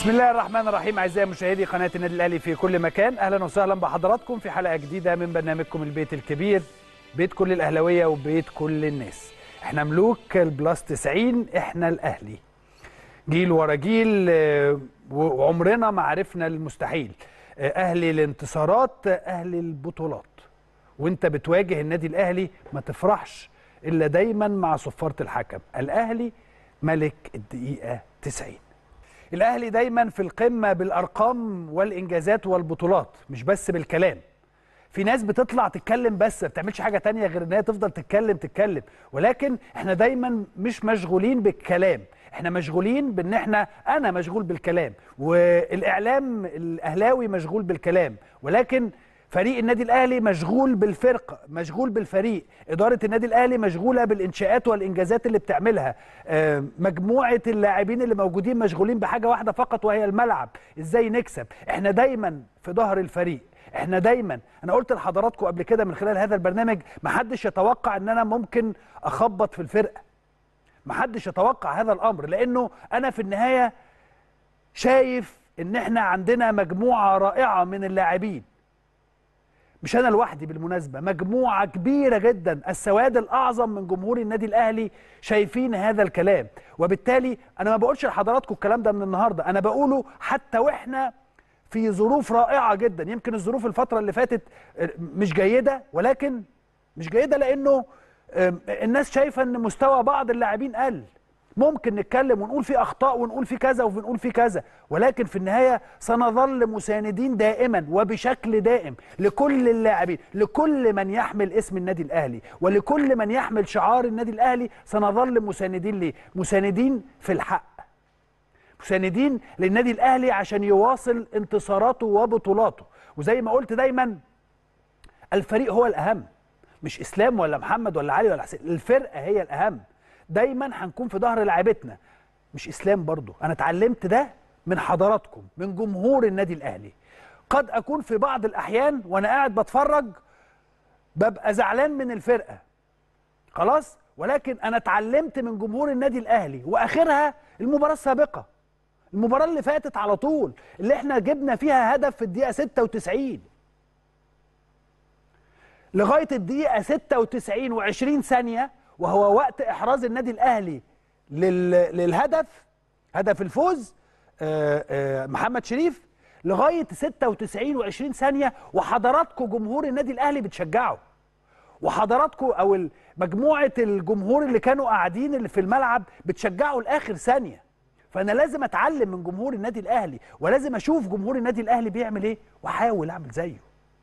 بسم الله الرحمن الرحيم اعزائي مشاهدي قناه النادي الاهلي في كل مكان اهلا وسهلا بحضراتكم في حلقه جديده من برنامجكم البيت الكبير بيت كل الاهلاويه وبيت كل الناس احنا ملوك البلاس 90 احنا الاهلي جيل ورا جيل آه، وعمرنا ما عرفنا المستحيل آه، اهلي الانتصارات اهلي البطولات وانت بتواجه النادي الاهلي ما تفرحش الا دايما مع صفاره الحكم الاهلي ملك الدقيقه 90 الاهلي دايما في القمه بالارقام والانجازات والبطولات مش بس بالكلام في ناس بتطلع تتكلم بس ما بتعملش حاجه تانية غير ان هي تفضل تتكلم تتكلم ولكن احنا دايما مش مشغولين بالكلام احنا مشغولين بان احنا انا مشغول بالكلام والاعلام الاهلاوي مشغول بالكلام ولكن فريق النادي الاهلي مشغول بالفرقه مشغول بالفريق اداره النادي الاهلي مشغوله بالانشاءات والانجازات اللي بتعملها آه، مجموعه اللاعبين اللي موجودين مشغولين بحاجه واحده فقط وهي الملعب ازاي نكسب احنا دايما في ظهر الفريق احنا دايما انا قلت لحضراتكم قبل كده من خلال هذا البرنامج محدش يتوقع ان انا ممكن اخبط في الفرقه محدش يتوقع هذا الامر لانه انا في النهايه شايف ان احنا عندنا مجموعه رائعه من اللاعبين مش انا لوحدي بالمناسبه مجموعه كبيره جدا السواد الاعظم من جمهور النادي الاهلي شايفين هذا الكلام وبالتالي انا ما بقولش لحضراتكم الكلام ده من النهارده انا بقوله حتى واحنا في ظروف رائعه جدا يمكن الظروف الفتره اللي فاتت مش جيده ولكن مش جيده لانه آم، الناس شايفه ان مستوى بعض اللاعبين قل ممكن نتكلم ونقول في اخطاء ونقول في كذا ونقول في كذا ولكن في النهايه سنظل مساندين دائما وبشكل دائم لكل اللاعبين لكل من يحمل اسم النادي الاهلي ولكل من يحمل شعار النادي الاهلي سنظل مساندين ليه مساندين في الحق مساندين للنادي الاهلي عشان يواصل انتصاراته وبطولاته وزي ما قلت دايما الفريق هو الاهم مش اسلام ولا محمد ولا علي ولا حسين الفرقه هي الاهم دايما هنكون في ظهر لعيبتنا مش اسلام برضو انا اتعلمت ده من حضراتكم من جمهور النادي الاهلي قد اكون في بعض الاحيان وانا قاعد بتفرج ببقى زعلان من الفرقه خلاص ولكن انا اتعلمت من جمهور النادي الاهلي واخرها المباراه السابقه المباراه اللي فاتت على طول اللي احنا جبنا فيها هدف في الدقيقه 96 لغايه الدقيقه 96 و20 ثانيه وهو وقت احراز النادي الاهلي لل... للهدف هدف الفوز آه، آه، محمد شريف لغايه 96 و20 ثانيه وحضراتكم جمهور النادي الاهلي بتشجعوا وحضراتكم او ال- مجموعه الجمهور اللي كانوا قاعدين اللي في الملعب بتشجعوا لاخر ثانيه فانا لازم اتعلم من جمهور النادي الاهلي ولازم اشوف جمهور النادي الاهلي بيعمل ايه واحاول اعمل زيه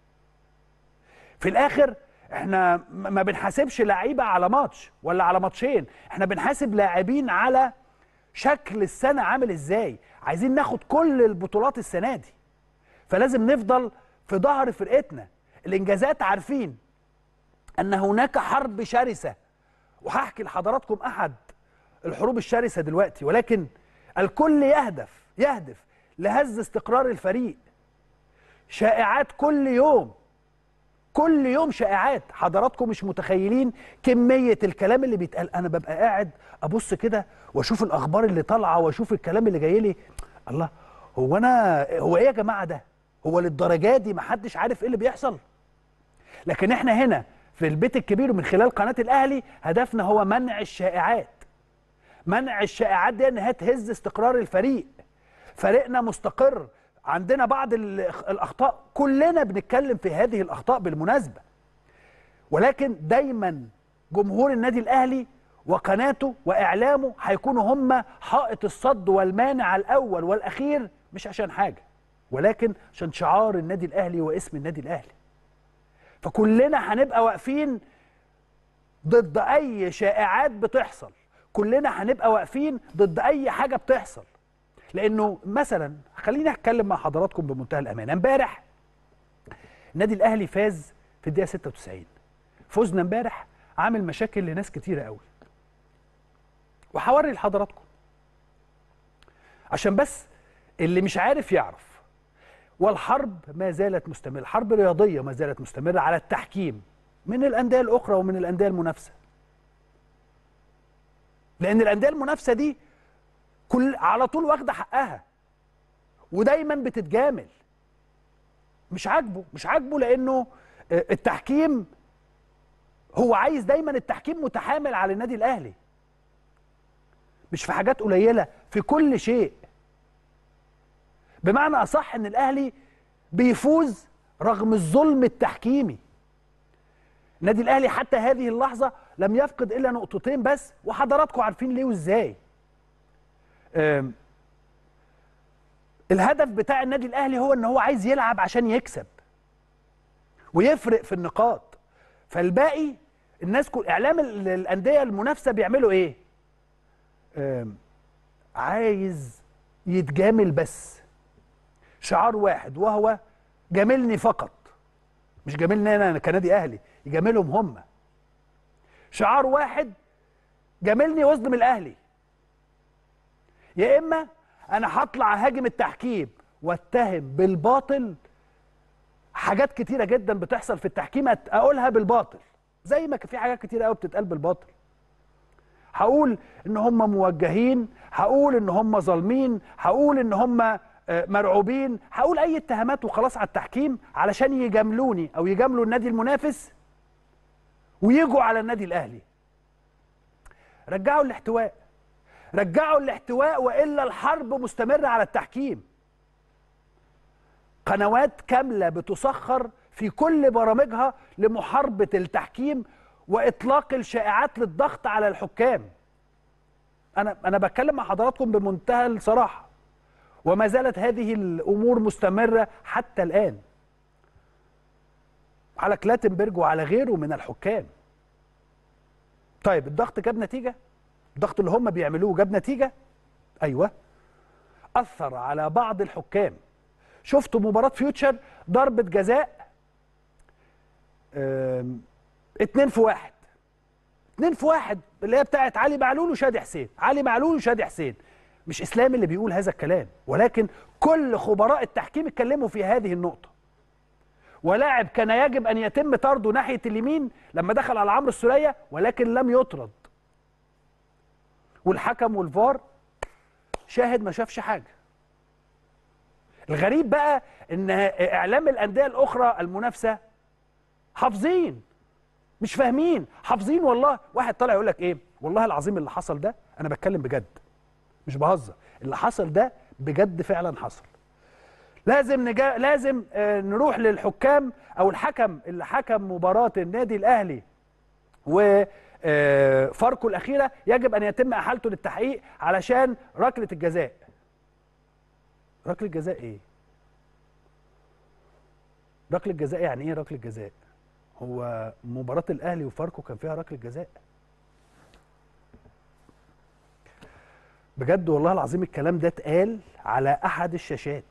في الاخر احنا م- ما بنحاسبش لعيبه على ماتش ولا على ماتشين احنا بنحاسب لاعبين على شكل السنه عامل ازاي عايزين ناخد كل البطولات السنه دي فلازم نفضل في ظهر فرقتنا الانجازات عارفين ان هناك حرب شرسه وهحكي لحضراتكم احد الحروب الشرسه دلوقتي ولكن الكل يهدف يهدف لهز استقرار الفريق شائعات كل يوم كل يوم شائعات حضراتكم مش متخيلين كمية الكلام اللي بيتقال أنا ببقى قاعد أبص كده وأشوف الأخبار اللي طالعة وأشوف الكلام اللي جاي لي الله هو أنا هو إيه يا جماعة ده؟ هو للدرجة دي محدش عارف إيه اللي بيحصل؟ لكن إحنا هنا في البيت الكبير ومن خلال قناة الأهلي هدفنا هو منع الشائعات منع الشائعات دي انها تهز استقرار الفريق فريقنا مستقر عندنا بعض ال- الاخطاء كلنا بنتكلم في هذه الاخطاء بالمناسبه ولكن دايما جمهور النادي الاهلي وقناته واعلامه هيكونوا هم حائط الصد والمانع الاول والاخير مش عشان حاجه ولكن عشان شعار النادي الاهلي واسم النادي الاهلي فكلنا هنبقى واقفين ضد اي شائعات بتحصل كلنا هنبقى واقفين ضد اي حاجه بتحصل لانه مثلا خليني اتكلم مع حضراتكم بمنتهى الامانه امبارح النادي الاهلي فاز في الدقيقه 96 فوزنا امبارح عامل مشاكل لناس كتيره قوي وهوري لحضراتكم عشان بس اللي مش عارف يعرف والحرب ما زالت مستمرة حرب رياضية ما زالت مستمرة على التحكيم من الأندية الأخرى ومن الأندية المنافسة لأن الأندية المنافسة دي كل على طول واخدة حقها ودايما بتتجامل مش عاجبه مش عاجبه لانه آه، التحكيم هو عايز دايما التحكيم متحامل على النادي الاهلي مش في حاجات قليله في كل شيء بمعنى اصح ان الاهلي بيفوز رغم الظلم التحكيمي النادي الاهلي حتى هذه اللحظه لم يفقد الا نقطتين بس وحضراتكم عارفين ليه وازاي آم، الهدف بتاع النادي الاهلي هو ان هو عايز يلعب عشان يكسب ويفرق في النقاط فالباقي الناس كل اعلام ال- الانديه المنافسه بيعملوا ايه آم، عايز يتجامل بس شعار واحد وهو جاملني فقط مش جاملني انا كنادي اهلي يجاملهم هم شعار واحد جاملني واظلم الاهلي يا اما انا هطلع هاجم التحكيم واتهم بالباطل حاجات كتيره جدا بتحصل في التحكيم أت- اقولها بالباطل زي ما كان في حاجات كتيره قوي بتتقال بالباطل هقول ان هم موجهين هقول ان هم ظالمين هقول ان هم آه، مرعوبين هقول اي اتهامات وخلاص على التحكيم علشان يجاملوني او يجاملوا النادي المنافس ويجوا على النادي الاهلي رجعوا الاحتواء رجعوا الاحتواء والا الحرب مستمره على التحكيم قنوات كامله بتسخر في كل برامجها لمحاربه التحكيم واطلاق الشائعات للضغط على الحكام انا انا بتكلم مع حضراتكم بمنتهى الصراحه وما زالت هذه الامور مستمره حتى الان على كلاتنبرج وعلى غيره من الحكام طيب الضغط جاب نتيجه الضغط اللي هم بيعملوه جاب نتيجه ايوه اثر على بعض الحكام شفتوا مباراه فيوتشر ضربه جزاء آم، اتنين في واحد اتنين في واحد اللي هي بتاعت علي معلول وشادي حسين علي معلول وشادي حسين مش اسلام اللي بيقول هذا الكلام ولكن كل خبراء التحكيم اتكلموا في هذه النقطه ولاعب كان يجب ان يتم طرده ناحيه اليمين لما دخل على عمرو السوليه ولكن لم يطرد والحكم والفار شاهد ما شافش حاجه الغريب بقى ان اعلام الانديه الاخرى المنافسه حافظين مش فاهمين حافظين والله واحد طالع يقول لك ايه والله العظيم اللي حصل ده انا بتكلم بجد مش بهزر اللي حصل ده بجد فعلا حصل لازم نجا... لازم آه، نروح للحكام او الحكم اللي حكم مباراه النادي الاهلي و آه، فاركو الاخيره يجب ان يتم احالته للتحقيق علشان ركله الجزاء ركله جزاء ايه ركله جزاء يعني ايه ركله جزاء هو مباراه الاهلي وفاركو كان فيها ركله جزاء بجد والله العظيم الكلام ده اتقال على احد الشاشات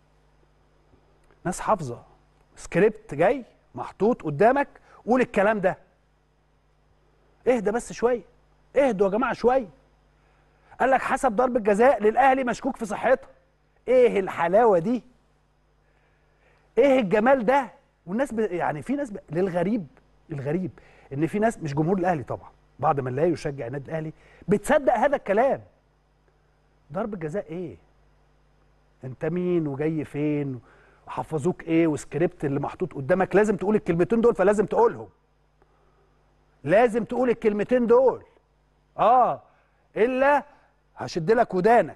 ناس حافظه سكريبت جاي محطوط قدامك قول الكلام ده اهدى بس شويه اهدوا يا جماعه شويه قال لك حسب ضربه جزاء للاهلي مشكوك في صحتها ايه الحلاوه دي ايه الجمال ده والناس ب... يعني في ناس ب... للغريب الغريب ان في ناس مش جمهور الاهلي طبعا بعض من لا يشجع النادي الاهلي بتصدق هذا الكلام ضربه جزاء ايه انت مين وجاي فين وحفظوك ايه وسكريبت اللي محطوط قدامك لازم تقول الكلمتين دول فلازم تقولهم لازم تقول الكلمتين دول اه الا هشد لك ودانك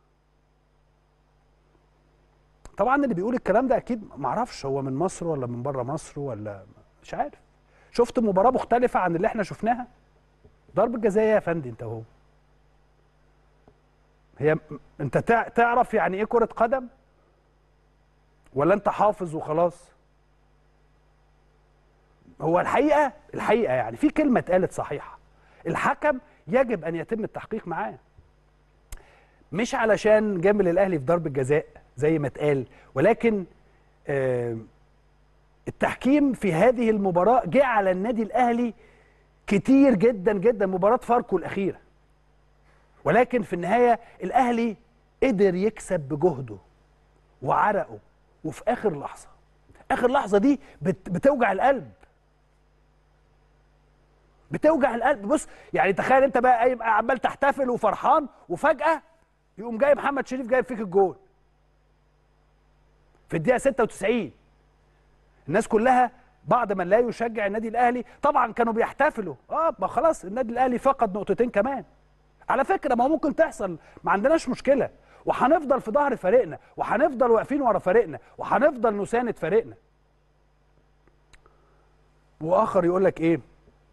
طبعا اللي بيقول الكلام ده اكيد معرفش هو من مصر ولا من بره مصر ولا مش عارف شفت مباراه مختلفه عن اللي احنا شفناها ضرب الجزاء يا فندي انت اهو هي انت تع- تعرف يعني ايه كره قدم ولا انت حافظ وخلاص هو الحقيقه الحقيقه يعني في كلمه اتقالت صحيحه الحكم يجب ان يتم التحقيق معاه مش علشان جامل الاهلي في ضرب الجزاء زي ما اتقال ولكن آه، التحكيم في هذه المباراه جه على النادي الاهلي كتير جدا جدا مباراه فاركو الاخيره ولكن في النهايه الاهلي قدر يكسب بجهده وعرقه وفي اخر لحظه اخر لحظه دي بت- بتوجع القلب بتوجع القلب بص يعني تخيل انت بقى قايم عمال تحتفل وفرحان وفجاه يقوم جاي محمد شريف جايب فيك الجول في الدقيقه 96 الناس كلها بعض من لا يشجع النادي الاهلي طبعا كانوا بيحتفلوا اه ما خلاص النادي الاهلي فقد نقطتين كمان على فكره ما هو ممكن تحصل ما عندناش مشكله وهنفضل في ظهر فريقنا وهنفضل واقفين ورا فريقنا وهنفضل نساند فريقنا واخر يقول لك ايه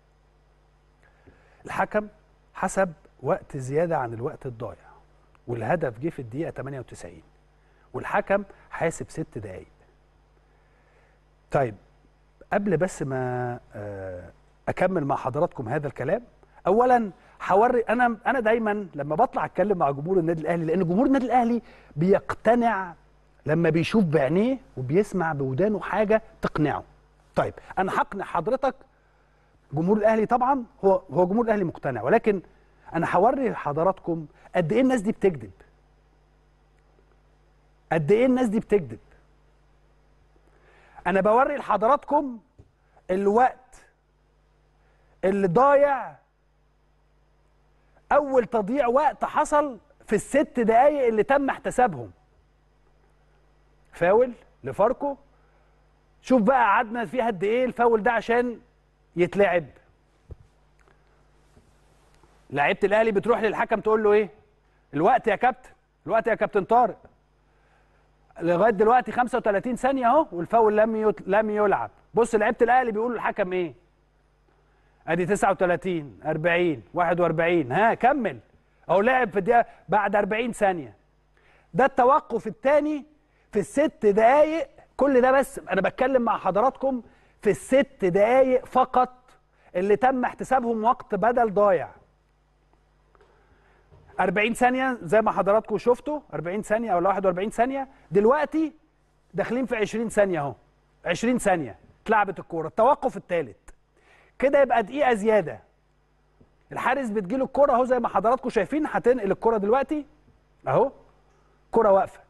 الحكم حسب وقت زياده عن الوقت الضايع والهدف جه في الدقيقه 98 والحكم حاسب ست دقايق طيب قبل بس ما آه، اكمل مع حضراتكم هذا الكلام اولا هوري انا انا دايما لما بطلع اتكلم مع جمهور النادي الاهلي لان جمهور النادي الاهلي بيقتنع لما بيشوف بعينيه وبيسمع بودانه حاجه تقنعه طيب انا هقنع حضرتك جمهور الاهلي طبعا هو هو جمهور الاهلي مقتنع ولكن انا هوري حضراتكم قد ايه الناس دي بتكذب قد ايه الناس دي بتكذب انا بوري لحضراتكم الوقت اللي ضايع اول تضييع وقت حصل في الست دقايق اللي تم احتسابهم فاول لفاركو شوف بقى قعدنا فيها قد ايه الفاول ده عشان يتلعب لعيبه الاهلي بتروح للحكم تقول له ايه الوقت يا كابتن الوقت يا كابتن طارق لغايه دلوقتي 35 ثانيه اهو والفاول لم يت... لم يلعب بص لعيبه الاهلي بيقولوا للحكم ايه ادي 39 40 41 ها كمل اهو لعب في الدقيقه بعد 40 ثانيه ده التوقف الثاني في الست دقائق كل ده بس انا بتكلم مع حضراتكم في الست دقائق فقط اللي تم احتسابهم وقت بدل ضايع 40 ثانيه زي ما حضراتكم شفتوا 40 ثانيه او 41 ثانيه دلوقتي داخلين في 20 ثانيه اهو 20 ثانيه اتلعبت الكوره التوقف الثالث كده يبقى دقيقه زياده الحارس بتجيله الكوره اهو زي ما حضراتكم شايفين هتنقل الكوره دلوقتي اهو كوره واقفه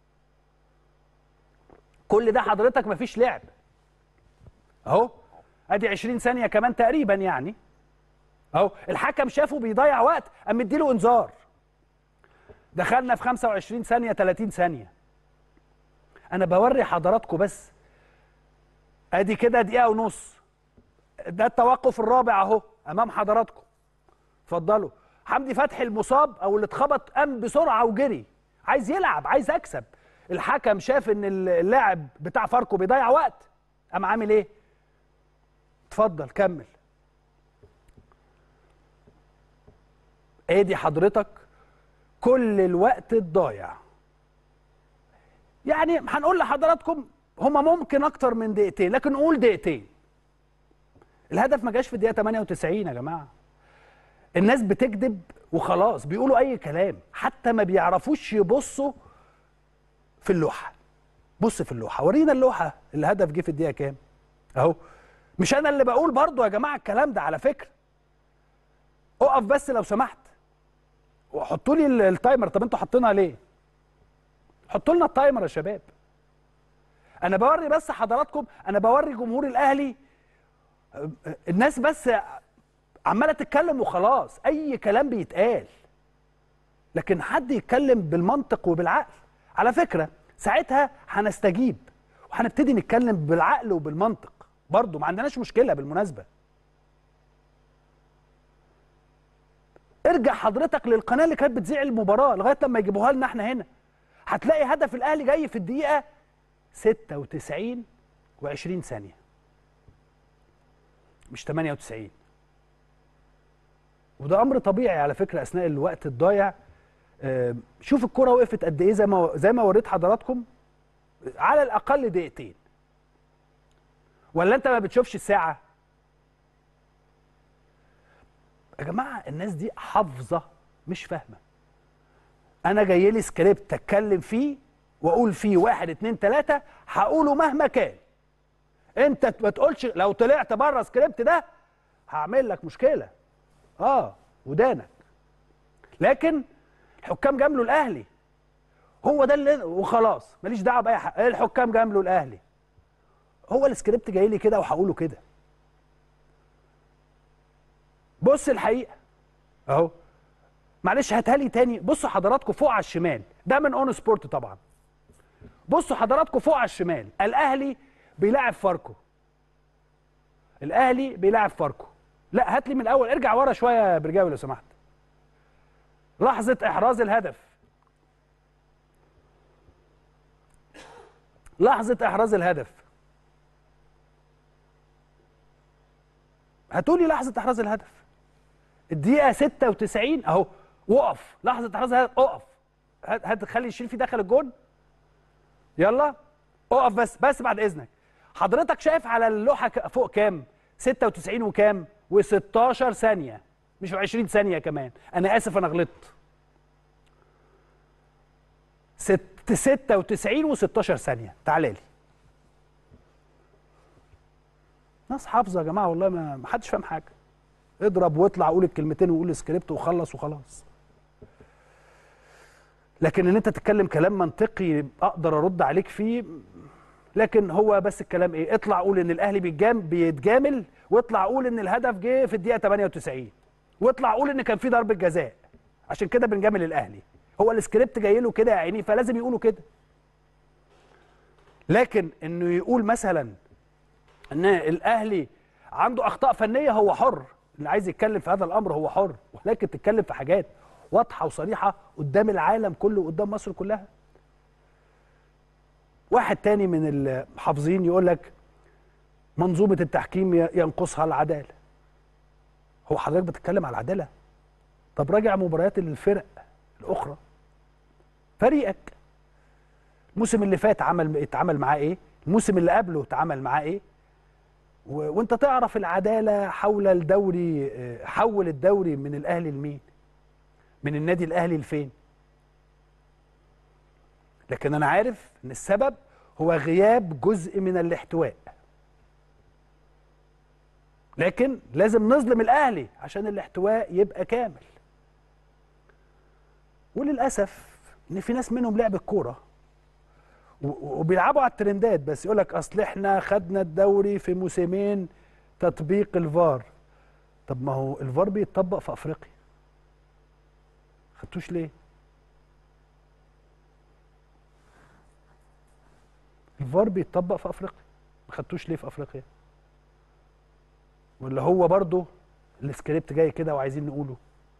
كل ده حضرتك مفيش لعب اهو ادي 20 ثانيه كمان تقريبا يعني اهو الحكم شافه بيضيع وقت قام مديله انذار دخلنا في 25 ثانيه 30 ثانيه انا بوري حضراتكم بس ادي كده دقيقه ونص ده التوقف الرابع اهو امام حضراتكم اتفضلوا حمدي فتحي المصاب او اللي اتخبط قام بسرعه وجري عايز يلعب عايز اكسب الحكم شاف ان اللاعب بتاع فاركو بيضيع وقت قام عامل ايه اتفضل كمل ادي حضرتك كل الوقت الضايع يعني هنقول لحضراتكم هما ممكن اكتر من دقيقتين لكن نقول دقيقتين الهدف ما جاش في الدقيقه 98 يا جماعه الناس بتكذب وخلاص بيقولوا اي كلام حتى ما بيعرفوش يبصوا في اللوحه بص في اللوحه ورينا اللوحه الهدف جه في الدقيقه كام اهو مش انا اللي بقول برضو يا جماعه الكلام ده على فكره اقف بس لو سمحت وحطوا لي التايمر طب انتوا حاطينها ليه حطوا لنا التايمر يا شباب انا بوري بس حضراتكم انا بوري جمهور الاهلي الناس بس عماله تتكلم وخلاص اي كلام بيتقال لكن حد يتكلم بالمنطق وبالعقل على فكره ساعتها هنستجيب وهنبتدي نتكلم بالعقل وبالمنطق برضه ما عندناش مشكله بالمناسبه ارجع حضرتك للقناه اللي كانت بتذيع المباراه لغايه لما يجيبوها لنا احنا هنا هتلاقي هدف الاهلي جاي في الدقيقه 96 و20 ثانيه مش 98 وده امر طبيعي على فكره اثناء الوقت الضايع شوف الكره وقفت قد ايه زي ما زي ما وريت حضراتكم على الاقل دقيقتين ولا انت ما بتشوفش الساعه يا جماعه الناس دي حافظه مش فاهمه انا جاي لي سكريبت اتكلم فيه واقول فيه واحد اتنين تلاته هقوله مهما كان انت ما تقولش لو طلعت بره السكريبت ده هعمل لك مشكله اه ودانك لكن الحكام جاملوا الاهلي هو ده اللي وخلاص ماليش دعوه باي حق الحكام جاملوا الاهلي هو السكريبت جاي لي كده وهقوله كده بص الحقيقه اهو معلش هاتها لي تاني بصوا حضراتكم فوق على الشمال ده من اون سبورت طبعا بصوا حضراتكم فوق على الشمال الاهلي بيلاعب فاركو الاهلي بيلاعب فاركو لا هات لي من الاول ارجع ورا شويه يا برجاوي لو سمحت لحظه احراز الهدف لحظه احراز الهدف هاتولي لحظه احراز الهدف الدقيقه 96 اهو وقف لحظه احراز الهدف اقف هات هات خلي الشريفي دخل الجون يلا اقف بس بس بعد اذنك حضرتك شايف على اللوحه ك- فوق كام 96 وكام و16 ثانيه مش 20 ثانيه كمان انا اسف انا غلطت ست 96 و16 ثانيه تعالى لي ناس حافظه يا جماعه والله ما ما حدش فاهم حاجه اضرب واطلع قول الكلمتين وقول السكريبت وخلص وخلاص لكن ان انت تتكلم كلام منطقي اقدر ارد عليك فيه لكن هو بس الكلام ايه اطلع قول ان الاهلي بيتجام بيتجامل واطلع قول ان الهدف جه في الدقيقه 98 واطلع قول ان كان في ضربه جزاء عشان كده بنجامل الاهلي هو السكريبت جاي له كده يا عيني فلازم يقولوا كده لكن انه يقول مثلا ان الاهلي عنده اخطاء فنيه هو حر اللي عايز يتكلم في هذا الامر هو حر ولكن تتكلم في حاجات واضحه وصريحه قدام العالم كله وقدام مصر كلها واحد تاني من الحافظين يقول لك منظومه التحكيم ي- ينقصها العداله هو حضرتك بتتكلم على العداله طب راجع مباريات الفرق الاخرى فريقك الموسم اللي فات عمل اتعمل معاه ايه الموسم اللي قبله اتعمل معاه ايه و... وانت تعرف العداله حول الدوري آه، حول الدوري من الاهلي لمين من النادي الاهلي لفين لكن انا عارف ان السبب هو غياب جزء من الاحتواء لكن لازم نظلم الاهلي عشان الاحتواء يبقى كامل وللاسف ان في ناس منهم لعب الكوره و- وبيلعبوا على الترندات بس يقول لك اصل احنا خدنا الدوري في موسمين تطبيق الفار طب ما هو الفار بيتطبق في افريقيا خدتوش ليه الفار بيتطبق في افريقيا ما خدتوش ليه في افريقيا ولا هو برضه السكريبت جاي كده وعايزين نقوله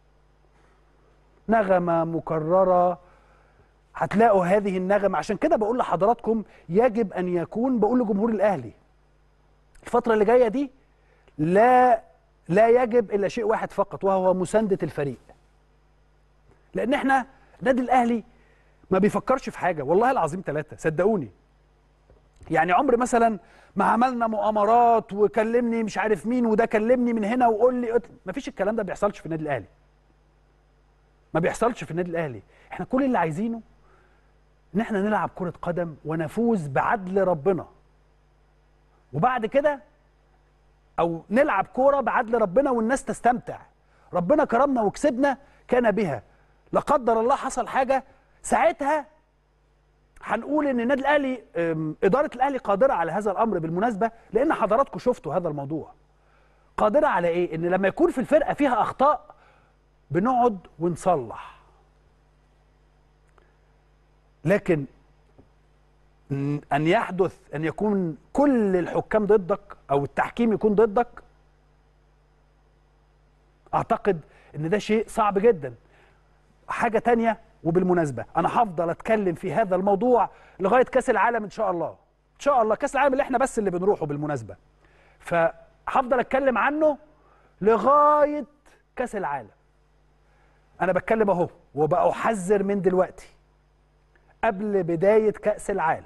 نغمه مكرره هتلاقوا هذه النغمه عشان كده بقول لحضراتكم يجب ان يكون بقول لجمهور الاهلي الفتره اللي جايه دي لا لا يجب الا شيء واحد فقط وهو مسانده الفريق لان احنا النادي الاهلي ما بيفكرش في حاجه والله العظيم ثلاثه صدقوني يعني عمر مثلا ما عملنا مؤامرات وكلمني مش عارف مين وده كلمني من هنا وقول لي ما فيش الكلام ده بيحصلش في النادي الاهلي ما بيحصلش في النادي الاهلي احنا كل اللي عايزينه ان احنا نلعب كرة قدم ونفوز بعدل ربنا وبعد كده او نلعب كورة بعدل ربنا والناس تستمتع ربنا كرمنا وكسبنا كان بها لا قدر الله حصل حاجة ساعتها هنقول ان النادي الاهلي أم، اداره الاهلي قادره على هذا الامر بالمناسبه لان حضراتكم شفتوا هذا الموضوع قادره على ايه ان لما يكون في الفرقه فيها اخطاء بنقعد ونصلح لكن ن- ان يحدث ان يكون كل الحكام ضدك او التحكيم يكون ضدك اعتقد ان ده شيء صعب جدا حاجه تانية وبالمناسبه انا هفضل اتكلم في هذا الموضوع لغايه كاس العالم ان شاء الله ان شاء الله كاس العالم اللي احنا بس اللي بنروحه بالمناسبه فهفضل اتكلم عنه لغايه كاس العالم انا بتكلم اهو وبأحذر من دلوقتي قبل بدايه كاس العالم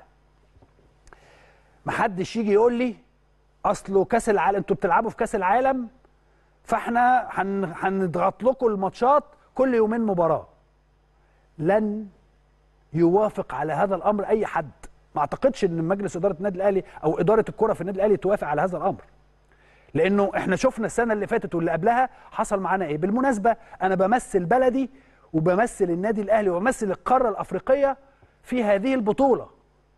محدش يجي يقول لي اصله كاس العالم انتوا بتلعبوا في كاس العالم فاحنا هن... هنضغط لكم الماتشات كل يومين مباراه لن يوافق على هذا الامر اي حد ما اعتقدش ان مجلس اداره النادي الاهلي او اداره الكره في النادي الاهلي توافق على هذا الامر لانه احنا شفنا السنه اللي فاتت واللي قبلها حصل معانا ايه بالمناسبه انا بمثل بلدي وبمثل النادي الاهلي وبمثل القاره الافريقيه في هذه البطوله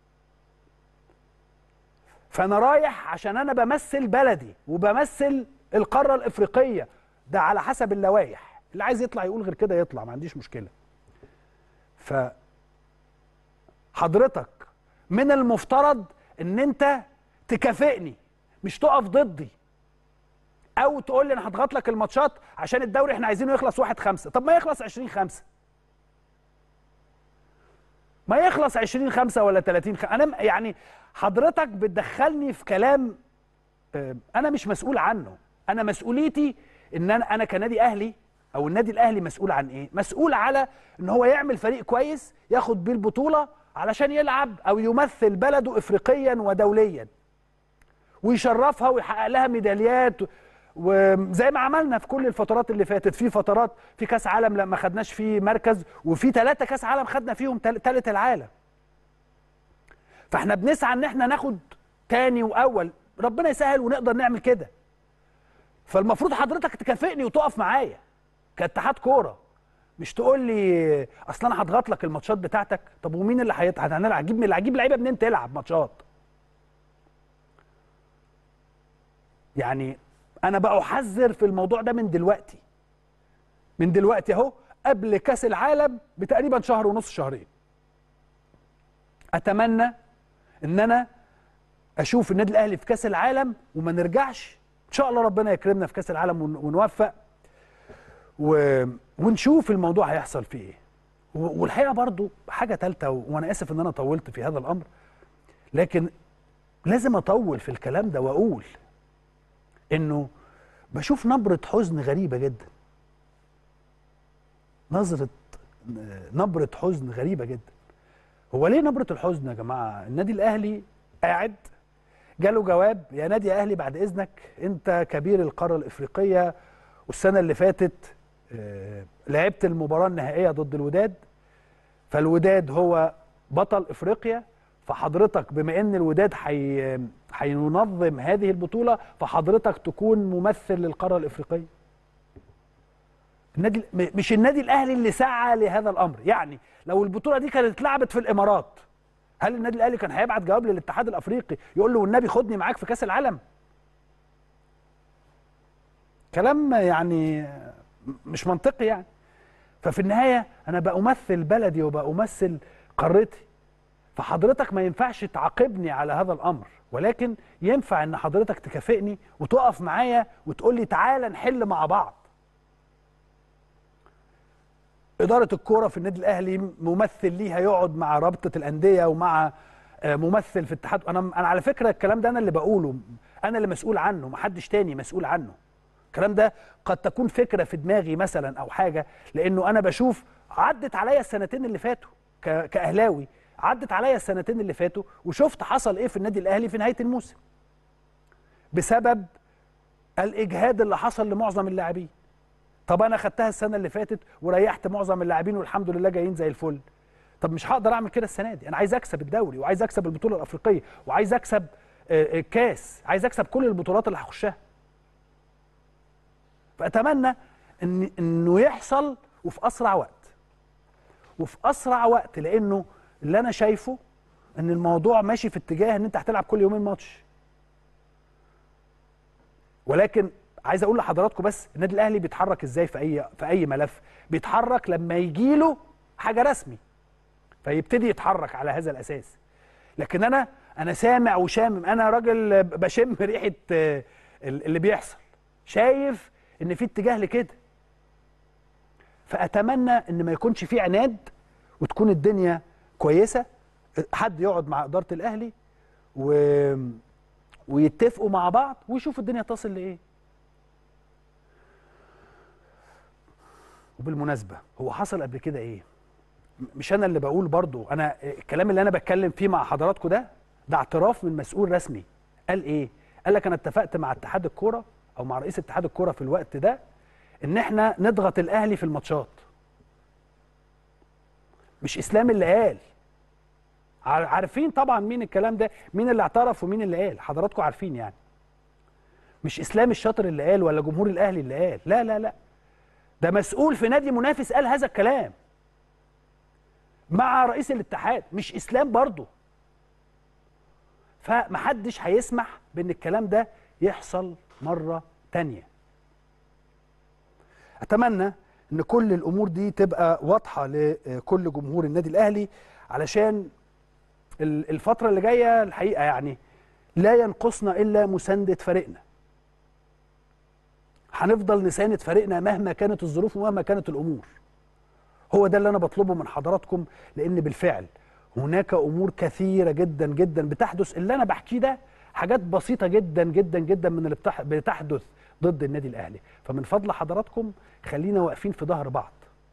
فانا رايح عشان انا بمثل بلدي وبمثل القاره الافريقيه ده على حسب اللوائح اللي عايز يطلع يقول غير كده يطلع ما عنديش مشكله ف حضرتك من المفترض ان انت تكافئني مش تقف ضدي او تقول لي انا هضغط لك الماتشات عشان الدوري احنا عايزينه يخلص 1 5 طب ما يخلص 20 5 ما يخلص 20 5 ولا 30 5 انا م- يعني حضرتك بتدخلني في كلام آه، انا مش مسؤول عنه انا مسؤوليتي ان انا انا كنادي اهلي او النادي الاهلي مسؤول عن ايه مسؤول على ان هو يعمل فريق كويس ياخد بيه البطوله علشان يلعب او يمثل بلده افريقيا ودوليا ويشرفها ويحقق لها ميداليات وزي ما عملنا في كل الفترات اللي فاتت في فترات في كاس عالم لما خدناش فيه مركز وفي ثلاثة كاس عالم خدنا فيهم ثالث العالم فاحنا بنسعى ان احنا ناخد تاني واول ربنا يسهل ونقدر نعمل كده فالمفروض حضرتك تكافئني وتقف معايا كاتحاد كوره مش تقول لي اصل انا هضغط لك الماتشات بتاعتك طب ومين اللي هيضغط هنلعب هجيب من هجيب لعيبه منين تلعب ماتشات يعني انا بقى احذر في الموضوع ده من دلوقتي من دلوقتي اهو قبل كاس العالم بتقريبا شهر ونص شهرين اتمنى ان انا اشوف النادي الاهلي في كاس العالم وما نرجعش ان شاء الله ربنا يكرمنا في كاس العالم ون- ونوفق و... ونشوف الموضوع هيحصل فيه ايه و- والحقيقه برضو حاجه ثالثه و... وانا اسف ان انا طولت في هذا الامر لكن لازم اطول في الكلام ده واقول انه بشوف نبره حزن غريبه جدا نظره نبره حزن غريبه جدا هو ليه نبره الحزن يا جماعه النادي الاهلي قاعد جاله جواب يا نادي يا اهلي بعد اذنك انت كبير القاره الافريقيه والسنه اللي فاتت آه، لعبت المباراه النهائيه ضد الوداد فالوداد هو بطل افريقيا فحضرتك بما ان الوداد حي... هينظم هذه البطوله فحضرتك تكون ممثل للقاره الافريقيه النادي م- مش النادي الاهلي اللي سعى لهذا الامر يعني لو البطوله دي كانت اتلعبت في الامارات هل النادي الاهلي كان هيبعت جواب للاتحاد الافريقي يقول له والنبي خدني معاك في كاس العالم كلام يعني مش منطقي يعني ففي النهايه انا بأمثل بلدي وبأمثل قارتي فحضرتك ما ينفعش تعاقبني على هذا الامر ولكن ينفع ان حضرتك تكافئني وتقف معايا وتقول لي تعالى نحل مع بعض إدارة الكورة في النادي الأهلي ممثل ليها يقعد مع رابطة الأندية ومع آه، ممثل في اتحاد أنا أنا على فكرة الكلام ده أنا اللي بقوله أنا اللي مسؤول عنه محدش تاني مسؤول عنه الكلام ده قد تكون فكرة في دماغي مثلا أو حاجة لأنه أنا بشوف عدت عليا السنتين اللي فاتوا ك- كأهلاوي عدت عليا السنتين اللي فاتوا وشفت حصل إيه في النادي الأهلي في نهاية الموسم بسبب الإجهاد اللي حصل لمعظم اللاعبين طب انا خدتها السنه اللي فاتت وريحت معظم اللاعبين والحمد لله جايين زي الفل طب مش هقدر اعمل كده السنه دي انا عايز اكسب الدوري وعايز اكسب البطوله الافريقيه وعايز اكسب آه، آه، الكاس عايز اكسب كل البطولات اللي هخشها فاتمنى ان انه يحصل وفي اسرع وقت وفي اسرع وقت لانه اللي انا شايفه ان الموضوع ماشي في اتجاه ان انت هتلعب كل يومين ماتش ولكن عايز اقول لحضراتكم بس النادي الاهلي بيتحرك ازاي في اي في اي ملف بيتحرك لما يجي له حاجه رسمي فيبتدي يتحرك على هذا الاساس لكن انا انا سامع وشامم انا راجل بشم ريحه آه، اللي بيحصل شايف ان في اتجاه لكده فاتمنى ان ما يكونش في عناد وتكون الدنيا كويسه حد يقعد مع اداره الاهلي و... ويتفقوا مع بعض ويشوفوا الدنيا تصل لايه وبالمناسبه هو حصل قبل كده ايه م- مش انا اللي بقول برضو انا الكلام اللي انا بتكلم فيه مع حضراتكم ده ده اعتراف من مسؤول رسمي قال ايه قال لك انا اتفقت مع اتحاد الكوره او مع رئيس اتحاد الكوره في الوقت ده ان احنا نضغط الاهلي في الماتشات مش اسلام اللي قال عار- عارفين طبعا مين الكلام ده مين اللي اعترف ومين اللي قال حضراتكم عارفين يعني مش اسلام الشاطر اللي قال ولا جمهور الاهلي اللي قال لا لا لا ده مسؤول في نادي منافس قال هذا الكلام مع رئيس الاتحاد مش اسلام برضه فمحدش هيسمح بان الكلام ده يحصل مره تانية اتمنى ان كل الامور دي تبقى واضحه لكل جمهور النادي الاهلي علشان ال- الفتره اللي جايه الحقيقه يعني لا ينقصنا الا مسانده فريقنا هنفضل نساند فريقنا مهما كانت الظروف ومهما كانت الامور هو ده اللي انا بطلبه من حضراتكم لان بالفعل هناك امور كثيره جدا جدا بتحدث اللي انا بحكيه ده حاجات بسيطه جدا جدا جدا من اللي بتح- بتحدث ضد النادي الاهلي فمن فضل حضراتكم خلينا واقفين في ظهر بعض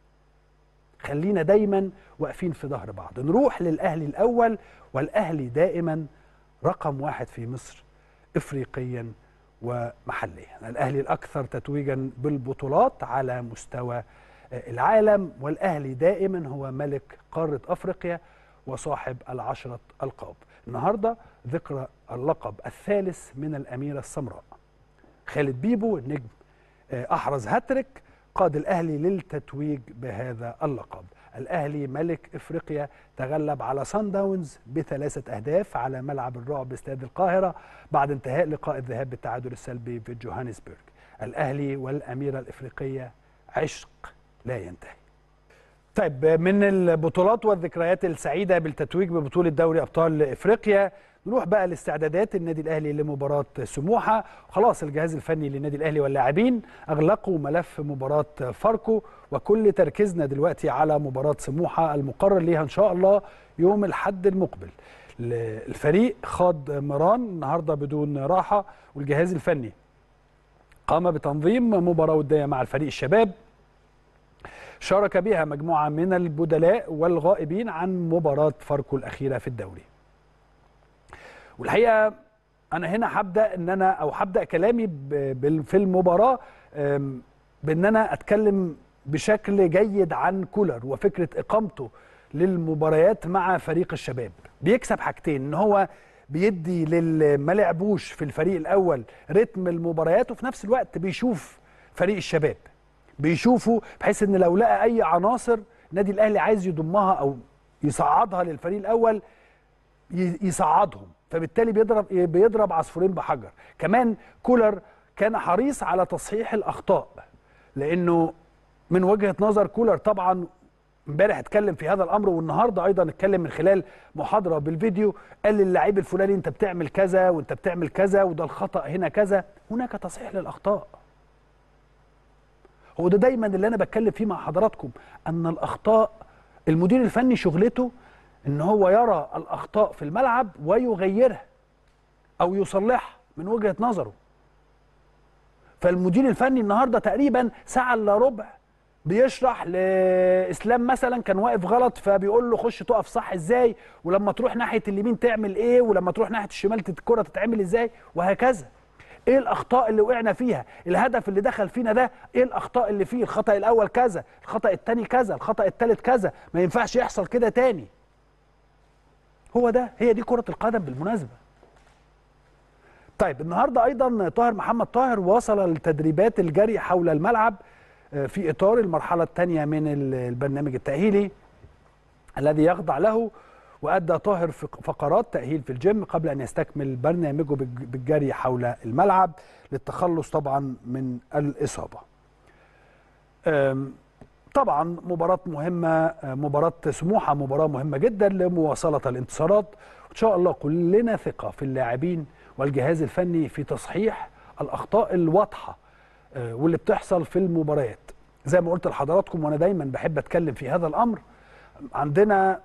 خلينا دايما واقفين في ظهر بعض نروح للاهلي الاول والاهلي دائما رقم واحد في مصر افريقيا ومحليا الاهلي الاكثر تتويجا بالبطولات على مستوى آه، العالم والاهلي دائما هو ملك قاره افريقيا وصاحب العشره القاب النهارده ذكرى اللقب الثالث من الاميره السمراء خالد بيبو النجم آه، احرز هاتريك قاد الاهلي للتتويج بهذا اللقب الاهلي ملك افريقيا تغلب على سان داونز بثلاثه اهداف على ملعب الرعب استاد القاهره بعد انتهاء لقاء الذهاب بالتعادل السلبي في جوهانسبرج الاهلي والاميره الافريقيه عشق لا ينتهي طيب من البطولات والذكريات السعيده بالتتويج ببطوله دوري ابطال افريقيا نروح بقى لاستعدادات النادي الاهلي لمباراه سموحه خلاص الجهاز الفني للنادي الاهلي واللاعبين اغلقوا ملف مباراه فاركو وكل تركيزنا دلوقتي على مباراه سموحه المقرر ليها ان شاء الله يوم الحد المقبل الفريق خاض مران النهارده بدون راحه والجهاز الفني قام بتنظيم مباراه وديه مع الفريق الشباب شارك بها مجموعة من البدلاء والغائبين عن مباراة فاركو الأخيرة في الدوري والحقيقة أنا هنا هبدأ إن أنا أو هبدأ كلامي ب- بال- في المباراة أم، بإن أنا أتكلم بشكل جيد عن كولر وفكرة إقامته للمباريات مع فريق الشباب بيكسب حاجتين إن هو بيدي للي ما لعبوش في الفريق الأول رتم المباريات وفي نفس الوقت بيشوف فريق الشباب بيشوفوا بحيث ان لو لقى اي عناصر النادي الاهلي عايز يضمها او يصعدها للفريق الاول ي- يصعدهم فبالتالي بيضرب بيضرب عصفورين بحجر كمان كولر كان حريص على تصحيح الاخطاء لانه من وجهه نظر كولر طبعا امبارح اتكلم في هذا الامر والنهارده ايضا اتكلم من خلال محاضره بالفيديو قال للاعيب الفلاني انت بتعمل كذا وانت بتعمل كذا وده الخطا هنا كذا هناك تصحيح للاخطاء هو ده دايما اللي انا بتكلم فيه مع حضراتكم ان الاخطاء المدير الفني شغلته ان هو يرى الاخطاء في الملعب ويغيرها او يصلحها من وجهه نظره فالمدير الفني النهارده تقريبا ساعه الا ربع بيشرح لاسلام مثلا كان واقف غلط فبيقول له خش تقف صح ازاي ولما تروح ناحيه اليمين تعمل ايه ولما تروح ناحيه الشمال تت- الكره تتعمل ازاي وهكذا ايه الاخطاء اللي وقعنا فيها الهدف اللي دخل فينا ده ايه الاخطاء اللي فيه الخطا الاول كذا الخطا الثاني كذا الخطا الثالث كذا ما ينفعش يحصل كده تاني هو ده هي دي كره القدم بالمناسبه طيب النهارده ايضا طاهر محمد طاهر واصل لتدريبات الجري حول الملعب آه، في اطار المرحله الثانيه من ال- البرنامج التاهيلي الذي يخضع له وادى طاهر فق- فقرات تاهيل في الجيم قبل ان يستكمل برنامجه بالج- بالجري حول الملعب للتخلص طبعا من الاصابه. أم، طبعا مباراة مهمة آه، مباراة سموحة مباراة مهمة جدا لمواصلة الانتصارات وإن شاء الله كلنا ثقة في اللاعبين والجهاز الفني في تصحيح الأخطاء الواضحة آه، واللي بتحصل في المباريات زي ما قلت لحضراتكم وأنا دايما بحب أتكلم في هذا الأمر عندنا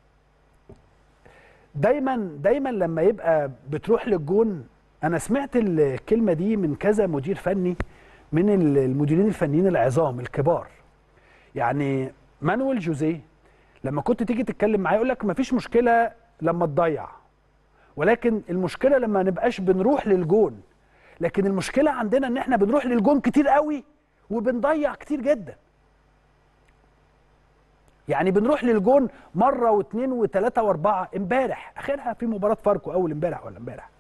دايما دايما لما يبقى بتروح للجون انا سمعت الكلمه دي من كذا مدير فني من المديرين الفنيين العظام الكبار يعني مانويل جوزيه لما كنت تيجي تتكلم معاه يقول لك مفيش مشكله لما تضيع ولكن المشكله لما نبقاش بنروح للجون لكن المشكله عندنا ان احنا بنروح للجون كتير قوي وبنضيع كتير جدا يعني بنروح للجون مره واثنين وثلاثه واربعه امبارح اخرها في مباراه فاركو اول امبارح ولا امبارح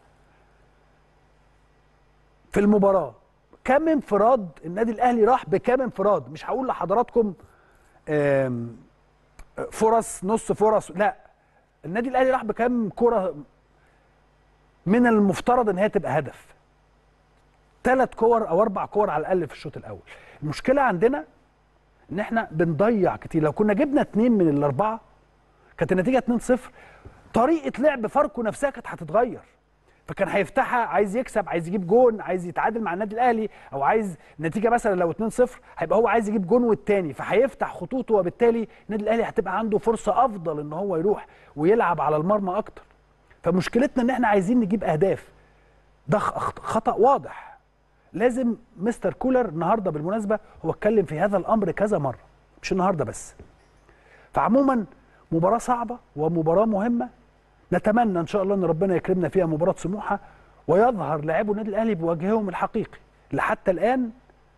في المباراه كم انفراد النادي الاهلي راح بكام انفراد مش هقول لحضراتكم آم، فرص نص فرص لا النادي الاهلي راح بكام كره من المفترض ان هي تبقى هدف ثلاث كور او اربع كور على الاقل في الشوط الاول المشكله عندنا ان احنا بنضيع كتير لو كنا جبنا اتنين من الاربعه كانت النتيجه 2-0 طريقه لعب فاركو نفسها كانت هتتغير فكان هيفتحها عايز يكسب عايز يجيب جون عايز يتعادل مع النادي الاهلي او عايز نتيجه مثلا لو 2-0 هيبقى هو عايز يجيب جون والتاني فهيفتح خطوطه وبالتالي النادي الاهلي هتبقى عنده فرصه افضل ان هو يروح ويلعب على المرمى اكتر فمشكلتنا ان احنا عايزين نجيب اهداف ده خطا واضح لازم مستر كولر النهارده بالمناسبه هو اتكلم في هذا الامر كذا مره مش النهارده بس فعموما مباراه صعبه ومباراه مهمه نتمنى ان شاء الله ان ربنا يكرمنا فيها مباراه سموحه ويظهر لاعبو النادي الاهلي بوجههم الحقيقي اللي حتى الان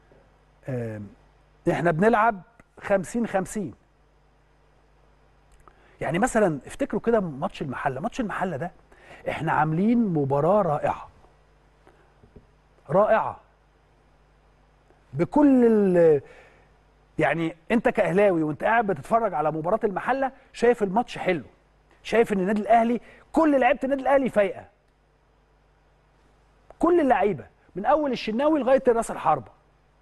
احنا بنلعب 50 50 يعني مثلا افتكروا كده ماتش المحله ماتش المحله ده احنا عاملين مباراه رائعه رائعه بكل يعني انت كاهلاوي وانت قاعد بتتفرج على مباراه المحله شايف الماتش حلو شايف ان النادي الاهلي كل لعيبه النادي الاهلي فايقه كل اللعيبه من اول الشناوي لغايه راس الحربه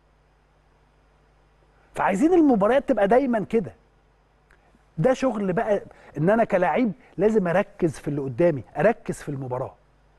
فعايزين المباريات تبقى دايما كده ده شغل بقى ان انا كلاعب لازم اركز في اللي قدامي اركز في المباراه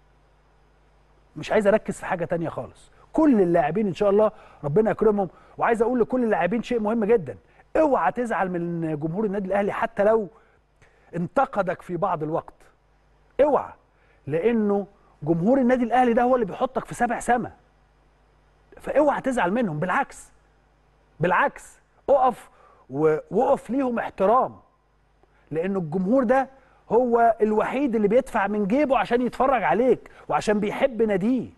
مش عايز اركز في حاجه تانية خالص كل اللاعبين ان شاء الله ربنا يكرمهم وعايز اقول لكل اللاعبين شيء مهم جدا اوعى تزعل من جمهور النادي الاهلي حتى لو انتقدك في بعض الوقت اوعى لانه جمهور النادي الاهلي ده هو اللي بيحطك في سبع سما فاوعى تزعل منهم بالعكس بالعكس اقف ووقف ليهم احترام لان الجمهور ده هو الوحيد اللي بيدفع من جيبه عشان يتفرج عليك وعشان بيحب ناديه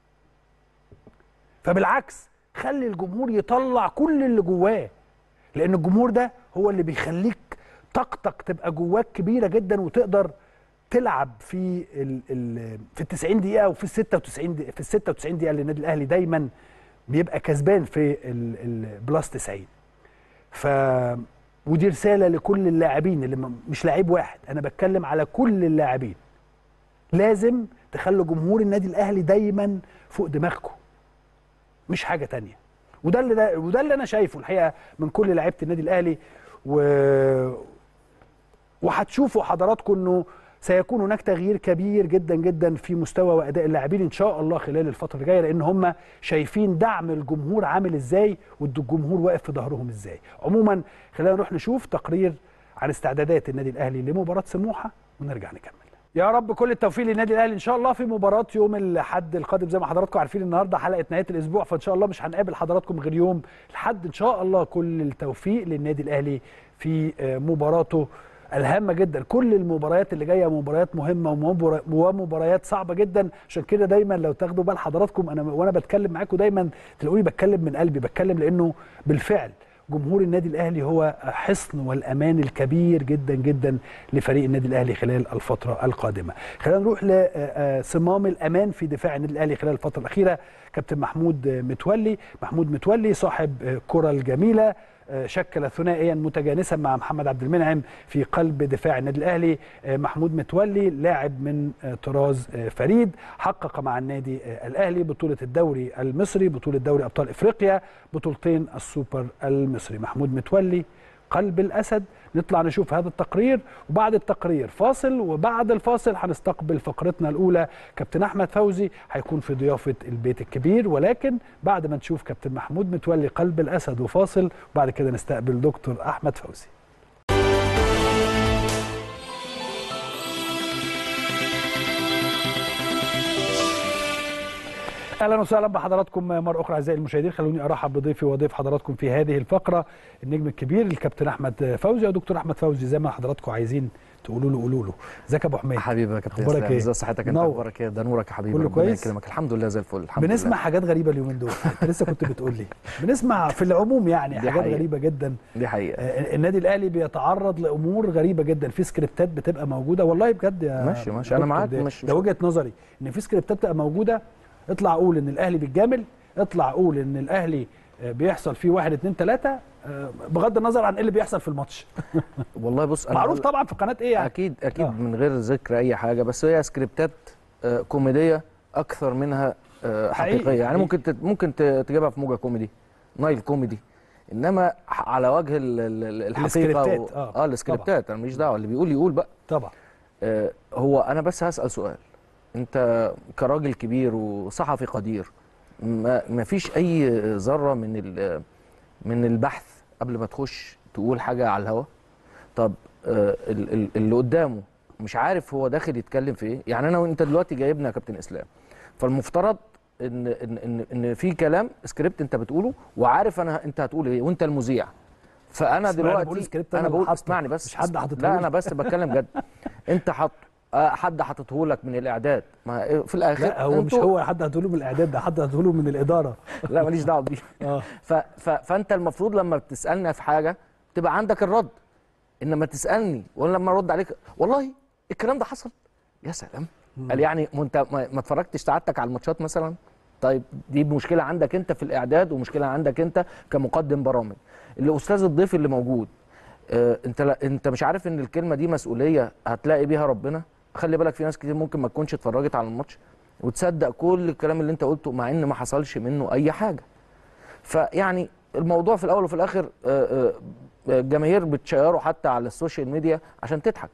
فبالعكس خلي الجمهور يطلع كل اللي جواه لان الجمهور ده هو اللي بيخليك طاقتك تبقى جواك كبيره جدا وتقدر تلعب في ال ال في ال 90 دقيقه وفي ال 96 دقيقة في ال 96 دقيقه اللي النادي الاهلي دايما بيبقى كسبان في البلس 90 ف ودي رساله لكل اللاعبين اللي مش لعيب واحد انا بتكلم على كل اللاعبين لازم تخلوا جمهور النادي الاهلي دايما فوق دماغكم مش حاجه تانية وده اللي ده وده اللي انا شايفه الحقيقه من كل لعيبه النادي الاهلي و وهتشوفوا حضراتكم انه سيكون هناك تغيير كبير جدا جدا في مستوى واداء اللاعبين ان شاء الله خلال الفتره اللي جايه لان هم شايفين دعم الجمهور عامل ازاي والجمهور واقف في ظهرهم ازاي عموما خلينا نروح نشوف تقرير عن استعدادات النادي الاهلي لمباراه سموحه ونرجع نكمل يا رب كل التوفيق للنادي الاهلي ان شاء الله في مباراه يوم الاحد القادم زي ما حضراتكم عارفين النهارده حلقه نهايه الاسبوع فان شاء الله مش هنقابل حضراتكم غير يوم الاحد ان شاء الله كل التوفيق للنادي الاهلي في مباراته الهامه جدا كل المباريات اللي جايه مباريات مهمه ومباريات صعبه جدا عشان كده دايما لو تاخدوا بال حضراتكم انا وانا بتكلم معاكم دايما تلاقوني بتكلم من قلبي بتكلم لانه بالفعل جمهور النادي الاهلي هو حصن والامان الكبير جدا جدا لفريق النادي الاهلي خلال الفتره القادمه. خلينا نروح لصمام الامان في دفاع النادي الاهلي خلال الفتره الاخيره كابتن محمود متولي، محمود متولي صاحب كره الجميله شكل ثنائيا متجانسا مع محمد عبد المنعم في قلب دفاع النادي الاهلي محمود متولي لاعب من طراز فريد حقق مع النادي الاهلي بطوله الدوري المصري بطوله دوري ابطال افريقيا بطولتين السوبر المصري محمود متولي قلب الاسد نطلع نشوف هذا التقرير وبعد التقرير فاصل وبعد الفاصل هنستقبل فقرتنا الاولى كابتن احمد فوزي هيكون في ضيافه البيت الكبير ولكن بعد ما نشوف كابتن محمود متولي قلب الاسد وفاصل وبعد كده نستقبل دكتور احمد فوزي اهلا وسهلا بحضراتكم مره اخرى اعزائي المشاهدين خلوني ارحب بضيفي وضيف حضراتكم في هذه الفقره النجم الكبير الكابتن احمد فوزي يا دكتور احمد فوزي زي ما حضراتكم عايزين تقولوا له قولوا له ازيك يا ابو حميد حبيبي يا كابتن اخبارك ايه ازي صحتك انت اخبارك ايه ده نورك يا حبيبي كله كويس يكرمك الحمد لله زي الفل الحمد بنسمع لله. حاجات غريبه اليومين دول انت لسه كنت بتقول لي بنسمع في العموم يعني دي حاجات حقيقة. غريبه جدا دي حقيقه آه، النادي الاهلي بيتعرض لامور غريبه جدا في سكريبتات بتبقى موجوده والله بجد يا ماشي، ماشي، يا أنا دكتور معاك، ده- مش- ده وجهه نظري ان في سكريبتات بتبقى موجوده اطلع قول ان الاهلي بيتجامل اطلع قول ان الاهلي آه، بيحصل فيه واحد اتنين تلاته آه، بغض النظر عن ايه اللي بيحصل في الماتش والله بص انا معروف بقول- طبعا في قناه ايه يعني اكيد اكيد آه. من غير ذكر اي حاجه بس هي سكريبتات آه، كوميديه اكثر منها آه، حقيقي، حقيقيه يعني حقيقي. ممكن تت- ممكن ت- تجيبها في موجه كوميدي نايل كوميدي انما ح- على وجه ال- ال- ال- الحقيقه السكريبتات، و... آه، اه السكريبتات انا ماليش دعوه اللي بيقول يقول بقى طبعا آه، هو انا بس هسال سؤال انت كراجل كبير وصحفي قدير ما ما فيش اي ذره من ال- من البحث قبل ما تخش تقول حاجه على الهوا طب آه، ال- ال- اللي قدامه مش عارف هو داخل يتكلم في ايه يعني انا وانت دلوقتي جايبنا يا كابتن اسلام فالمفترض ان ان ان, إن في كلام سكريبت انت بتقوله وعارف انا انت هتقول ايه وانت المذيع فانا اسمعني، دلوقتي بقول سكريبت انا أنا اللي بقول حاطه، اسمعني بس مش حد حاططه لا لي. انا بس بتكلم جد انت حط آه، حد حاططه لك من الاعداد ما إيه، في الاخر لا هو مش انتوا- هو حد هتقوله من الاعداد ده حد هتقوله من الاداره لا ماليش دعوه بيه اه ف... ف... فانت المفروض لما بتسالنا في حاجه تبقى عندك الرد انما تسالني وانا لما ارد عليك والله الكلام ده حصل يا سلام قال يعني ما انت ما ما اتفرجتش سعادتك على الماتشات مثلا طيب دي مشكله عندك انت في الاعداد ومشكله عندك انت كمقدم برامج الاستاذ الضيف اللي موجود آه انت لا انت مش عارف ان الكلمه دي مسؤوليه هتلاقي بيها ربنا خلي بالك في ناس كتير ممكن ما تكونش اتفرجت على الماتش وتصدق كل الكلام اللي انت قلته مع ان ما حصلش منه اي حاجه فيعني الموضوع في الاول وفي الاخر آه، آه، الجماهير بتشيره حتى على السوشيال ميديا عشان تضحك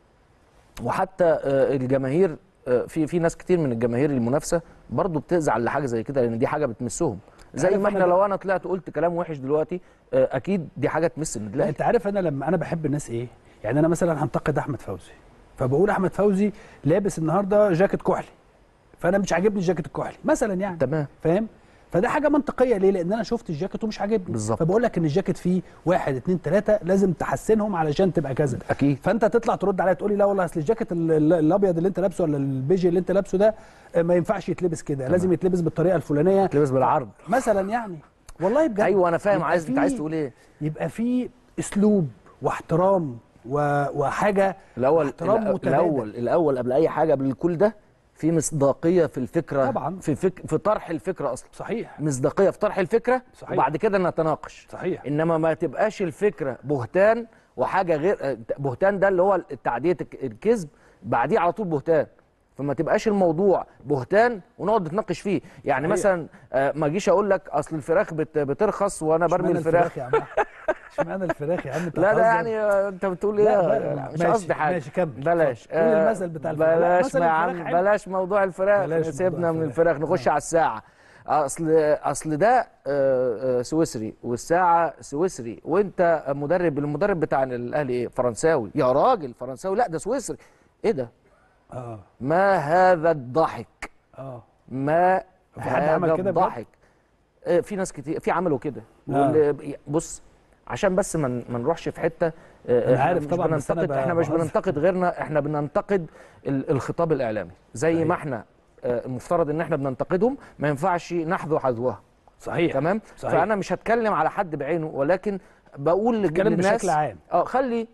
وحتى آه، الجماهير آه، في في ناس كتير من الجماهير المنافسه برضو بتزعل لحاجه زي كده لان دي حاجه بتمسهم زي عارف ما أنا احنا ده- لو انا طلعت قلت كلام وحش دلوقتي آه، اكيد دي حاجه تمس النادي لا الاهلي انت عارف انا لما انا بحب الناس ايه يعني انا مثلا هنتقد احمد فوزي فبقول احمد فوزي لابس النهارده جاكيت كحلي فانا مش عاجبني الجاكيت الكحلي مثلا يعني تمام فاهم فده حاجه منطقيه ليه لان انا شفت الجاكيت ومش عاجبني بالظبط. فبقول لك ان الجاكيت فيه واحد اتنين تلاته لازم تحسنهم علشان تبقى كذا اكيد فانت تطلع ترد عليا تقول لي لا والله اصل الجاكيت ال- ال- الابيض اللي انت لابسه ولا البيجي اللي انت لابسه ده آه، ما ينفعش يتلبس كده لازم يتلبس بالطريقه الفلانيه تلبس بالعرض مثلا يعني والله بجد ايوه انا فاهم يبقى عايز انت في- عايز تقول ايه يبقى في اسلوب واحترام و... وحاجه الاول احترام الأ- متبادل. الاول الاول قبل اي حاجه قبل كل ده في مصداقيه في الفكره طبعاً. في فك... في طرح الفكره اصلا صحيح مصداقيه في طرح الفكره صحيح. وبعد كده نتناقش صحيح انما ما تبقاش الفكره بهتان وحاجه غير آه، بهتان ده اللي هو تعديه الك- الكذب بعديه على طول بهتان فما تبقاش الموضوع بهتان ونقعد نتناقش فيه يعني صحيح. مثلا آه، ما اجيش اقول لك اصل الفراخ بت... بترخص وانا برمي اشمعنى الفراخ يا عم اشمعنى الفراخ يا عم انت لا ده بتهزر؟ يعني آه، انت بتقول ايه لا، لا، لا، لا، مش ماشي، قصدي حاجه ماشي، كمل، بلاش اتفضل. قول المثل بتاع الفراخ. لا، بلاش مثل ما يا عم الفراخ حلو. بلاش موضوع الفراخ بلاش موضوع سيبنا من الفراخ. الفراخ نخش آه. على الساعه اصل اصل ده آه، آه، سويسري والساعه سويسري وانت مدرب المدرب بتاع الاهلي ايه فرنساوي يا راجل فرنساوي لا ده سويسري ايه ده اه ما هذا الضحك اه ما في حد عمل هذا كده بجد؟ الضحك آه، في ناس كتير في عملوا كده آه. واللي- بص عشان بس ما ن- ما نروحش في حته آه، أنا إحنا عارف مش طبعاً، بس أنا بننتقد ب- احنا مش بهزر. بننتقد غيرنا احنا بننتقد ال- الخطاب الاعلامي زي صحيح. ما احنا آه، المفترض ان احنا بننتقدهم ما ينفعش نحذو حذوها صحيح تمام صحيح. فانا مش هتكلم على حد بعينه ولكن بقول لج- اتكلم للناس بشكل عام اه خلي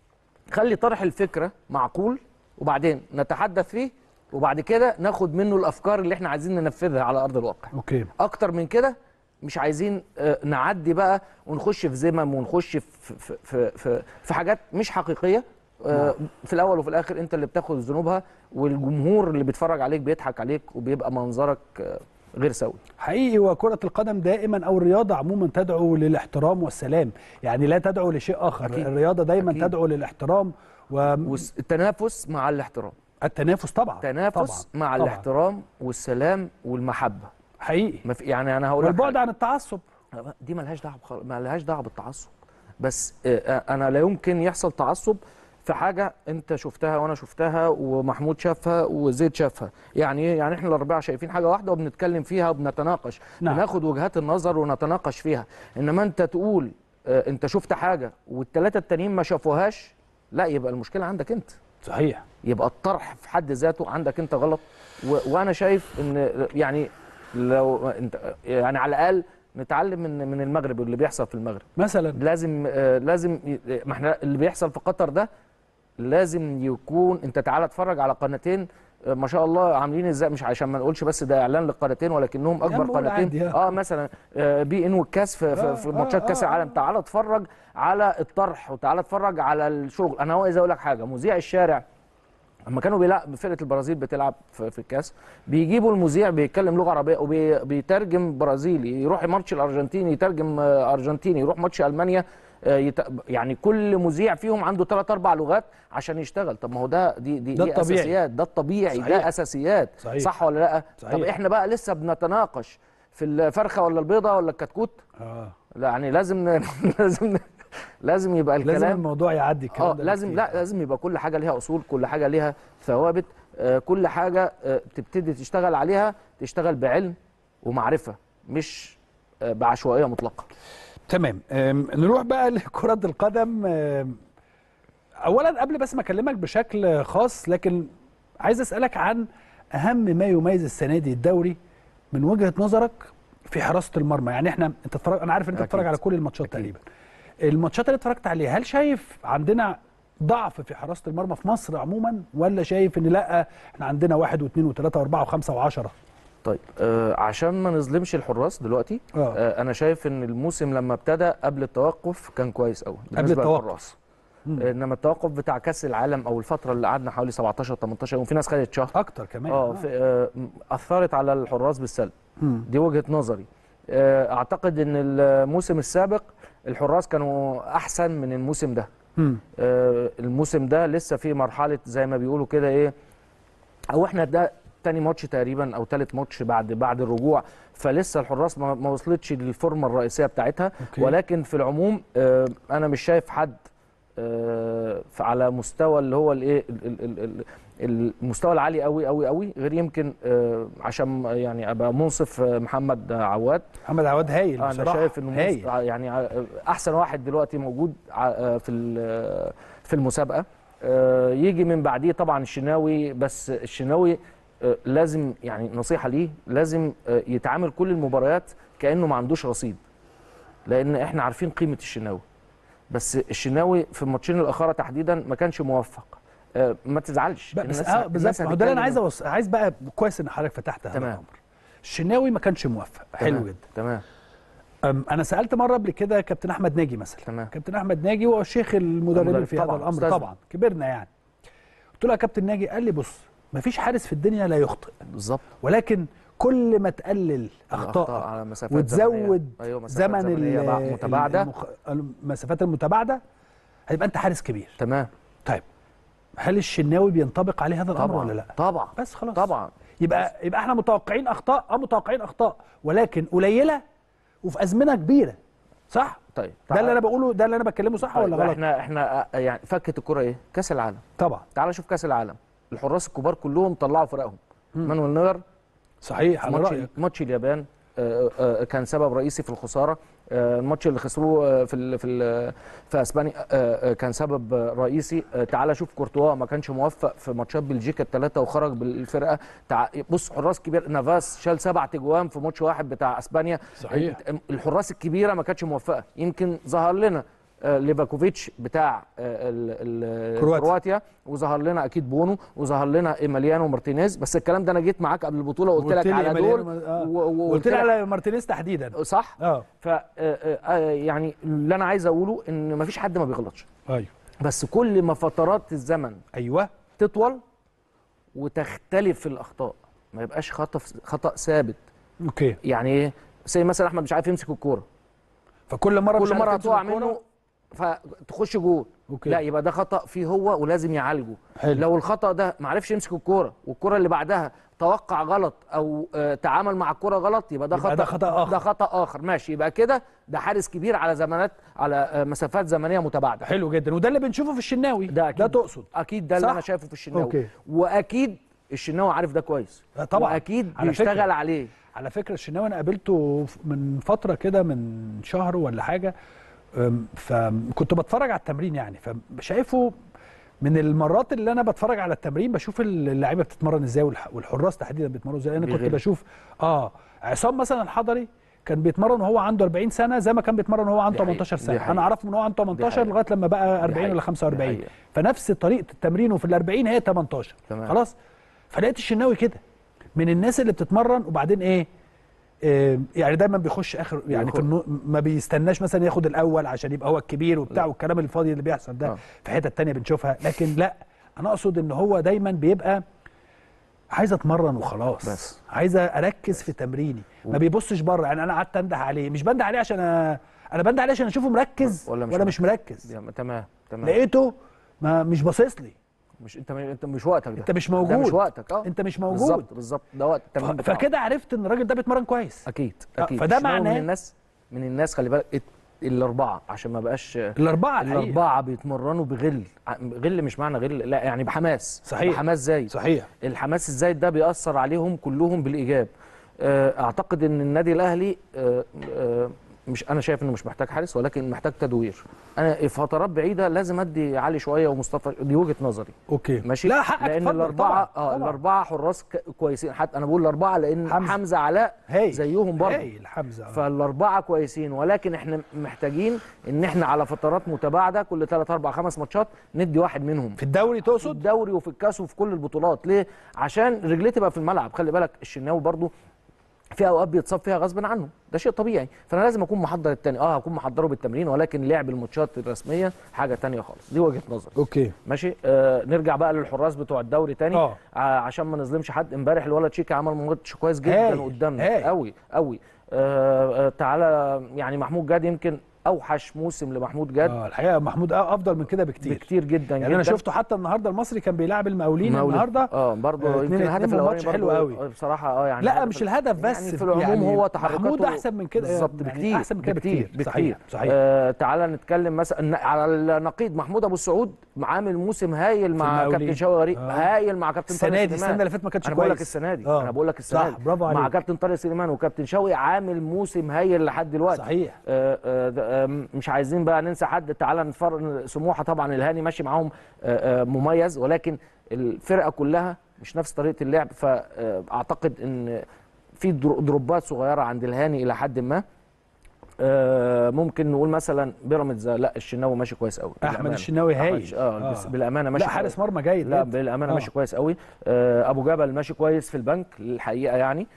خلي طرح الفكره معقول وبعدين نتحدث فيه وبعد كده ناخد منه الافكار اللي احنا عايزين ننفذها على ارض الواقع اوكي اكتر من كده مش عايزين آه، نعدي بقى ونخش في زمم ونخش في في في, في, في حاجات مش حقيقيه آه، في الاول وفي الاخر انت اللي بتاخد ذنوبها والجمهور اللي بيتفرج عليك بيضحك عليك وبيبقى منظرك آه، غير سوي حقيقي وكرة القدم دائما أو الرياضة عموما تدعو للاحترام والسلام يعني لا تدعو لشيء آخر أكيد. الرياضة دايما أكيد. تدعو للاحترام والتنافس مع الاحترام والتنافس طبعا تنافس طبعا. مع طبعا. الاحترام والسلام والمحبه حقيقي ما في يعني انا هقول لك والبعد حاجة. عن التعصب دي ملهاش دعوه بخ... ملهاش دعوه بالتعصب بس آه، انا لا يمكن يحصل تعصب في حاجه انت شفتها وانا شفتها ومحمود شافها وزيد شافها يعني ايه يعني احنا الاربعه شايفين حاجه واحده وبنتكلم فيها وبنتناقش نعم. بناخد وجهات النظر ونتناقش فيها انما انت تقول آه، انت شفت حاجه والثلاثه التانيين ما شافوهاش لا يبقى المشكله عندك انت صحيح يبقى الطرح في حد ذاته عندك انت غلط و... وانا شايف ان يعني لو انت يعني على الاقل نتعلم من من المغرب اللي بيحصل في المغرب مثلا لازم آه، لازم ي- ما احنا اللي بيحصل في قطر ده لازم يكون انت تعالى اتفرج على قناتين آه، ما شاء الله عاملين ازاي مش عشان ما نقولش بس ده اعلان للقناتين ولكنهم يا عم اكبر قول عادي، قناتين آه. اه مثلا آه، بي ان والكاس في, آه، في, في آه، ماتشات كاس آه، العالم آه. تعالى اتفرج على الطرح وتعالى اتفرج على الشغل انا عايز اقول لك حاجه مذيع الشارع لما كانوا بيلعب فرقه البرازيل بتلعب في, في الكاس بيجيبوا المذيع بيتكلم لغه عربيه وبيترجم برازيلي يروح ماتش الارجنتيني يترجم آه، ارجنتيني يروح ماتش المانيا آه، يت... يعني كل مذيع فيهم عنده ثلاث اربع لغات عشان يشتغل طب ما هو ده دي دي, ده دي الطبيعي. اساسيات ده الطبيعي صحيح. ده اساسيات صحيح. صح ولا لا صحيح. طب احنا بقى لسه بنتناقش في الفرخه ولا البيضه ولا الكتكوت اه لا يعني لازم لازم لازم يبقى لازم الكلام الموضوع يعدي الكلام اه ده لازم بكتير. لا لازم يبقى كل حاجه ليها اصول كل حاجه ليها ثوابت آه كل حاجه آه تبتدي تشتغل عليها تشتغل بعلم ومعرفه مش آه بعشوائيه مطلقه تمام أم، نروح بقى لكرة القدم أم، أولا قبل بس ما أكلمك بشكل خاص لكن عايز أسألك عن أهم ما يميز السنة دي الدوري من وجهة نظرك في حراسة المرمى يعني احنا انت اتفرج انا عارف ان انت أكيد. بتتفرج على كل الماتشات أكيد. تقريبا الماتشات اللي اتفرجت عليها هل شايف عندنا ضعف في حراسة المرمى في مصر عموما ولا شايف ان لا احنا عندنا واحد واثنين وثلاثة واربعة وخمسة وعشرة طيب آه عشان ما نظلمش الحراس دلوقتي اه آه انا شايف ان الموسم لما ابتدى قبل التوقف كان كويس قوي بالنسبة التوقف. للحراس. مم. آه، انما التوقف بتاع كاس العالم او الفتره اللي قعدنا حوالي 17 18 يوم في ناس خدت شهر اكتر كمان اه في- آه، اثرت على الحراس بالسلب مم. دي وجهه نظري آه، اعتقد ان الموسم السابق الحراس كانوا احسن من الموسم ده مم. آه، الموسم ده لسه في مرحله زي ما بيقولوا كده ايه او احنا ده تاني ماتش تقريبا او تالت ماتش بعد بعد الرجوع فلسه الحراس ما ما وصلتش للفورمه الرئيسيه بتاعتها أوكي. ولكن في العموم آه، انا مش شايف حد آه، ف- على مستوى اللي هو الايه ال- ال- ال- ال- المستوى العالي قوي قوي قوي غير يمكن آه، عشان يعني ابقى منصف آه، محمد عواد محمد عواد هايل انا بصراحة شايف انه هايل مص- يعني ع- احسن واحد دلوقتي موجود ع- في ال- في المسابقه آه، يجي من بعديه طبعا الشناوي بس الشناوي آه، لازم يعني نصيحه ليه لازم آه، يتعامل كل المباريات كانه ما عندوش رصيد لان احنا عارفين قيمه الشناوي بس الشناوي في الماتشين الاخرى تحديدا ما كانش موفق آه، ما تزعلش بقى بس الناس- اه بالظبط الناس ما هو ده اللي انا هتتكلم. عايز أوص... عايز بقى كويس ان حضرتك فتحت هذا تمام. الامر الشناوي ما كانش موفق حلو تمام، جدا تمام أم انا سالت مره قبل كده كابتن احمد ناجي مثلا تمام. كابتن احمد ناجي هو شيخ المدربين المدرب في هذا طبعاً، الامر أستاذنا. طبعا كبرنا يعني قلت له يا كابتن ناجي قال لي بص ما فيش حارس في الدنيا لا يخطئ بالظبط ولكن كل ما تقلل اخطائك على مسافات وتزود زمنية. أيوة مسافات زمن زمنية ال- بقى متباعده المخ... المسافات المتباعده هيبقى انت حارس كبير تمام طيب هل الشناوي بينطبق عليه هذا الامر طبعا ولا لا طبعا بس خلاص طبعا يبقى يبقى احنا متوقعين اخطاء اه متوقعين اخطاء ولكن قليله وفي ازمنه كبيره صح طيب ده اللي انا بقوله ده اللي انا بتكلمه صح ولا غلط احنا احنا آه، يعني فكت الكره ايه كاس العالم طبعا تعال شوف كاس العالم الحراس الكبار كلهم طلعوا فرقهم مانويل نوير صحيح على ماتش رايك ماتش اليابان آه، آه، كان سبب رئيسي في الخساره آه، الماتش اللي خسروه آه، في ال في ال في اسبانيا آه، آه، كان سبب آه، رئيسي آه، تعال شوف كورتوا ما كانش موفق في ماتشات بلجيكا الثلاثه وخرج بالفرقه تع... بص حراس كبير نافاس شال سبع تجوان في ماتش واحد بتاع اسبانيا صحيح. الحراس الكبيره ما كانتش موفقه يمكن ظهر لنا آه، ليفاكوفيتش بتاع آه، ال- ال- كرواتيا. كرواتيا وظهر لنا اكيد بونو وظهر لنا ايماليانو مارتينيز بس الكلام ده انا جيت معاك قبل البطوله وقلت لك لي على مليان دول وم- آه. و- و- قلت لي على مارتينيز تحديدا صح اه ف آه، آه، يعني اللي انا عايز اقوله ان مفيش حد ما بيغلطش ايوه بس كل ما فترات الزمن ايوه تطول وتختلف الاخطاء ما يبقاش خطا خطا ثابت اوكي يعني ايه زي مثلا احمد مش عارف يمسك الكوره فكل مره مش كل عارف مره يمسك هتقع الكورة. منه فتخش جول أوكي. لا يبقى ده خطا فيه هو ولازم يعالجه حلو. لو الخطا ده ما عرفش يمسك الكوره والكوره اللي بعدها توقع غلط او آه، تعامل مع الكوره غلط يبقى ده يبقى خطا ده خطأ آخر. ده خطا اخر ماشي يبقى كده ده حارس كبير على زمانات على آه، مسافات زمنيه متباعده حلو جدا وده اللي بنشوفه في الشناوي ده أكيد. ده تقصد اكيد ده اللي صح؟ انا شايفه في الشناوي أوكي. واكيد الشناوي عارف ده كويس آه، طبعاً. واكيد على بيشتغل فكرة. عليه على فكره الشناوي انا قابلته من فتره كده من شهر ولا حاجه أم، فكنت بتفرج على التمرين يعني فشايفه من المرات اللي انا بتفرج على التمرين بشوف اللعيبه بتتمرن ازاي والح- والحراس تحديدا بيتمرنوا ازاي انا كنت بيغل. بشوف اه عصام مثلا الحضري كان بيتمرن وهو عنده 40 سنه زي ما كان بيتمرن وهو عنده دي حقيقة. 18 دي سنه حقيقة. انا اعرفه من هو عنده 18 حقيقة. لغايه لما بقى 40 حقيقة. ولا دي 45 حقيقة. فنفس طريقه تمرينه في ال 40 هي 18 تمام. خلاص فلقيت الشناوي كده من الناس اللي بتتمرن وبعدين ايه آه، يعني دايما بيخش اخر يعني في بيخ- النو... ما بيستناش مثلا ياخد الاول عشان يبقى هو الكبير وبتاع والكلام الفاضي اللي بيحصل ده آه. في حته تانية بنشوفها لكن لا انا اقصد ان هو دايما بيبقى عايز اتمرن وخلاص بس. عايز اركز في تمريني ما بيبصش بره يعني انا قعدت انده عليه مش بنده عليه عشان أ- انا بند عليه عشان اشوفه مركز ولا مش ولا مش مركز يعني تمام تمام لقيته ما مش باصص لي مش انت انت مش وقتك ده انت مش ده موجود مش وقتك اه انت مش موجود بالظبط بالظبط ده وقت ف- التمرين بتاعه. فكده عرفت ان الراجل ده بيتمرن كويس اكيد آه، اكيد فده الشناوي معناه- من الناس من الناس خلي بالك ات- الاربعه عشان ما بقاش الاربعه الحقيقة. الاربعه بيتمرنوا بغل ع- غل مش معنى غل لا يعني بحماس صحيح. بحماس زايد صحيح الحماس الزايد ده بيأثر عليهم كلهم بالإيجاب آه، أعتقد إن النادي الأهلي آه، آه، مش أنا شايف إنه مش محتاج حارس ولكن محتاج تدوير أنا في فترات بعيدة لازم أدي علي شوية ومصطفى دي وجهة نظري اوكي ماشي لا حقك لأن اتفضل، الأربعة طبعاً، آه طبعاً. الأربعة حراس ك- كويسين حتى أنا بقول الأربعة لأن حمزة. حمزة, علاء هايل زيهم برضه هايل حمزه آه. فالاربعه كويسين ولكن احنا محتاجين ان احنا على فترات متباعده كل 3 4 5 ماتشات ندي واحد منهم في الدوري في تقصد الدوري وفي الكاس وفي كل البطولات ليه عشان رجليه تبقى في الملعب خلي بالك الشناوي برضو في اوقات بيتصاب فيها غصب عنه ده شيء طبيعي فانا لازم اكون محضر التاني اه هكون محضره بالتمرين ولكن لعب الماتشات الرسميه حاجه تانية خالص دي وجهه نظري اوكي ماشي آه نرجع بقى للحراس بتوع الدوري تاني آه. آه عشان ما نظلمش حد امبارح الولد شيكا عمل ماتش كويس جدا هايل، قدامنا هايل. قوي قوي آه آه تعالى يعني محمود جاد يمكن اوحش موسم لمحمود جاد اه الحقيقه محمود آه افضل من كده بكتير بكتير جدا يعني جدا انا شفته حتى النهارده المصري كان بيلاعب المقاولين مولد. النهارده اه برضه آه، يمكن اتنين- الهدف اتنين الاولاني ماتش حلو برضه قوي. آه، بصراحه اه يعني لا الهدف مش الهدف بس يعني في العموم يعني هو تحركاته محمود احسن من كده بالظبط يعني بكتير احسن من كده بكتير بكتير بكتير صحيح صحيح آه تعالى نتكلم مثلا على النقيض محمود ابو السعود عامل موسم هايل مع المقاولين. كابتن شوقي غريب آه. هايل مع كابتن طارق السنه دي سليمان. السنه اللي فاتت ما كانتش انا بقول لك كويس. السنه دي آه. انا بقول لك السنه صح، دي برافو مع عليك. كابتن طارق سليمان وكابتن شوقي عامل موسم هايل لحد دلوقتي صحيح آه، آه، ده، آه، مش عايزين بقى ننسى حد تعالى نتفرج سموحه طبعا الهاني ماشي معاهم آه، آه، مميز ولكن الفرقه كلها مش نفس طريقه اللعب فاعتقد ان في درو- دروبات صغيره عند الهاني الى حد ما آه، ممكن نقول مثلا بيراميدز لا الشناوي ماشي كويس قوي احمد بالأمانة. الشناوي أحمد هايل الش- اه, بس آه. بالامانه ماشي لا كويس. حارس مرمى جيد لا جدا. بالامانه آه. ماشي كويس قوي آه، ابو جبل ماشي كويس في البنك الحقيقه يعني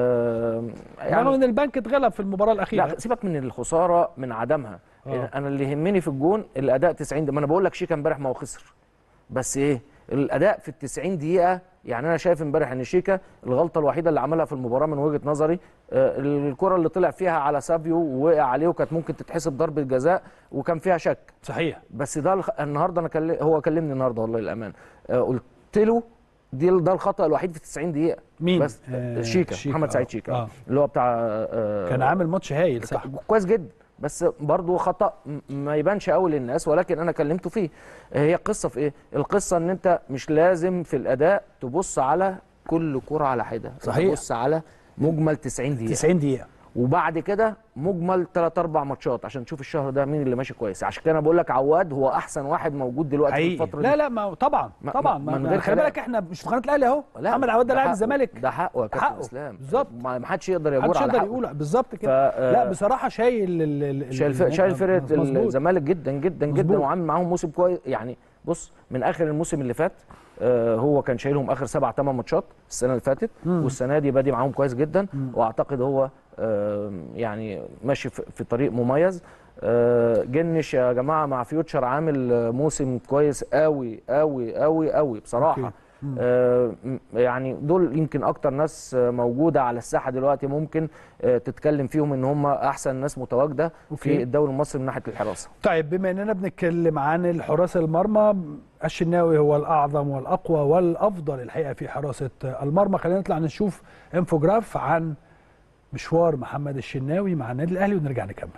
آه، رغم ان البنك اتغلب في المباراه الاخيره لا سيبك من الخساره من عدمها آه. انا اللي يهمني في الجون الاداء 90 دقيقه ما انا بقول لك شيكا امبارح ما هو خسر بس ايه الاداء في ال 90 دقيقه يعني انا شايف امبارح ان شيكا الغلطه الوحيده اللي عملها في المباراه من وجهه نظري آه، الكره اللي طلع فيها على سافيو ووقع عليه وكانت ممكن تتحسب ضربه جزاء وكان فيها شك صحيح بس ده الخ... النهارده انا كل... هو كلمني النهارده والله الامان آه، قلت له دي ده الخطا الوحيد في 90 دقيقه مين؟ بس آه، شيكا, شيكا، محمد آه. سعيد شيكا آه. اللي هو بتاع آه، كان عامل ماتش هايل صح كويس جدا بس برضه خطا م- ما يبانش قوي للناس ولكن انا كلمته فيه هي القصه في ايه القصه ان انت مش لازم في الاداء تبص على كل كره على حده صحيح. تبص على مجمل 90 دقيقه 90 دقيقه وبعد كده مجمل 3 4 ماتشات عشان تشوف الشهر ده مين اللي ماشي كويس عشان كده انا بقول لك عواد هو احسن واحد موجود دلوقتي في حقيقي الفتره لا دي لا ما طبعا ما- طبعا ما- ما من غير خلي كلام. بالك احنا مش في قناه الاهلي اهو لا محمد عواد ده ده لاعب حقه. الزمالك ده حقه يا كابتن حقه. اسلام بالظبط. ما ما حدش يقدر يجور محدش على يقدر حقه يقول بالظبط ف- كده آه، لا بصراحه شايل ال- ال- شايل ف- ال- شايل فرقه مظبوط. الزمالك جدا جدا جدا مظبوط. وعامل معاهم موسم كويس يعني بص من اخر الموسم اللي فات آه، هو كان شايلهم اخر سبع ثمان ماتشات السنه اللي فاتت مم. والسنه دي بادي معاهم كويس جدا مم. واعتقد هو آه، يعني ماشي في في طريق مميز آه، جنش يا جماعه مع فيوتشر عامل آه، موسم كويس قوي قوي قوي قوي بصراحه أوكي. مم. آه، م- يعني دول يمكن اكتر ناس آه، موجوده على الساحه دلوقتي ممكن آه، تتكلم فيهم ان هم احسن ناس متواجده أوكي. في الدوري المصري من ناحيه الحراسه طيب بما اننا بنتكلم عن الحراس المرمى الشناوي هو الاعظم والاقوى والافضل الحقيقه في حراسه المرمى خلينا نطلع نشوف انفوجراف عن مشوار محمد الشناوي مع النادي الاهلي ونرجع نكمل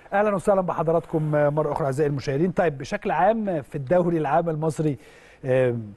اهلا وسهلا بحضراتكم مره اخرى اعزائي المشاهدين طيب بشكل عام في الدوري العام المصري آم،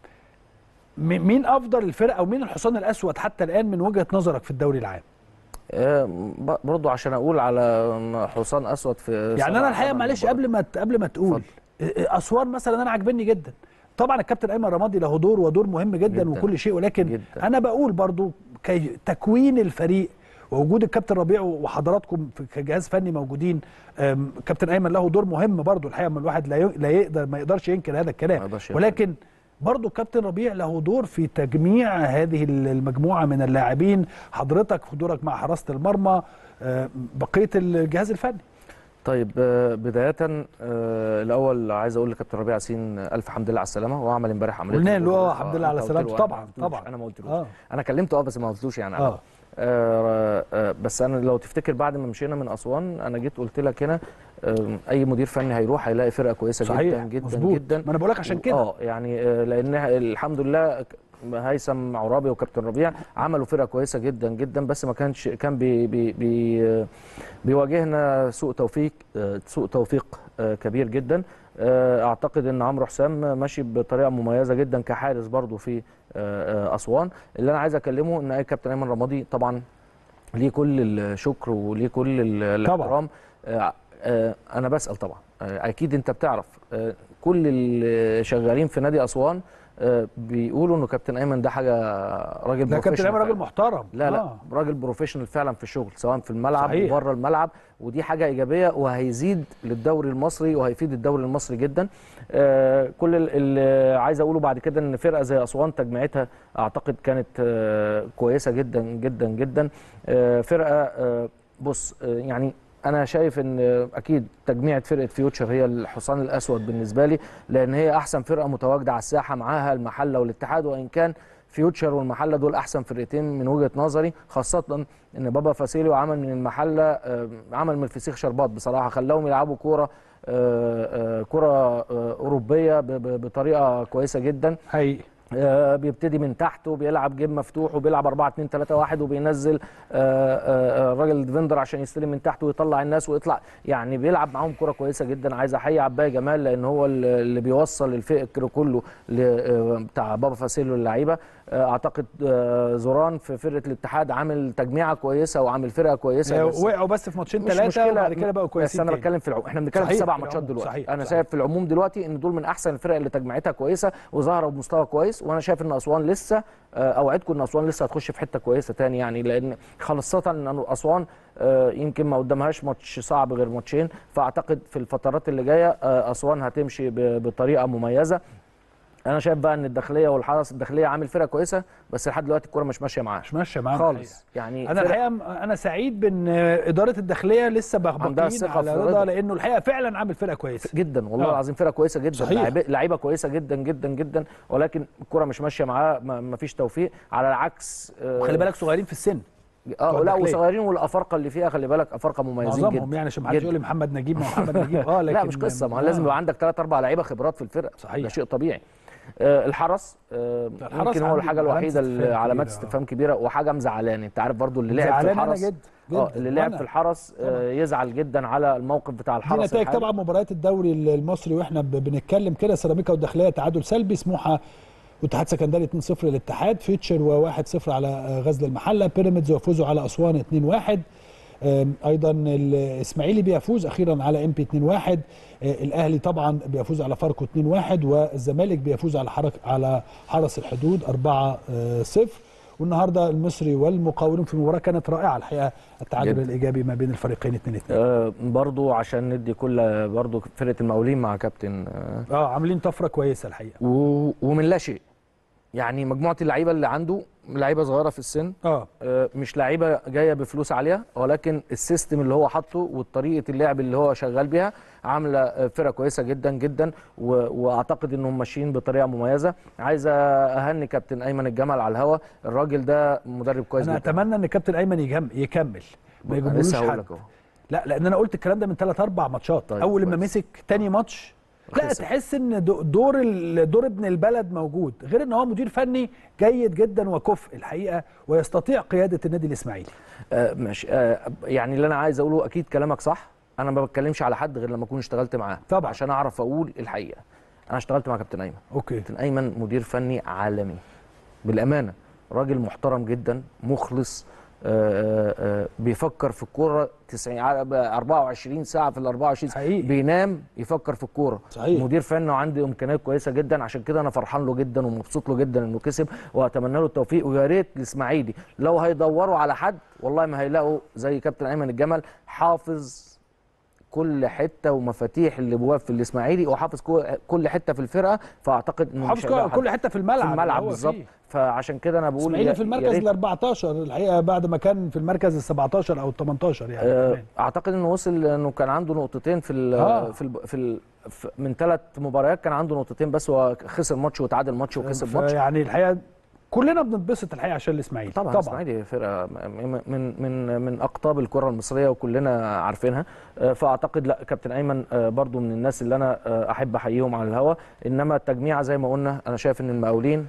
م- مين افضل الفرق او مين الحصان الاسود حتى الان من وجهه نظرك في الدوري العام آه، ب- برضو عشان اقول على حصان اسود في يعني انا سبع الحقيقه ثمان معلش مباريات. قبل ما ت- قبل ما تقول اسوان مثلا انا عاجبني جدا طبعا الكابتن ايمن رمادي له دور ودور مهم جدا, جداً. وكل شيء ولكن جداً. انا بقول برضو كي تكوين الفريق ووجود الكابتن ربيع وحضراتكم في- كجهاز فني موجودين أم، كابتن ايمن له دور مهم برضو الحقيقه من الواحد لا ي- لا يقدر ما يقدرش ينكر هذا ما الكلام يقدرش ينكر. ولكن برضو الكابتن ربيع له دور في تجميع هذه المجموعه من اللاعبين حضرتك في دورك مع حراسه المرمى أم، بقيه الجهاز الفني طيب آه، بدايه آه، الاول عايز اقول لكابتن ربيع ياسين الف حمد لله على السلامه هو عمل امبارح عمليه قلنا له الغضروف. آه، الحمد آه، لله على أنت قلت له سلامته. أنا ما طبعاً، قلتلوش، طبعاً. انا ما قلتلوش آه. انا كلمته اه بس ما قلتلوش يعني اه آه آه بس انا لو تفتكر بعد ما مشينا من اسوان انا جيت قلت لك هنا آه اي مدير فني هيروح هيلاقي فرقه كويسه صحيح جدا جدا مظبوط. جدا ما انا بقول لك عشان كده اه يعني آه لان الحمد لله ك- هيثم عرابي وكابتن ربيع عملوا فرقه كويسه جدا جدا بس ما كانش كان بي بي بي آه، بيواجهنا سوء توفيق آه، سوء توفيق آه، كبير جدا آه، اعتقد ان عمرو حسام ماشي بطريقه مميزه جدا كحارس برضو في آه، آه، اسوان اللي انا عايز اكلمه ان اي كابتن ايمن رمادي طبعا ليه كل الشكر وليه كل ال- الاحترام آه، آه، انا بسال طبعا آه، اكيد انت بتعرف آه، كل اللي شغالين في نادي اسوان آه، بيقولوا انه كابتن ايمن ده حاجه راجل ده كابتن بروفيشنال ايمن راجل فعلاً. محترم لا لا آه. راجل بروفيشنال فعلا في الشغل سواء في الملعب صحيح. وبره الملعب ودي حاجه ايجابيه وهيزيد للدوري المصري وهيفيد الدوري المصري جدا آه كل ال- اللي عايز اقوله بعد كده ان فرقه زي اسوان تجميعتها اعتقد كانت آه كويسه جدا جدا جدا آه فرقه آه بص آه يعني انا شايف ان آه، اكيد تجميعه فرقه فيوتشر هي الحصان الاسود بالنسبه لي لان هي احسن فرقه متواجده على الساحه معاها المحله والاتحاد وان كان فيوتشر والمحله دول احسن فرقتين من وجهه نظري خاصه ان بابا فاسيليو عمل من المحله آه، عمل من الفسيخ شربات بصراحه خلاهم يلعبوا كوره آه، آه، كره آه، اوروبيه ب- ب- بطريقه كويسه جدا حقيقي آه، بيبتدي من تحت وبيلعب جيم مفتوح وبيلعب 4 2 3 1 وبينزل آه، آه، آه، الراجل ديفندر عشان يستلم من تحت ويطلع الناس ويطلع يعني بيلعب معاهم كرة كويسه جدا عايز احيي عباية جمال لان هو اللي اللي بيوصل الفكر كله ل- آه، بتاع بابا فاسيلو اللعيبه آه، اعتقد آه، زوران في فرقه الاتحاد عامل تجميعه كويسه وعامل فرقه كويسه بس وقعوا بس في ماتشين مش ثلاثه مشكله وبعد كده بقوا بس كويسين انا تاني. بتكلم في العموم احنا بنتكلم في صحيح، سبع في ماتشات العموم، دلوقتي صحيح، انا صحيح. شايف في العموم دلوقتي ان دول من احسن الفرق اللي تجميعتها كويسه وظاهره بمستوى كويس وانا شايف ان اسوان لسه آه، اوعدكم ان اسوان لسه هتخش في حته كويسه تاني يعني لان خاصه ان اسوان آه، يمكن ما قدامهاش ماتش صعب غير ماتشين فاعتقد في الفترات اللي جايه آه، اسوان هتمشي ب- بطريقه مميزه انا شايف بقى ان الداخليه والحرس الداخليه عامل فرقه كويسه بس لحد دلوقتي الكوره مش ماشيه معاه مش ماشيه معاهم خالص يعني انا فرق- الحقيقه م- انا سعيد بان اداره الداخليه لسه عندها بغبقين الثقة على في رضا رضا. لانه الحقيقه فعلا عامل فرقه كويسه جدا والله آه. العظيم فرقه كويسه جدا صحيح. لعيبه لعيبه كويسه جدا جدا جدا ولكن الكره مش ماشيه معاه ما ما فيش توفيق على العكس آه، وخلي بالك صغيرين في السن اه لا الداخلية. وصغيرين والافارقه اللي فيها خلي بالك افارقه مميزين معظمهم جدا يعني عشان ما حدش جداً. يقول لي محمد نجيب ما هو محمد نجيب اه لكن لا مش قصه ما هو لازم يبقى عندك ثلاث اربع لعيبه خبرات في الفرقه صحيح. ده شيء طبيعي آه الحرس آه الحرس يمكن هو عندي الحاجه علامة الوحيده اللي استفهام علامات كبيرة، آه. استفهام كبيره وحاجه مزعلاني انت عارف برضو اللي لعب في زعلان انا الحرس جدا اه جدا اللي لعب وأنا. في الحرس آه يزعل جدا على الموقف بتاع دي الحرس نتائج الحالي. طبعا مباريات الدوري المصري واحنا ب- بنتكلم كده سيراميكا والداخليه تعادل سلبي سموحه واتحاد سكندري 2-0 للاتحاد فيتشر و1-0 على غزل المحله بيراميدز وفوزوا على اسوان 2-1 آم، ايضا الاسماعيلي بيفوز اخيرا على ام بي 2-1 آه، الاهلي طبعا بيفوز على فاركو 2-1 والزمالك بيفوز على حرك على حرس الحدود 4-0 والنهارده المصري والمقاولون في مباراه كانت رائعه الحقيقه التعادل جدا. الايجابي ما بين الفريقين 2-2 آه برضو عشان ندي كل برضو فرقه المقاولين مع كابتن آه اه عاملين طفره كويسه الحقيقه و- ومن لا شيء يعني مجموعه اللعيبه اللي عنده لعيبه صغيره في السن اه آه، مش لعيبه جايه بفلوس عاليه ولكن السيستم اللي هو حاطه وطريقه اللعب اللي هو شغال بيها عامله آه، فرقه كويسه جدا جدا و- واعتقد انهم ماشيين بطريقه مميزه عايز اهني كابتن ايمن الجمل على الهوا الراجل ده مدرب كويس انا جدا اتمنى ان كابتن ايمن يجم يكمل ما أنا يجيبولوش لسه هقول حد لك اهو لا لان انا قلت الكلام ده من ثلاث اربع ماتشات طيب، اول ما كويس. مسك تاني ماتش لا خسر. تحس ان دو- دور ال- دور ابن البلد موجود غير ان هو مدير فني جيد جدا وكفء الحقيقه ويستطيع قياده النادي الاسماعيلي آه ماشي آه يعني اللي انا عايز اقوله اكيد كلامك صح انا ما بتكلمش على حد غير لما اكون اشتغلت معاه طبعا. عشان اعرف اقول الحقيقه انا اشتغلت مع كابتن ايمن اوكي كابتن ايمن مدير فني عالمي بالامانه راجل محترم جدا مخلص آه، آه، آه، بيفكر في الكوره 90 على- 24 ساعه في ال 24 ساعه حقيقي. بينام يفكر في الكوره صحيح. مدير فني وعنده امكانيات كويسه جدا عشان كده انا فرحان له جدا ومبسوط له جدا انه كسب واتمنى له التوفيق ويا ريت الاسماعيلي لو هيدوروا على حد والله ما هيلاقوا زي كابتن ايمن الجمل حافظ كل حته ومفاتيح الابواب في الاسماعيلي وحافظ كو- كل حته في الفرقه فاعتقد انه حافظ مش هيلاقوا كل حد حته في الملعب في اللي الملعب هو بالظبط فيه. فعشان كده انا بقول اسماعيلي يا- في يا المركز ريت- ال 14 الحقيقه بعد ما كان في المركز ال 17 او ال 18 يعني آه، كمان. اعتقد انه وصل انه كان عنده نقطتين في ال آه. في ال في ال في- من ثلاث مباريات كان عنده نقطتين بس هو خسر ماتش وتعادل ماتش وكسب ماتش يعني الحقيقه كلنا بنتبسط الحقيقه عشان الاسماعيلي طبعا, طبعا. الاسماعيلي فرقه من من من من اقطاب الكره المصريه وكلنا عارفينها آه، فاعتقد لا كابتن ايمن آه، برضو من الناس اللي انا آه، احب احييهم على الهوا انما التجميعه زي ما قلنا انا شايف ان المقاولين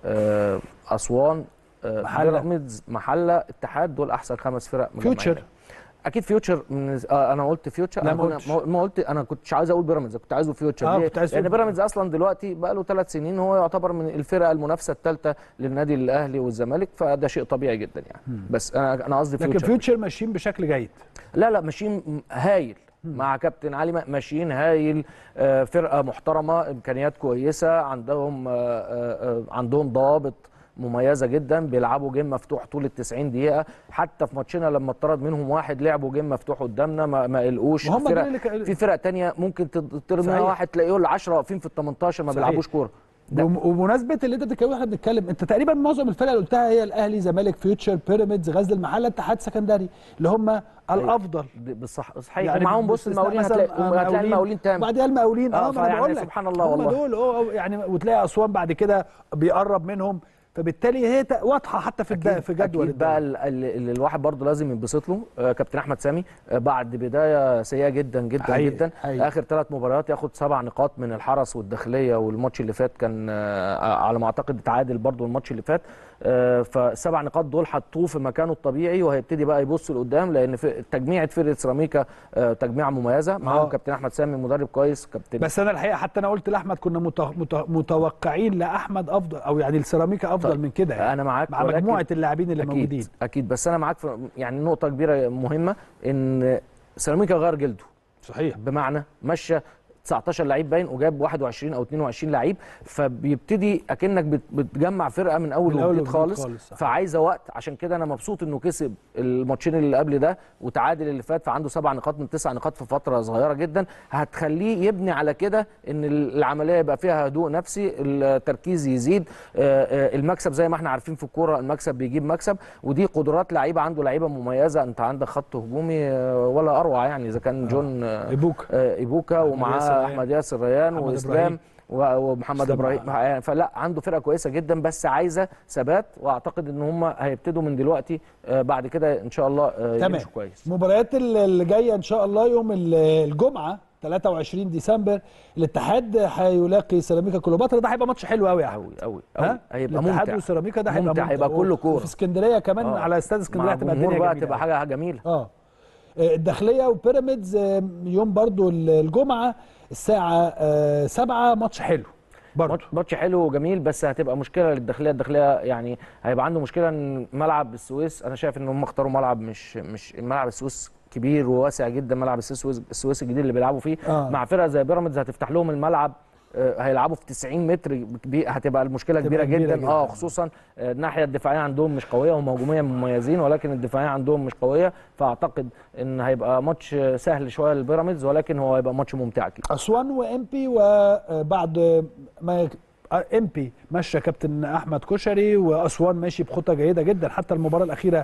آه، اسوان آه، محلة. بيراميدز محله اتحاد دول احسن خمس فرق مجمعين. فيوتشر. اكيد فيوتشر من آه انا قلت فيوتشر لا، انا ما كنا- قلتش. ما ما قلت انا كنتش عايز اقول بيراميدز كنت عايزه فيوتشر آه، ليه؟ كنت عايز لان تقول بيراميدز اصلا دلوقتي بقى له ثلاث سنين هو يعتبر من الفرقه المنافسه الثالثه للنادي الاهلي والزمالك فده شيء طبيعي جدا يعني بس انا انا قصدي لكن فيوتشر فيوتشر ماشيين بشكل جيد لا لا ماشيين هايل مع كابتن علي ماشيين هايل آه، فرقه محترمه امكانيات كويسه عندهم آه، آه، آه، عندهم ضوابط مميزه جدا بيلعبوا جيم مفتوح طول ال 90 دقيقه حتى في ماتشنا لما اتطرد منهم واحد لعبوا جيم مفتوح قدامنا ما, ما قلقوش وهم فرق دول اللي كا- في فرق تانية ممكن تطرد منها صحيح. واحد تلاقيه ال 10 واقفين في ال 18 ما صحيح. بيلعبوش كوره ده- وم- وبمناسبه اللي انت بتتكلم احنا بنتكلم انت تقريبا معظم الفرق اللي قلتها هي الاهلي زمالك فيوتشر بيراميدز غزل المحله اتحاد سكندري اللي هم الافضل ب- بالصح صحيح يعني ومعاهم بص باستثناء المقاولين مثلاً هتلاقي هتلاقي المقاولين تام بعدها المقاولين آه، اه ما انا فيعني بقول لك سبحان الله هم والله. دول اه آه، يعني وتلاقي اسوان بعد كده بيقرب منهم فبالتالي هي ت- واضحه حتى في الد- في جدول أكيد بقى الدوري. ال- ال- اللي الواحد برضه لازم ينبسط له آه، كابتن احمد سامي آه، بعد بدايه سيئه جدا جدا حقيقي، جدا حقيقي. اخر ثلاث مباريات ياخد سبع نقاط من الحرس والداخليه والماتش اللي فات كان آه، على ما اعتقد اتعادل برضه الماتش اللي فات آه، فالسبع نقاط دول حطوه في مكانه الطبيعي وهيبتدي بقى يبص لقدام لان في تجميعه فرقه سيراميكا آه، تجميعه مميزه معاهم آه. كابتن احمد سامي مدرب كويس كابتن بس انا الحقيقه حتى انا قلت لاحمد كنا مت- مت- متوقعين لاحمد افضل او يعني السيراميكا افضل طيب، من كده يعني انا معاك مع ولكن- مجموعه اللاعبين اللي اكيد موجودين اكيد بس انا معاك في يعني نقطه كبيره مهمه ان سيراميكا غير جلده صحيح بمعنى مشى 19 لعيب باين وجاب 21 او 22 لعيب فبيبتدي اكنك بت- بتجمع فرقه من اول من أول وجديد وجديد خالص, خالص، صح. فعايزه وقت عشان كده انا مبسوط انه كسب الماتشين اللي قبل ده وتعادل اللي فات فعنده سبع نقاط من تسع نقاط في فتره صغيره جدا هتخليه يبني على كده ان العمليه يبقى فيها هدوء نفسي التركيز يزيد آه، آه، المكسب زي ما احنا عارفين في الكوره المكسب بيجيب مكسب ودي قدرات لعيبه عنده لعيبه مميزه انت عندك خط هجومي آه، ولا اروع يعني اذا كان جون آه، ايبوكا آه، ايبوكا ياسر ومعاه ريان. احمد ياسر ريان محمد واسلام إبراهيم. و- ومحمد إسلام ابراهيم معاه. فلا عنده فرقه كويسه جدا بس عايزه ثبات واعتقد ان هم هيبتدوا من دلوقتي آه، بعد كده ان شاء الله آه، تمام يمشوا كويس المباريات ال- اللي جايه ان شاء الله يوم ال- الجمعه 23 ديسمبر الاتحاد هيلاقي سيراميكا كليوباترا ده هيبقى ماتش حلو قوي يا قوي احمد قوي ها قوي هيبقى الاتحاد ممتع وسيراميكا ده هيبقى ممتع، هيبقى كله كورة. وفي اسكندريه كمان آه. على استاد اسكندريه مع هتبقى الجمهور الدنيا بقى جميلة تبقى أوي. حاجه جميله اه آه، الداخليه وبيراميدز آه، يوم برضو ال- الجمعه الساعه آه، 7 ماتش حلو برضو ماتش- ماتش حلو وجميل بس هتبقى مشكله للداخليه الداخليه يعني هيبقى عنده مشكله ان ملعب السويس انا شايف ان هم اختاروا ملعب مش مش ملعب السويس كبير وواسع جدا ملعب السويس السويس الجديد اللي بيلعبوا فيه آه. مع فرقه زي بيراميدز هتفتح لهم الملعب آه، هيلعبوا في 90 متر بي- هتبقى المشكله هتبقى كبيره, كبيرة جدا. جداً. اه خصوصا آه، الناحيه الدفاعيه عندهم مش قويه هم هجوميا مميزين ولكن الدفاعيه عندهم مش قويه فاعتقد ان هيبقى ماتش سهل شويه للبيراميدز ولكن هو هيبقى ماتش ممتع اكيد اسوان وامبي وبعد ما امبي مشى كابتن احمد كشري واسوان ماشي بخطى جيده جدا حتى المباراه الاخيره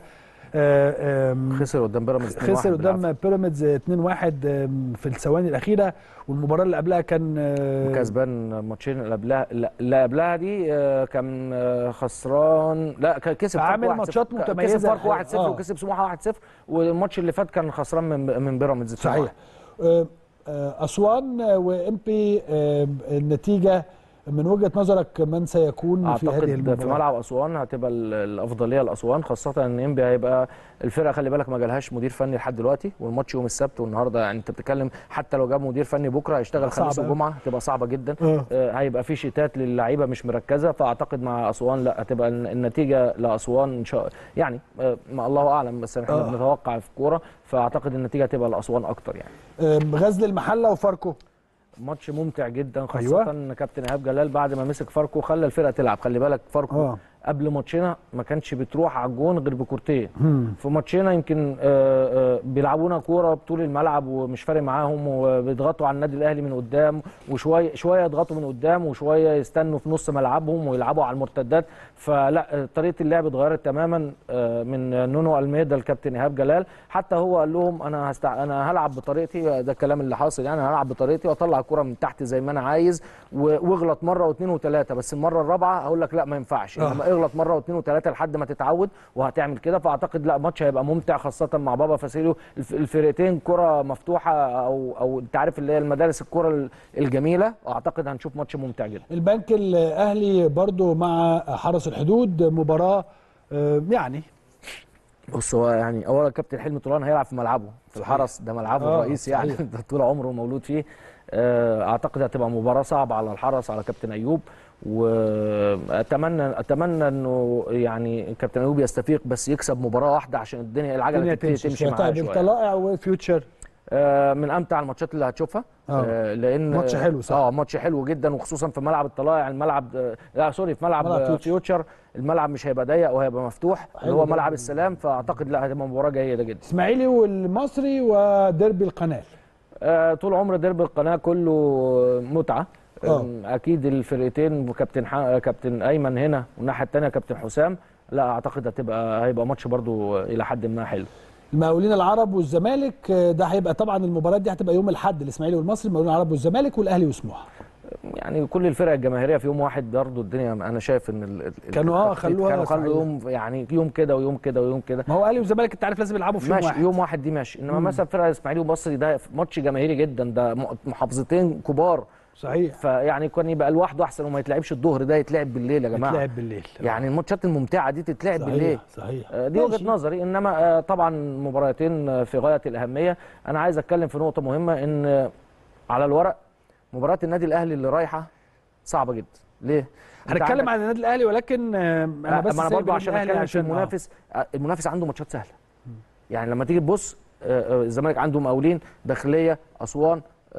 آه، آم، خسر قدام بيراميدز 2-1 خسر بالعافية. قدام بيراميدز 2-1 آم، في الثواني الاخيره والمباراه اللي قبلها كان آه، كسبان ماتشين اللي قبلها لا- اللي قبلها دي آه، كان آه، خسران لا كان كسب فرق عامل 1-0. ماتشات ك- متميزة كسب فرق الحقيقة. 1-0 آه. وكسب سموحه 1-0 والماتش اللي فات كان خسران من من بيراميدز 2-1. صحيح آه، آه، اسوان وامبي آه، النتيجه من وجهه نظرك من سيكون في هذه اعتقد في المباراه ملعب اسوان هتبقى ال- الافضليه لاسوان خاصه ان انبي هيبقى الفرقه خلي بالك ما جالهاش مدير فني لحد دلوقتي والماتش يوم السبت والنهارده يعني انت بتتكلم حتى لو جاب مدير فني بكره هيشتغل صعب خميس أوي. وجمعه هتبقى صعبه جدا آه. آه، هيبقى في شتات للعيبه مش مركزه فاعتقد مع اسوان لا هتبقى الن- النتيجه لاسوان ان شاء يعني آه، ما الله اعلم بس احنا آه. بنتوقع في كوره فاعتقد النتيجه هتبقى لاسوان اكتر يعني آم، غزل المحله وفاركو ماتش ممتع جدا خاصه أيوة. ان كابتن ايهاب جلال بعد ما مسك فاركو خلى الفرقه تلعب خلي بالك فاركو اه قبل ماتشنا ما كانش بتروح على الجون غير بكورتين مم. في ماتشنا يمكن آه، آه، بيلعبونا كوره بطول الملعب ومش فارق معاهم وبيضغطوا على النادي الاهلي من قدام وشويه شويه يضغطوا من قدام وشويه يستنوا في نص ملعبهم ويلعبوا على المرتدات فلا آه، طريقه اللعب اتغيرت تماما آه، من نونو الميدا الكابتن ايهاب جلال حتى هو قال لهم انا هستع... انا هلعب بطريقتي ده الكلام اللي حاصل يعني هلعب بطريقتي واطلع الكوره من تحت زي ما انا عايز و- واغلط مره واثنين وثلاثه بس المره الرابعه هقول لك لا ما ينفعش آه. انما اغلط مره واثنين وثلاثه لحد ما تتعود وهتعمل كده فاعتقد لا ماتش هيبقى ممتع خاصه مع بابا فاسيليو الف- الفرقتين كره مفتوحه او او انت عارف اللي هي المدارس الكره ال- الجميله اعتقد هنشوف ماتش ممتع جدا البنك الاهلي برضو مع حرس الحدود مباراه آه، يعني بص هو يعني اولا كابتن حلمي طولان هيلعب في ملعبه في صحيح. الحرس ده ملعبه آه، الرئيسي يعني صحيح. ده طول عمره مولود فيه آه، اعتقد هتبقى مباراه صعبه على الحرس على كابتن ايوب واتمنى اتمنى انه يعني كابتن ايوب يستفيق بس يكسب مباراه واحده عشان الدنيا العجله الدنيا تبتدي تمشي تمشي شوية. معاه طيب شويه الطلائع وفيوتشر آه، من امتع الماتشات اللي هتشوفها آه. آه، لان ماتش حلو، صح. اه ماتش حلو جدا وخصوصا في ملعب الطلائع الملعب آه، لا سوري في ملعب, ملعب ملعب فيوتشر. فيوتشر الملعب مش هيبقى ضيق وهيبقى مفتوح اللي حلو هو جداً. ملعب السلام فاعتقد لا هتبقى مباراه جيده جدا اسماعيلي والمصري وديربي القناه آه، طول عمر ديربي القناه كله متعه آه. آم، اكيد الفرقتين وكابتن ح... كابتن ايمن هنا والناحيه الثانيه كابتن حسام لا اعتقد هتبقى هيبقى ماتش برضو الى حد ما حلو المقاولين العرب والزمالك آه، ده هيبقى طبعا المباراه دي هتبقى يوم الاحد الاسماعيلي والمصري المقاولين العرب والزمالك والاهلي وسموحه يعني كل الفرق الجماهيريه في يوم واحد برضه الدنيا انا شايف ان ال- ال- كانوا آه، التخطيط خلوها كانوا خلوا صحيح. يوم يعني يوم كده ويوم كده ويوم كده ما هو الاهلي والزمالك انت عارف لازم يلعبوا في يوم ماشي واحد يوم واحد دي ماشي انما مثلا فرقه الاسماعيلي ومصري ده ماتش جماهيري جدا ده م- محافظتين كبار صحيح فيعني كان يبقى لوحده احسن وما يتلعبش الظهر ده يتلعب بالليل يا جماعه بتلعب بالليل يعني الماتشات الممتعه دي تتلعب بالليل صحيح صحيح آه، دي ماشي. وجهه نظري انما آه، طبعا مباراتين آه، في غايه الاهميه انا عايز اتكلم في نقطه مهمه ان آه، على الورق مباراه النادي الاهلي اللي رايحه صعبه جدا ليه أنت هنتكلم عندك- عن النادي الاهلي ولكن آه، انا انا بس ما انا سايب برضه النادي عشان الأهلي اتكلم في آه. المنافس آه، المنافس عنده ماتشات سهله يعني لما تيجي تبص آه، آه، الزمالك عنده مقاولين داخليه اسوان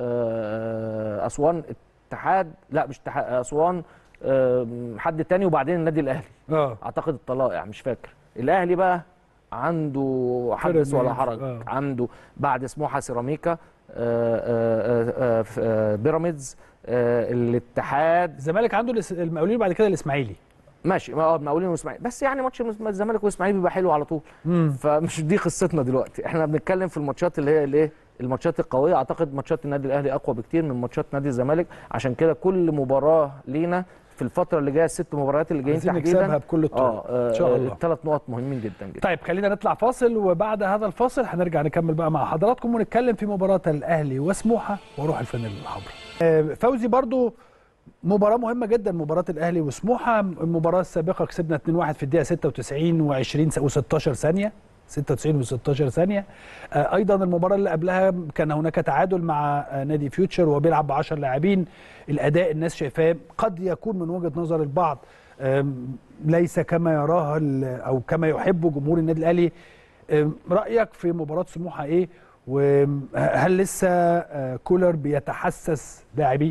آه، اسوان اتحاد لا مش اتحاد اسوان آه، حد تاني وبعدين النادي الاهلي اه اعتقد الطلائع مش فاكر الاهلي بقى عنده حدث ولا بيراميدز، حرج آه. عنده بعد سموحه سيراميكا آه، آه، آه، آه، آه، بيراميدز آه، الاتحاد الزمالك عنده الاس- المقاولين بعد كده الاسماعيلي ماشي ما اه المقاولين والاسماعيلي بس يعني ماتش الزمالك والاسماعيلي بيبقى حلو على طول فمش دي قصتنا دلوقتي احنا بنتكلم في الماتشات اللي هي الايه الماتشات القويه اعتقد ماتشات النادي الاهلي اقوى بكتير من ماتشات نادي الزمالك عشان كده كل مباراه لينا في الفتره اللي جايه الست مباريات اللي جايين عايزين تحديدا نكسبها بكل الطرق اه ان شاء الله الثلاث نقط مهمين جدا جدا طيب خلينا نطلع فاصل وبعد هذا الفاصل هنرجع نكمل بقى مع حضراتكم ونتكلم في مباراة الأهلي وسموحة وروح الفانيلا الحمراء. آه، فوزي برضو مباراة مهمة جدا مباراة الأهلي وسموحة المباراة السابقة كسبنا 2-1 في الدقيقة 96 و20 و16 ثانية 96 و16 ثانية آه، أيضا المباراة اللي قبلها كان هناك تعادل مع آه، نادي فيوتشر وهو بيلعب ب 10 لاعبين الأداء الناس شايفاه قد يكون من وجهة نظر البعض آم، ليس كما يراه ال- أو كما يحبه جمهور النادي الأهلي آم، رأيك في مباراة سموحة إيه وهل لسه آه، كولر بيتحسس لاعبيه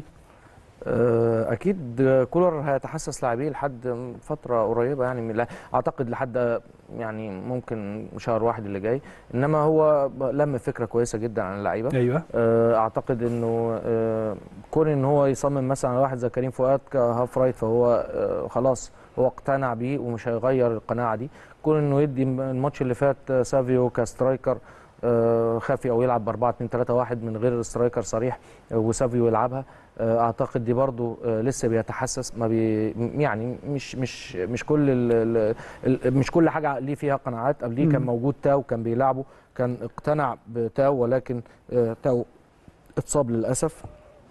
آه، اكيد كولر هيتحسس لاعبيه لحد فتره قريبه يعني من- لا- اعتقد لحد يعني ممكن شهر واحد اللي جاي انما هو لم فكره كويسه جدا عن اللعيبه ايوه آه، اعتقد انه آه، كون ان هو يصمم مثلا على واحد زي كريم فؤاد كهاف رايت فهو آه، خلاص هو اقتنع بيه ومش هيغير القناعه دي كون انه يدي الماتش اللي فات آه، سافيو كسترايكر آه، خافي او يلعب ب 4 2 3 1 من غير سترايكر صريح آه، وسافيو يلعبها آه، اعتقد دي برضو آه، لسه بيتحسس ما بي يعني مش مش مش كل ال ال مش كل حاجه ليه فيها قناعات قبليه كان مم. موجود تاو كان بيلعبه كان اقتنع بتاو ولكن آه، تاو اتصاب للاسف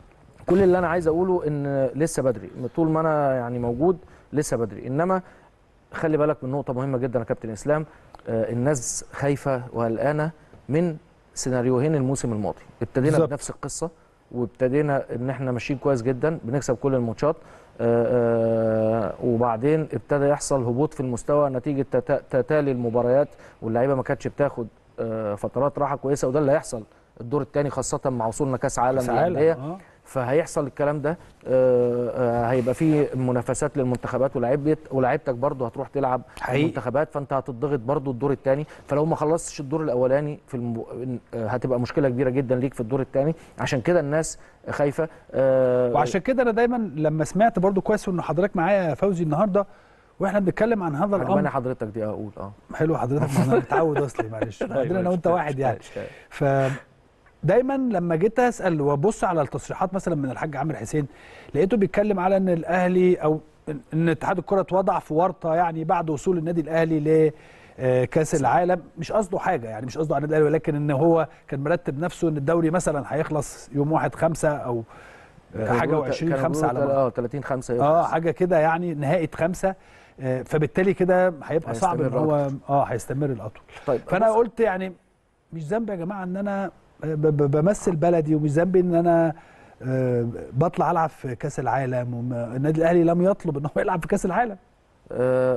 كل اللي انا عايز اقوله ان لسه بدري طول ما انا يعني موجود لسه بدري انما خلي بالك من نقطه مهمه جدا يا كابتن اسلام آه، الناس خايفه وقلقانه من سيناريوهين الموسم الماضي ابتدينا بالظبط. بنفس القصه وابتدينا ان احنا ماشيين كويس جدا بنكسب كل الماتشات آه، آه، وبعدين ابتدى يحصل هبوط في المستوى نتيجه تتا- تتالي المباريات واللعيبه ما كانتش بتاخد آه، فترات راحه كويسه وده اللي هيحصل الدور الثاني خاصه مع وصولنا كاس عالم كأس عالم، للأندية. آه. فهيحصل الكلام ده آه، آه، هيبقى في منافسات للمنتخبات ولاعيبت ولاعيبتك برضه هتروح تلعب حقيقي. منتخبات فانت هتضغط برضه الدور الثاني فلو ما خلصتش الدور الاولاني في الم... آه، هتبقى مشكله كبيره جدا ليك في الدور الثاني عشان كده الناس خايفه آه، وعشان كده انا دايما لما سمعت برضو كويس ان حضرتك معايا يا فوزي النهارده واحنا بنتكلم عن هذا عجباني الامر حضرتك دي اقول اه حلو حضرتك ما انا متعود اصلي معلش عندنا انا وانت واحد يعني ف دايما لما جيت اسال وابص على التصريحات مثلا من الحاج عامر حسين لقيته بيتكلم على ان الاهلي او ان اتحاد الكره اتوضع في ورطه يعني بعد وصول النادي الاهلي ل آه، كاس العالم مش قصده حاجه يعني مش قصده على النادي الاهلي ولكن ان هو كان مرتب نفسه ان الدوري مثلا هيخلص يوم 1 5 او آه، حاجه و20 5 على ما اه 30 5 اه حاجه كده يعني نهايه خمسه آه، فبالتالي كده هيبقى صعب ان هيستمر هو اه هيستمر الاطول طيب فانا بص- قلت يعني مش ذنبي يا جماعه ان انا ب- ب- بمثل بلدي ومش ذنبي ان انا آه، بطلع العب في كاس العالم وما- النادي الاهلي لم يطلب ان هو يلعب في كاس العالم آه،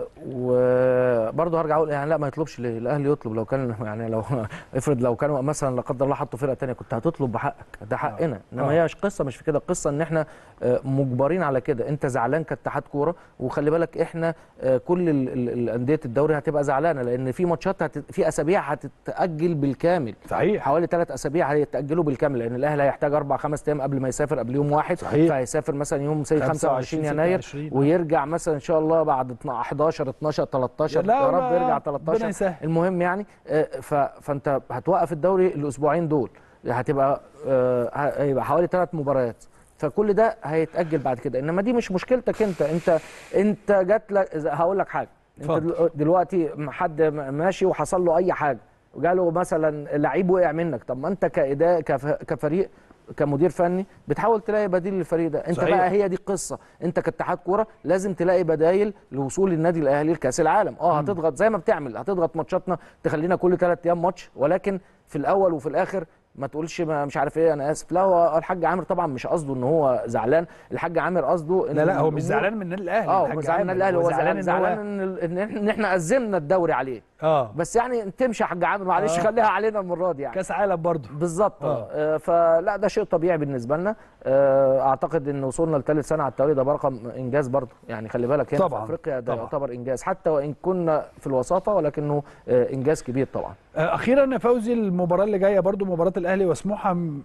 وبرضه هرجع اقول يعني لا ما يطلبش ليه الاهلي يطلب لو كان يعني لو افرض لو كانوا مثلا لا قدر الله حطوا فرقه تانية كنت هتطلب بحقك ده حقنا انما آه. هي مش قصه مش في كده القصه ان احنا آه، مجبرين على كده انت زعلان كاتحاد كوره وخلي بالك احنا آه، كل ال- ال- الانديه الدوري هتبقى زعلانه لان في ماتشات هت... في اسابيع هتتاجل بالكامل صحيح حوالي ثلاث اسابيع هيتاجلوا بالكامل لان الاهلي هيحتاج اربع خمس ايام قبل ما يسافر قبل يوم واحد صحيح. فهيسافر مثلا يوم سي 25 يناير 26. ويرجع مثلا ان شاء الله بعد 12 11 12 13 لا، يا رب لا، يرجع ربنا 13 يسهل. المهم يعني آه، ف- فانت هتوقف الدوري الاسبوعين دول هتبقى آه، هيبقى حوالي ثلاث مباريات فكل ده هيتاجل بعد كده انما دي مش مشكلتك انت انت انت جات لك هقول لك حاجه انت اتفضل. دلو- دلوقتي حد ماشي وحصل له اي حاجه وجاله مثلا لعيب وقع منك طب ما انت كإداء كف- كفريق كمدير فني بتحاول تلاقي بديل للفريق ده انت صحيح. بقى هي دي القصه انت كاتحاد كوره لازم تلاقي بدايل لوصول النادي الاهلي لكاس العالم اه هتضغط زي ما بتعمل هتضغط ماتشاتنا تخلينا كل ثلاث ايام ماتش ولكن في الاول وفي الاخر ما تقولش ما مش عارف ايه انا اسف لا هو الحاج عامر طبعا مش قصده ان هو زعلان الحاج عامر قصده ان لا لا هو مش الأمور- زعلان من النادي الاهلي اه الحاج هو زعلان من عامر. الاهلي هو زعلان إن زعلان هو- ان ال- ان إحنا- إن احنا ازمنا الدوري عليه اه بس يعني تمشي يا حاج عامر معلش آه. خليها علينا المره دي يعني كاس عالم برضه بالظبط آه. آه. آه فلا ده شيء طبيعي بالنسبه لنا آه اعتقد ان وصولنا لثالث سنه على التوالي ده رقم انجاز برضه يعني خلي بالك هنا طبعاً، في افريقيا ده طبعاً. يعتبر انجاز حتى وان كنا في الوساطه ولكنه آه انجاز كبير طبعا آه، اخيرا يا فوزي المباراه اللي جايه برضو مباراه الاهلي وسموحه م-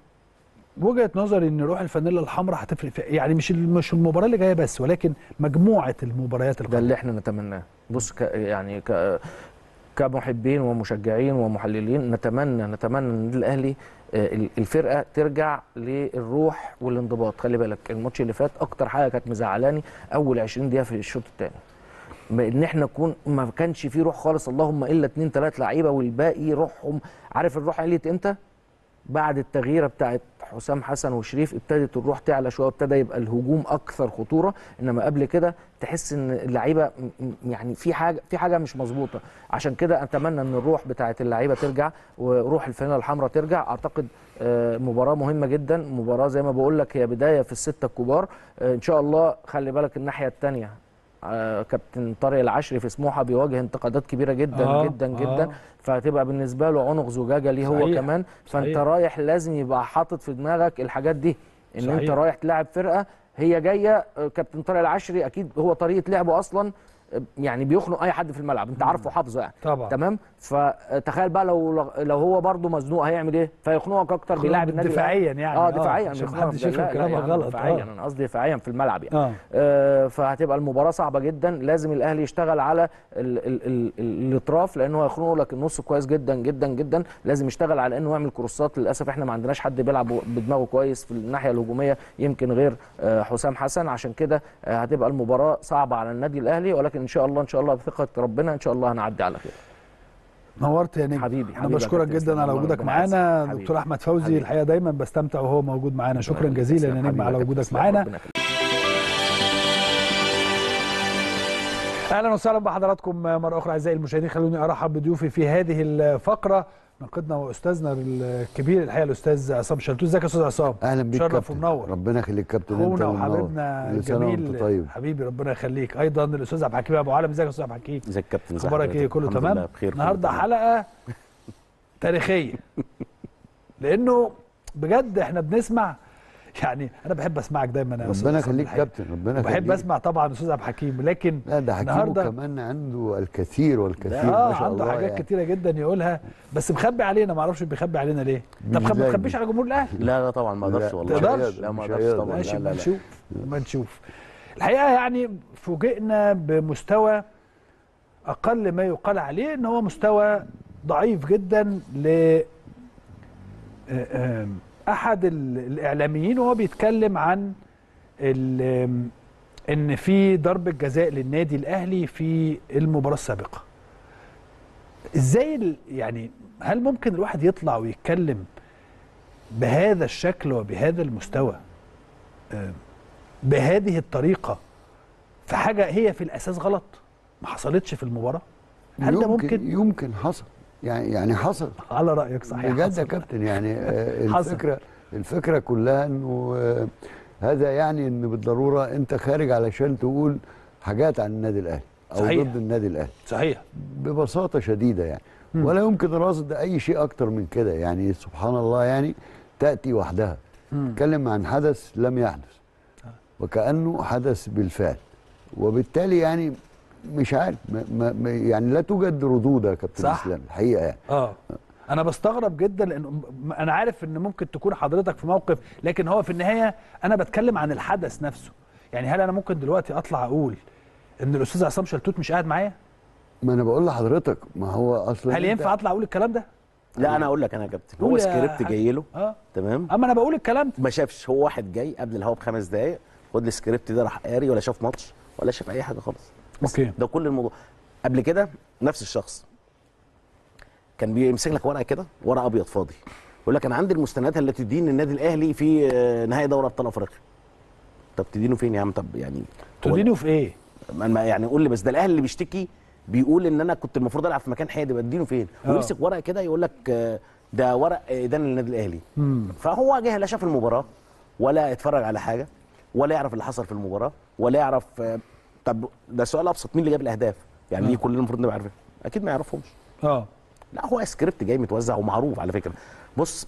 وجهه نظري ان روح الفانيلا الحمراء هتفرق في يعني مش ال- مش المباراه اللي جايه بس ولكن مجموعه المباريات ده القادمه اللي احنا نتمناه بص ك يعني ك كمحبين ومشجعين ومحللين نتمنى نتمنى ان النادي الاهلي آه، ال- الفرقه ترجع للروح والانضباط خلي بالك الماتش اللي فات اكتر حاجه كانت مزعلاني اول 20 دقيقه في الشوط الثاني ان احنا نكون ما كانش فيه روح خالص اللهم الا اتنين تلات لعيبه والباقي روحهم عارف الروح عليت امتى؟ بعد التغييره بتاعت حسام حسن وشريف ابتدت الروح تعلى شويه ابتدى يبقى الهجوم اكثر خطوره انما قبل كده تحس ان اللعيبه م- م- يعني في حاجه في حاجه مش مظبوطه عشان كده اتمنى ان الروح بتاعت اللعيبه ترجع وروح الفانيلا الحمراء ترجع اعتقد آه، مباراه مهمه جدا مباراه زي ما بقول لك هي بدايه في السته الكبار آه، ان شاء الله خلي بالك الناحيه الثانيه كابتن طارق العشري في سموحه بيواجه انتقادات كبيره جدا آه، جدا آه. جدا فهتبقى بالنسبه له عنق زجاجه ليه هو صحيح، كمان فانت صحيح. رايح لازم يبقى حاطط في دماغك الحاجات دي ان صحيح. انت رايح تلعب فرقه هي جايه آه، كابتن طارق العشري اكيد هو طريقه لعبه اصلا آه، يعني بيخنق اي حد في الملعب انت عارفه حافظه يعني طبعا تمام فتخيل بقى لو لو هو برده مزنوق هيعمل ايه فيخنقك اكتر بيلاعب النادي الأهلي. دفاعيا يعني اه دفاعيا عشان مش محدش ضرب. لا، يفهم لا كلامك يا عم، غلط دفاعيا آه. انا قصدي دفاعيا في الملعب يعني اه آه، فهتبقى المباراه صعبه جدا لازم الاهلي يشتغل على ال ال ال ال الاطراف لانه هيخنقوا لك النص كويس جدا جدا جدا لازم يشتغل على انه يعمل كروسات للاسف احنا ما عندناش حد بيلعب بدماغه كويس في الناحيه الهجوميه يمكن غير آه، حسام حسن عشان كده آه، هتبقى المباراه صعبه على النادي الاهلي ولكن ان شاء الله ان شاء الله بثقه ربنا ان شاء الله هنعدي على خير نورت يا نجم حبيبي، انا حبيبي يا بشكرك كابتن جدا إسلام، على الله وجودك ربنا معانا يعزك. حبيبي. دكتور احمد فوزي حبيبي. الحقيقه دايما بستمتع وهو موجود معانا شكرا ربنا جزيلا يسلمك. يا نجم حبيبي على كابتن وجودك إسلام، معانا ربنا يخليك. اهلا وسهلا بحضراتكم مره اخرى اعزائي المشاهدين خلوني ارحب بضيوفي في هذه الفقره ناقدنا واستاذنا الكبير الحقيقه الاستاذ عصام شلتوت ازيك يا استاذ عصام اهلا بيك شرف كابتن ومنور ربنا يخليك كابتن انت اخونا اللي منور. وحبيبنا كل سنة وأنت الجميل طيب حبيبي ربنا يخليك ايضا الاستاذ عبد الحكيم ابو علم ازيك يا استاذ عبد الحكيم ازيك يا كابتن ازي اخبارك ايه حضرتك؟ كله الحمد تمام لله بخير كله النهارده تمام. حلقه تاريخيه لانه بجد احنا بنسمع يعني انا بحب اسمعك دايما يا أستاذ ربنا عصام يخليك الحقيقة. كابتن ربنا يخليك بحب اسمع طبعا استاذ عبد الحكيم لكن لا ده حكيمه النهاردة- كمان عنده الكثير والكثير اه ما شاء عنده الله حاجات يعني. كتيره جدا يقولها بس مخبي علينا ما اعرفش بيخبي علينا ليه طب خب- ما ميزاني. تخبيش على جمهور الاهلي لا لا طبعا ما اقدرش لا، والله تقدرش؟ لا ما مش اقدرش هيقدر. طبعا ماشي لا ما لا لا نشوف ما نشوف الحقيقه يعني فوجئنا بمستوى اقل ما يقال عليه ان هو مستوى ضعيف جدا ل آه، آم، احد ال- الاعلاميين وهو بيتكلم عن ال- آم، ان في ضربه جزاء للنادي الاهلي في المباراه السابقه ازاي ال- يعني هل ممكن الواحد يطلع ويتكلم بهذا الشكل وبهذا المستوى آه، بهذه الطريقه في حاجه هي في الاساس غلط ما حصلتش في المباراه هل ده ممكن يمكن حصل يعني يعني حصل على رايك صحيح بجد يا حصل. كابتن يعني آه، حصل. الفكره الفكره كلها انه آه، هذا يعني ان بالضروره انت خارج علشان تقول حاجات عن النادي الاهلي او صحيح. ضد النادي الاهلي صحيح ببساطه شديده يعني مم. ولا يمكن رصد اي شيء اكتر من كده يعني سبحان الله يعني تاتي وحدها مم. تكلم عن حدث لم يحدث وكانه حدث بالفعل وبالتالي يعني مش عارف ما ما ما- يعني لا توجد ردود يا كابتن صح. اسلام الحقيقه يعني اه انا بستغرب جدا لان م- انا عارف ان ممكن تكون حضرتك في موقف لكن هو في النهايه انا بتكلم عن الحدث نفسه يعني هل انا ممكن دلوقتي اطلع اقول ان الاستاذ عصام شلتوت مش قاعد معايا ما انا بقول لحضرتك ما هو اصلا هل أنت- ينفع اطلع اقول الكلام ده لا انا اقول لك انا يا كابتن قول هو يا سكريبت حاج. جاي له اه تمام اما انا بقول الكلام ده ما شافش هو واحد جاي قبل الهوا بخمس دقايق خد السكريبت ده راح قاري ولا شاف ماتش ولا شاف اي حاجه خالص بس أوكي. ده كل الموضوع قبل كده نفس الشخص كان بيمسك لك ورقه كده ورقه ابيض فاضي يقول لك انا عندي المستندات التي تدين النادي الاهلي في آه، نهائي دوري ابطال افريقيا طب تدينه فين يا عم طب يعني هو- تدينه في ايه ما- ما يعني قول لي بس ده الاهلي اللي بيشتكي بيقول ان انا كنت المفروض العب في مكان حادي بدينه فين آه. ويمسك ورقه كده يقول لك آه، ده ورق ادانه للنادي الاهلي مم. فهو جه لا شاف المباراه ولا اتفرج على حاجه ولا يعرف اللي حصل في المباراه ولا يعرف آه، طب ده سؤال ابسط مين اللي جاب الاهداف يعني آه. دي كلنا المفروض نبقى عارفين اكيد ما يعرفهمش اه لا هو سكريبت جاي متوزع ومعروف على فكره بص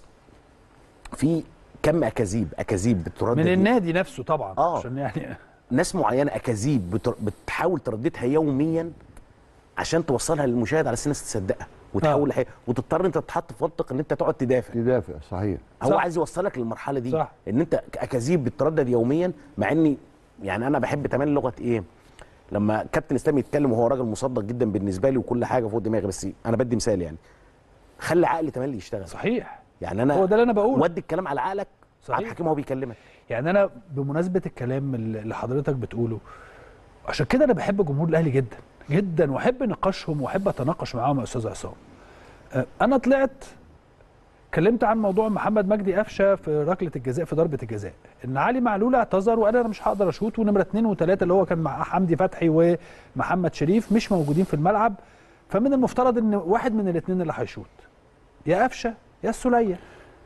في كم اكاذيب اكاذيب بتردد من النادي نفسه طبعا آه. عشان يعني ناس معينه اكاذيب بتر... بتحاول ترددها يوميا عشان توصلها للمشاهد على اساس الناس تصدقها وتحول لحقيقة وتضطر انت تتحط في منطق ان انت تقعد تدافع تدافع صحيح هو صح. عايز يوصلك للمرحله دي صح. ان انت اكاذيب بتردد يوميا مع اني يعني انا بحب تمام لغه ايه لما كابتن اسلام يتكلم وهو راجل مصدق جدا بالنسبه لي وكل حاجه فوق دماغي بس انا بدي مثال يعني خلي عقلي تملي يشتغل صحيح يعني انا هو ده اللي انا بقوله ودي الكلام على عقلك صحيح. عبد الحكيم وهو بيكلمك يعني انا بمناسبه الكلام اللي اللي حضرتك بتقوله عشان كده انا بحب جمهور الاهلي جدا جدا واحب نقاشهم واحب اتناقش معاهم يا استاذ عصام آه، انا طلعت اتكلمت عن موضوع محمد مجدي قفشه في ركله الجزاء في ضربه الجزاء ان علي معلول اعتذر وقال انا مش هقدر اشوط ونمره اثنين وثلاثه اللي هو كان مع حمدي فتحي ومحمد شريف مش موجودين في الملعب فمن المفترض ان واحد من الاثنين اللي هيشوط يا قفشه يا السوليه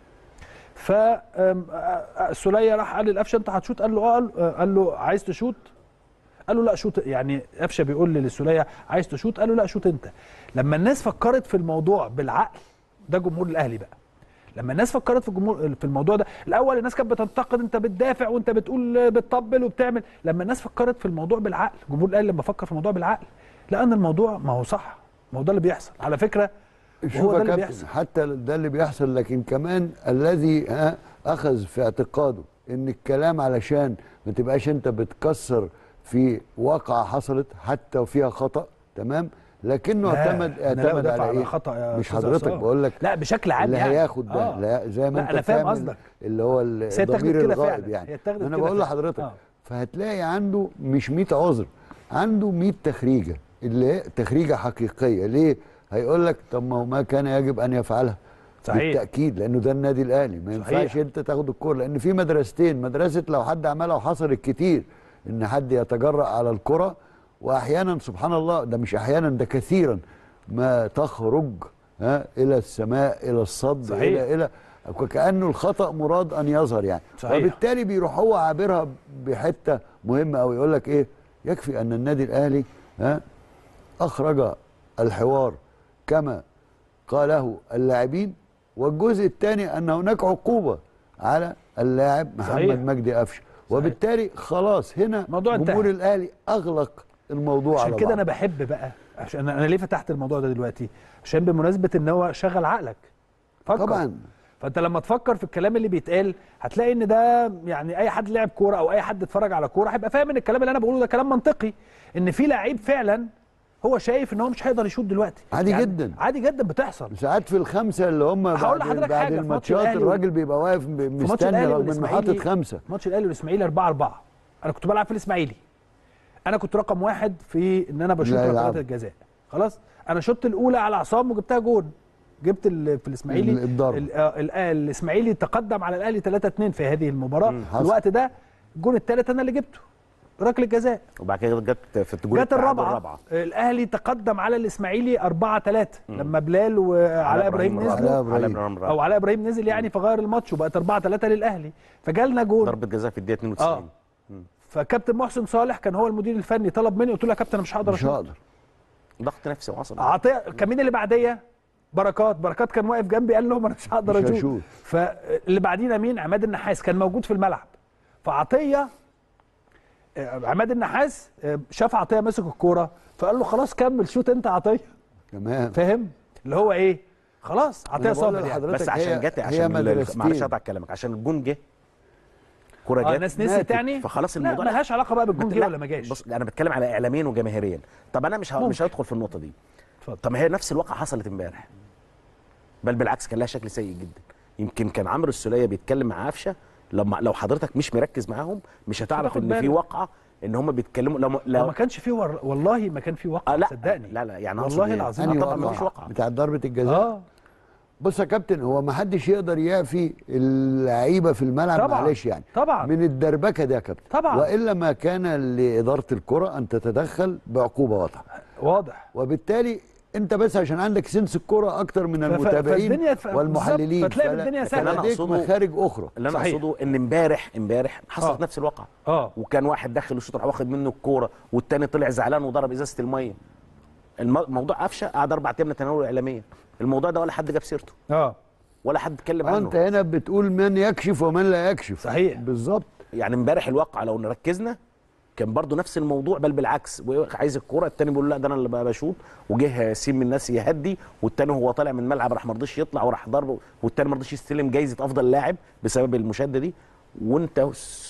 ف آم، آه، آه، سوليه راح قال للقفشه انت هتشوط قال له اه قال- آه، قال له عايز تشوط قال له لا شوط يعني قفشه بيقول للسوليه عايز تشوط قال له لا شوط انت لما الناس فكرت في الموضوع بالعقل ده جمهور الاهلي بقى لما الناس فكرت في الجمهور في الموضوع ده الاول الناس كانت بتنتقد انت بتدافع وانت بتقول بتطبل وبتعمل لما الناس فكرت في الموضوع بالعقل جمهور الاهلي لما فكر في الموضوع بالعقل لقى ان الموضوع ما هو صح ما هو ده اللي بيحصل على فكره شوف وهو ده يا اللي كابتن بيحصل حتى ده اللي بيحصل لكن كمان الذي ها اخذ في اعتقاده ان الكلام علشان ما تبقاش انت بتكسر في واقعه حصلت حتى وفيها خطا تمام لكنه لا، اعتمد أنا لا اعتمد بدافع على على ايه خطأ يا مش أستاذ حضرتك عصام. بقول لك لا بشكل عام اللي يعني هياخد ده آه. لا زي ما لا، انت أنا فاهم بتعمل قصدك. اللي هو ال- بس هي اتاخدت الضمير كده الغائب فعلا. هي يعني اتاخدت انا كده بقول فعلا. لحضرتك آه. فهتلاقي عنده مش 100 عذر عنده 100 تخريجه اللي هي تخريجه حقيقيه ليه هيقول لك طب ما هو ما كان يجب ان يفعلها صحيح. بالتاكيد لانه ده النادي الاهلي ما صحيح. ينفعش انت تاخد الكوره لان في مدرستين مدرسه لو حد عملها وحصلت كتير ان حد يتجرأ على الكره واحيانا سبحان الله ده مش احيانا ده كثيرا ما تخرج ها الى السماء الى الصد صحيح. الى الى وكانه الخطا مراد ان يظهر يعني صحيح. وبالتالي بيروح هو عابرها بحته مهمه قوي يقول لك ايه يكفي ان النادي الاهلي ها اخرج الحوار كما قاله اللاعبين والجزء الثاني ان هناك عقوبه على اللاعب صحيح. محمد مجدي قفشه وبالتالي خلاص هنا الموضوع انتهى. جمهور الاهلي اغلق الموضوع عشان على كده بعض. انا بحب بقى عشان انا ليه فتحت الموضوع ده دلوقتي عشان بمناسبه ان هو شغل عقلك فكر طبعا فانت لما تفكر في الكلام اللي بيتقال هتلاقي ان ده يعني اي حد لعب كوره او اي حد اتفرج على كوره هيبقى فاهم ان الكلام اللي انا بقوله ده كلام منطقي ان في لعيب فعلا هو شايف ان هو مش هيقدر يشوط دلوقتي عادي جدا. عادي جدا بتحصل ساعات في الخمسه اللي هم هقول بعد, لحضرتك بعد حاجة، في ماتش الماتشات الأهلي الراجل بيبقى واقف في ماتش مستني الاهلي رغم انه حاطط والاسماعيلي خمسه ماتش الاهلي والاسماعيلي 4 4 انا كنت بلعب في الاسماعيلي انا كنت رقم واحد في ان انا بشوط لا ركلات يلعب. الجزاء خلاص انا شوت الاولى على عصام وجبتها جون جبت ال- في الاسماعيلي ال- الضرب. ال- آه، ال- آه، الاسماعيلي تقدم على الاهلي 3 2 في هذه المباراه في حصل. الوقت ده الجون الثالث انا اللي جبته ركله جزاء وبعد كده جت في الجول جت الرابعه الاهلي تقدم على الاسماعيلي 4 3 لما بلال وعلاء ابراهيم علاء نزلوا إبراهيم. على ابراهيم او علاء ابراهيم نزل يعني فغير الماتش وبقت 4 3 للاهلي فجالنا جون ضربه جزاء في الدقيقه 92 فكابتن محسن صالح كان هو المدير الفني طلب مني قلت له يا كابتن انا مش هقدر مش اشوط هقدر ضغط نفسي وعصبي عطيه كان مين اللي بعديه بركات بركات كان واقف جنبي قال لهم انا مش هقدر مش اشوط هشوط. فاللي بعدينا مين عماد النحاس كان موجود في الملعب فعطيه آه، عماد النحاس آه، شاف عطيه ماسك الكوره فقال له خلاص كمل شوت انت عطيه تمام فاهم اللي هو ايه خلاص عطيه أنا بقول صابر يعني لحضرتك بس عشان هي- جت هي عشان ال- مدرستين. معلش اقطع كلامك عشان الجون جه كوره اه جت ناس نسيت ماتت. يعني فخلاص لا الموضوع ملهاش علاقه بقى بالجون جه لا، ولا ما جاش بص انا بتكلم على اعلاميا وجماهيريا طب انا مش ه... مش ممكن. هدخل في النقطه دي اتفضل. طب ما هي نفس الواقعه حصلت امبارح بل بالعكس كان لها شكل سيء جدا يمكن كان عمرو السوليه بيتكلم مع قفشه لما لو حضرتك مش مركز معاهم مش هتعرف هتاخد ان في بالك. واقعه ان هم بيتكلموا لو لو لو ما كانش فيه ور... والله ما كان فيه آه واقع لا صدقني لا لا يعني أقصد والله إيه؟ العظيم آه أنهي طبعا ما فيش واقعة؟ واقعه بتاع ضربه الجزاء اه بص يا كابتن هو ما حدش يقدر يعفي اللعيبه في الملعب طبعاً. معلش يعني طبعا من الدربكه ده يا كابتن طبعاً. والا ما كان لاداره الكره ان تتدخل بعقوبه واضحه واضح وبالتالي انت بس عشان عندك سنس الكره اكتر من ف- المتابعين فالدنيا ف- والمحللين بالظبط. فتلاقي فلا- الدنيا فكان سهلة. لديك أنا أقصده- مخارج اخرى اللي انا صحيح. اقصده ان امبارح امبارح حصلت آه. نفس الواقعه اه وكان واحد داخل الشوط راح واخد منه الكوره والتاني طلع زعلان وضرب ازازه الميه الم- الموضوع قفشه قعد اربع ايام نتناوله اعلاميا الموضوع ده ولا حد جاب سيرته اه ولا حد اتكلم انت عنه هنا بتقول من يكشف ومن لا يكشف صحيح. بالظبط يعني امبارح الواقعه لو ركزنا كان برضو نفس الموضوع بل بالعكس عايز الكوره التاني بيقول لا ده انا اللي بقى بشوط وجه سين من الناس يهدي والتاني هو طالع من الملعب راح ما رضيش يطلع وراح ضربه والتاني ما رضيش يستلم جايزه افضل لاعب بسبب المشاده دي وانت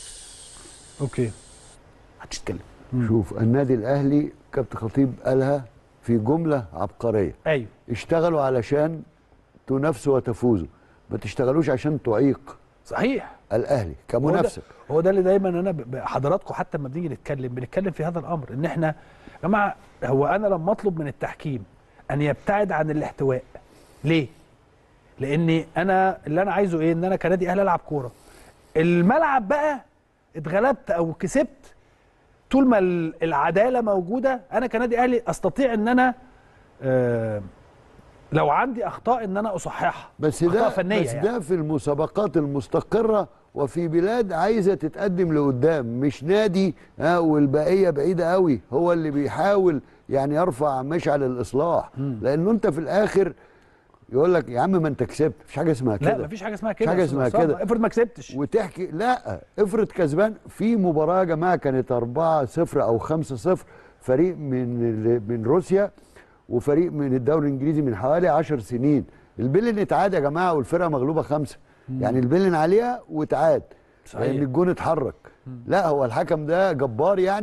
اوكي هتتكلم شوف النادي الاهلي كابتن خطيب قالها في جمله عبقريه ايوه اشتغلوا علشان تنافسوا وتفوزوا ما تشتغلوش عشان تعيق صحيح الاهلي هو ده- كمنافسه هو ده اللي دايما انا ب- ب- حضراتكم حتى لما بنيجي نتكلم بنتكلم في هذا الامر ان احنا يا جماعه هو انا لما اطلب من التحكيم ان يبتعد عن الاحتواء ليه؟ لاني انا اللي انا عايزه ايه؟ ان انا كنادي اهلي العب كوره. الملعب بقى اتغلبت او كسبت طول ما ال- العداله موجوده انا كنادي اهلي استطيع ان انا آه لو عندي اخطاء ان انا اصححها بس أخطاء ده فنيه بس يعني. ده في المسابقات المستقره وفي بلاد عايزه تتقدم لقدام مش نادي ها والبقيه بعيده قوي هو اللي بيحاول يعني يرفع مشعل الاصلاح لانه انت في الاخر يقول لك يا عم ما انت كسبت مفيش حاجه اسمها كده لا مفيش حاجه اسمها كده حاجة يا أستاذ اسمها عصام. كده. افرض ما كسبتش وتحكي لا افرض كسبان في مباراه يا جماعه كانت 4 0 او 5 0 فريق من ال- من روسيا وفريق من الدوري الانجليزي من حوالي 10 سنين البيلن اتعاد يا جماعه والفرقه مغلوبه خمسه يعني البيلن عليها واتعاد صحيح. لان الجون اتحرك لا هو الحكم ده جبار يعني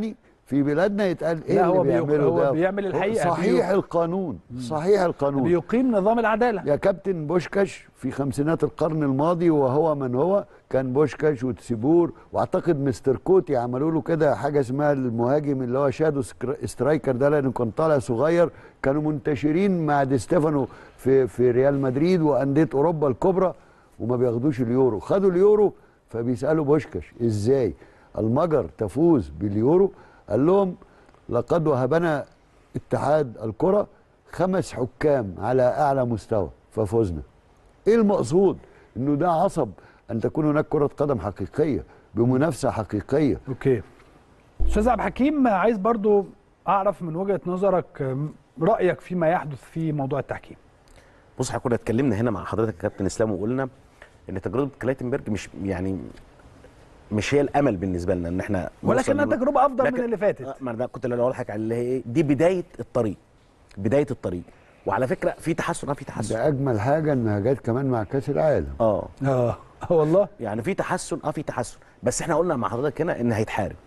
في بلادنا يتقال ايه لا، اللي هو بيق- بيعمله هو ده بيعمل الحقيقة، صحيح بيق- القانون صحيح القانون بيقيم نظام العداله يا كابتن بوشكاش في خمسينات القرن الماضي وهو من هو كان بوشكاش وتسيبور واعتقد مستر كوتي عملوا له كده حاجه اسمها المهاجم اللي هو شادو سكر- سترايكر ده لانه كان طالع صغير كانوا منتشرين مع دي ستيفانو في في ريال مدريد وانديه اوروبا الكبرى وما بياخدوش اليورو خدوا اليورو فبيسالوا بوشكاش ازاي المجر تفوز باليورو قال لهم لقد وهبنا اتحاد الكره خمس حكام على اعلى مستوى ففزنا ايه المقصود انه ده عصب ان تكون هناك كره قدم حقيقيه بمنافسه حقيقيه اوكي استاذ عبد الحكيم عايز برضو اعرف من وجهه نظرك أم، رايك فيما يحدث في موضوع التحكيم بص احنا كنا اتكلمنا هنا مع حضرتك يا كابتن اسلام وقلنا ان تجربه كلايتنبرج مش يعني مش هي الامل بالنسبه لنا ان احنا ولكنها نوصل- تجربه افضل لكن- من اللي فاتت آه، ما انا ده كنت اللي اقول لك على اللي هي ايه دي بدايه الطريق بدايه الطريق وعلى فكره في تحسن اه في تحسن ده اجمل حاجه انها جت كمان مع كاس العالم اه اه آه والله يعني في تحسن اه في تحسن بس احنا قلنا مع حضرتك هنا ان هيتحارب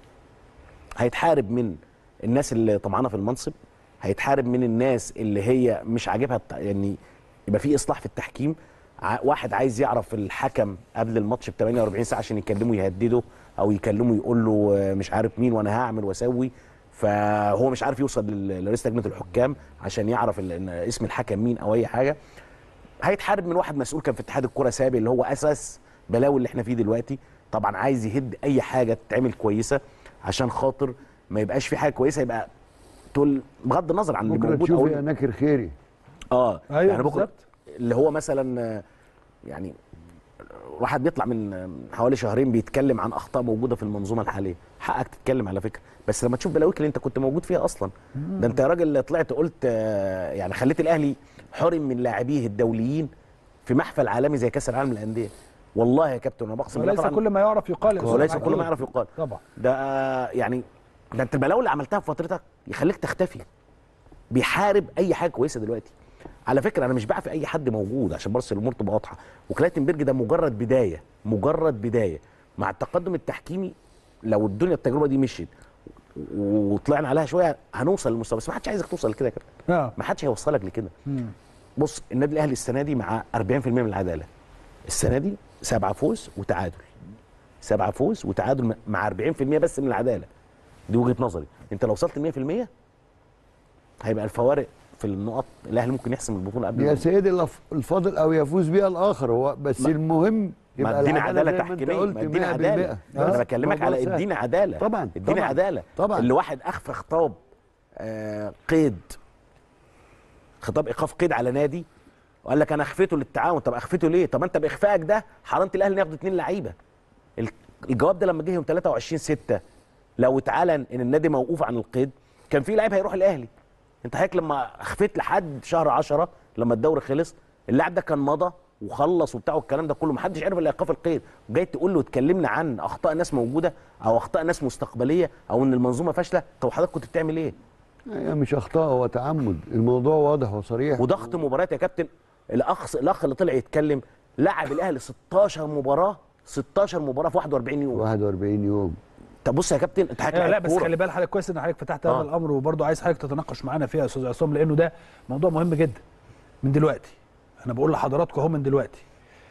هيتحارب من الناس اللي طمعانه في المنصب هيتحارب من الناس اللي هي مش عاجبها الت- يعني يبقى في اصلاح في التحكيم ع- واحد عايز يعرف الحكم قبل الماتش ب 48 ساعه عشان يكلمه يهدده او يكلمه يقول له آه، مش عارف مين وانا هعمل واسوي فهو مش عارف يوصل لل- لرئيس لجنه الحكام عشان يعرف ال- إن اسم الحكم مين او اي حاجه هيتحارب من واحد مسؤول كان في اتحاد الكره سابق اللي هو اساس بلاوي اللي احنا فيه دلوقتي طبعا عايز يهد اي حاجه تتعمل كويسه عشان خاطر ما يبقاش في حاجه كويسه يبقى تقول بغض النظر عن اللي بكره موجود تشوف او يا ناكر خيري اه أيوة يعني بكره بالظبط. اللي هو مثلا آه، يعني واحد بيطلع من آه، حوالي شهرين بيتكلم عن اخطاء موجوده في المنظومه الحاليه حقك تتكلم على فكره بس لما تشوف بلاويك اللي انت كنت موجود فيها اصلا ده انت يا راجل طلعت قلت آه، يعني خليت الاهلي حرم من لاعبيه الدوليين في محفل عالمي زي كاس العالم للانديه والله يا كابتن انا بقسم بالله وليس طبعاً كل ما يعرف يقال يا أستاذ وليس عبد كل ما الحكيم. يعرف يقال طبعا ده آه، يعني ده انت البلاوي اللي عملتها في فترتك يخليك تختفي بيحارب اي حاجه كويسه دلوقتي على فكره انا مش بعفي اي حد موجود عشان بس الامور تبقى واضحه وكلايتنبرج ده مجرد بدايه مجرد بدايه مع التقدم التحكيمي لو الدنيا التجربه دي مشيت وطلعنا عليها شويه هنوصل للمستوى بس ما حدش عايزك توصل لكده يا كابتن اه ما حدش هيوصلك لكده مم. بص النادي الاهلي السنه دي مع 40% من العداله السنه دي سبعه فوز وتعادل سبعه فوز وتعادل مع 40% بس من العداله دي وجهه نظري انت لو وصلت ل 100% هيبقى الفوارق في النقط الاهلي ممكن يحسم البطوله قبل يا ما- سيدي الف- الفاضل او يفوز بيها الاخر هو بس ما- المهم ما يبقى اديني العدالة عداله زي ما انت تحكيميه قلت ما اديني 100%. عداله بس انا بكلمك الموضوع على سهل. اديني عداله طبعا اديني طبعا عداله طبعا اللي واحد اخفى خطاب آه قيد خطاب ايقاف قيد على نادي وقال لك انا اخفيته للتعاون طب اخفيته ليه طب انت باخفائك ده حرمت الاهلي إنه ياخد اتنين لعيبه ال- الجواب ده لما جه يوم 23 6 لو اتعلن ان النادي موقوف عن القيد كان في لعيب هيروح الاهلي انت حضرتك لما اخفيت لحد شهر 10 لما الدوري خلص اللاعب ده كان مضى وخلص وبتاع والكلام ده كله محدش عرف الا ايقاف القيد وجاي تقول له اتكلمنا عن اخطاء ناس موجوده او اخطاء ناس مستقبليه او ان المنظومه فاشله طب حضرتك كنت بتعمل ايه هي مش اخطاء هو تعمد الموضوع واضح وصريح وضغط مباريات يا كابتن الاخ الاخ اللي طلع يتكلم لعب الاهلي 16 مباراه 16 مباراه في 41 يوم 41 يوم طب بص يا كابتن انت آه هتلاعب لا بس كورة. خلي بال حضرتك كويس ان حضرتك فتحت هذا آه. الامر وبرضه عايز حضرتك تتناقش معانا فيها يا استاذ عصام لانه ده موضوع مهم جدا من دلوقتي انا بقول لحضراتكم اهو من دلوقتي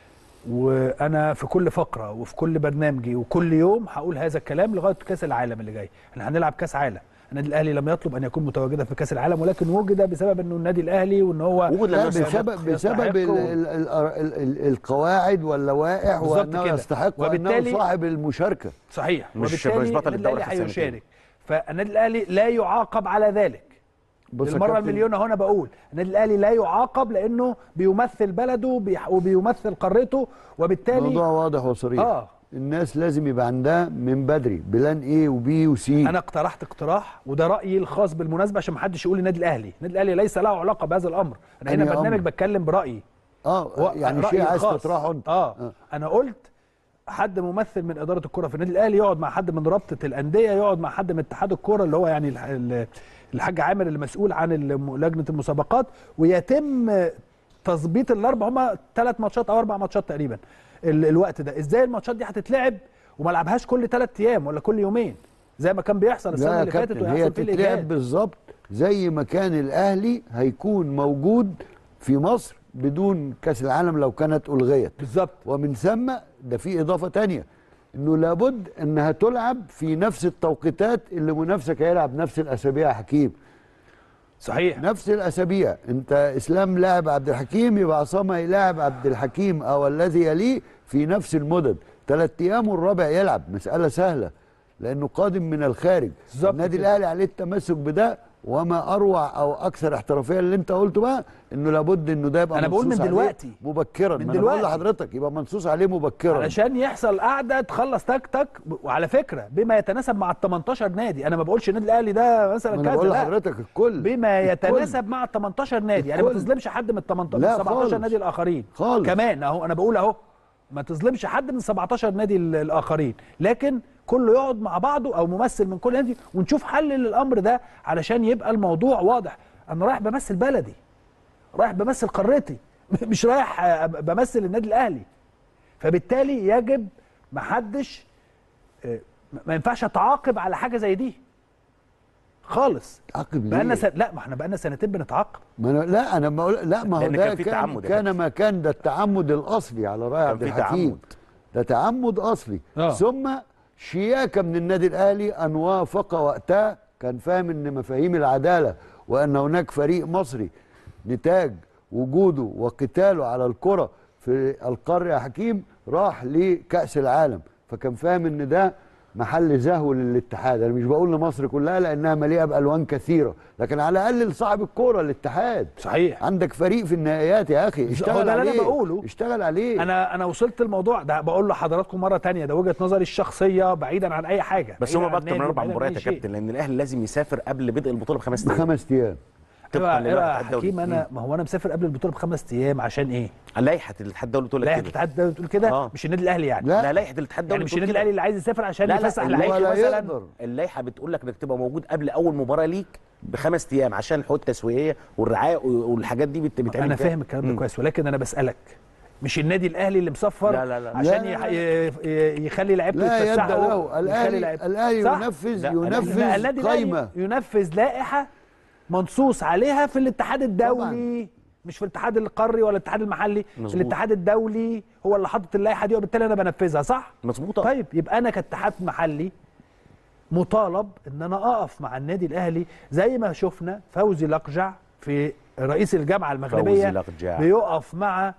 وانا في كل فقره وفي كل برنامجي وكل يوم هقول هذا الكلام لغايه كاس العالم اللي جاي احنا هنلعب كاس عالم النادي الاهلي لم يطلب ان يكون متواجدا في كاس العالم ولكن وجد بسبب انه النادي الاهلي وان هو وجود لا لما بسبب يستحق بسبب ال و- ال ال ال ال القواعد واللوائح بالظبط وانه كده. يستحق وانه وبالتالي- صاحب المشاركه صحيح مش- وبالتالي مش بطل النادي الدوري الاهلي في السنتين. هيشارك فالنادي الاهلي لا يعاقب على ذلك بص يا المره كابتن، المليون هنا بقول النادي الاهلي لا يعاقب لانه بيمثل بلده وبيح- وبيمثل قارته وبالتالي الموضوع واضح وصريح اه الناس لازم يبقى عندها من بدري بلان ايه وبي وسي انا اقترحت اقتراح وده رايي الخاص بالمناسبه عشان ما حدش يقول النادي الاهلي النادي الاهلي ليس له علاقه بهذا الامر انا هنا أنهي برنامج أمر؟ بتكلم برايي اه هو يعني رأيي شيء عايز الخاص. تطرحه انت آه. اه انا قلت حد ممثل من اداره الكره في النادي الاهلي يقعد مع حد من رابطه الانديه يقعد مع حد من اتحاد الكره اللي هو يعني الح- ال- الحاج عامر اللي مسؤول عن الم- لجنه المسابقات ويتم تظبيط الاربع هما ثلاث ماتشات او اربع ماتشات تقريبا ال- الوقت ده ازاي الماتشات دي هتتلعب وما لعبهاش كل ثلاث ايام ولا كل يومين زي ما كان بيحصل لا السنه يا اللي فاتت كابتن هي ويحصل فيه تتلعب الايجاد بالظبط زي ما كان الاهلي هيكون موجود في مصر بدون كاس العالم لو كانت الغيت بالظبط ومن ثم ده في اضافه تانية انه لابد انها تلعب في نفس التوقيتات اللي منافسك هيلعب نفس الاسابيع يا حكيم صحيح نفس الاسابيع انت اسلام لاعب عبد الحكيم يبقى عصام هيلاعب عبد الحكيم او الذي يليه في نفس المدد ثلاث ايام والرابع يلعب مساله سهله لانه قادم من الخارج بالظبط النادي كده. الاهلي عليه التمسك بده وما اروع او اكثر احترافيه اللي انت قلته بقى انه لابد انه ده يبقى أنا بقول منصوص من عليه دلوقتي. مبكرا من ما أنا بقول دلوقتي. لحضرتك يبقى منصوص عليه مبكرا علشان يحصل قعده تخلص تك تك وعلى فكره بما يتناسب مع ال 18 نادي انا ما بقولش النادي الاهلي ده ما مثلا انا كذا بقول لا لحضرتك الكل بما الكل. يتناسب مع ال 18 نادي يعني ما الكل. تظلمش حد من ال 18 لا من 17 خالص. نادي الاخرين خالص. كمان اهو انا بقول اهو ما تظلمش حد من 17 نادي ال- الاخرين لكن كله يقعد مع بعضه او ممثل من كل نادي ونشوف حل للامر ده علشان يبقى الموضوع واضح انا رايح بمثل بلدي رايح بمثل قارتي مش رايح آه، بمثل النادي الاهلي فبالتالي يجب محدش آه، ما ينفعش اتعاقب على حاجه زي دي خالص عقب بقالنا ليه؟ سن... لا ما احنا بقالنا سنتين بنتعاقب ما أنا لا انا بقول لا ما هو لأن ده كان في كان تعمد يا كان كابتن. ما كان ده التعمد الاصلي على راي كان عبد في الحكيم تعمد. ده تعمد اصلي آه. ثم شياكه من النادي الاهلي ان وافق وقتها كان فاهم ان مفاهيم العداله وان هناك فريق مصري نتاج وجوده وقتاله على الكره في القاره يا حكيم راح لكاس العالم فكان فاهم ان ده محل زهو للاتحاد انا مش بقول لمصر كلها لانها مليئه بالوان كثيره لكن على الاقل لصاحب الكوره الاتحاد صحيح عندك فريق في النهائيات يا اخي هو اشتغل ده اللي عليه أنا بقوله. اشتغل عليه انا انا وصلت الموضوع ده بقول لحضراتكم مره تانية ده وجهه نظري الشخصيه بعيدا عن اي حاجه بس بعيداً هم عن باكتر من النادي اربع وبعيداً عن مباريات أي يا شيء. كابتن لان الاهلي لازم يسافر قبل بدء البطوله بخمس ايام بخمس ايام طبقا ايوه للائحه ايوه الاتحاد الدولي حكيم انا ما هو انا مسافر قبل البطوله بخمس ايام عشان ايه؟ لائحه الاتحاد الدولي بتقول لا لك كده الاتحاد الدولي بتقول كده آه. مش النادي الاهلي يعني لا. لا لائحه الاتحاد الدولي يعني مش بتقول النادي كده. الاهلي اللي عايز يسافر عشان لا لا يفسح اللائحة لعيبه ولا مثلا يقدر اللائحه بتقول لك انك تبقى موجود قبل اول مباراه ليك بخمس ايام عشان الحقوق التسويقيه والرعايه والحاجات دي بت- بتعمل انا فيها. فاهم الكلام ده مم. كويس ولكن انا بسالك مش النادي الاهلي اللي مسفر لا، لا، لا. عشان لا، يح- لا، ي- ي- يخلي لعيبته لا يد يتفسحوا له ويخلي الاهلي لعيبته- الاهلي صح؟ ينفذ لا، ينفذ لا، النادي قايمه الاهلي ينفذ لائحه منصوص عليها في الاتحاد الدولي مش في الاتحاد القاري ولا الاتحاد المحلي مظبوط. الاتحاد الدولي هو اللي حاطط اللائحه دي وبالتالي انا بنفذها صح مظبوطه طيب يبقى انا كاتحاد محلي مطالب ان انا اقف مع النادي الاهلي زي ما شفنا فوزي لقجع في رئيس الجامعه المغربيه لقجع. بيقف مع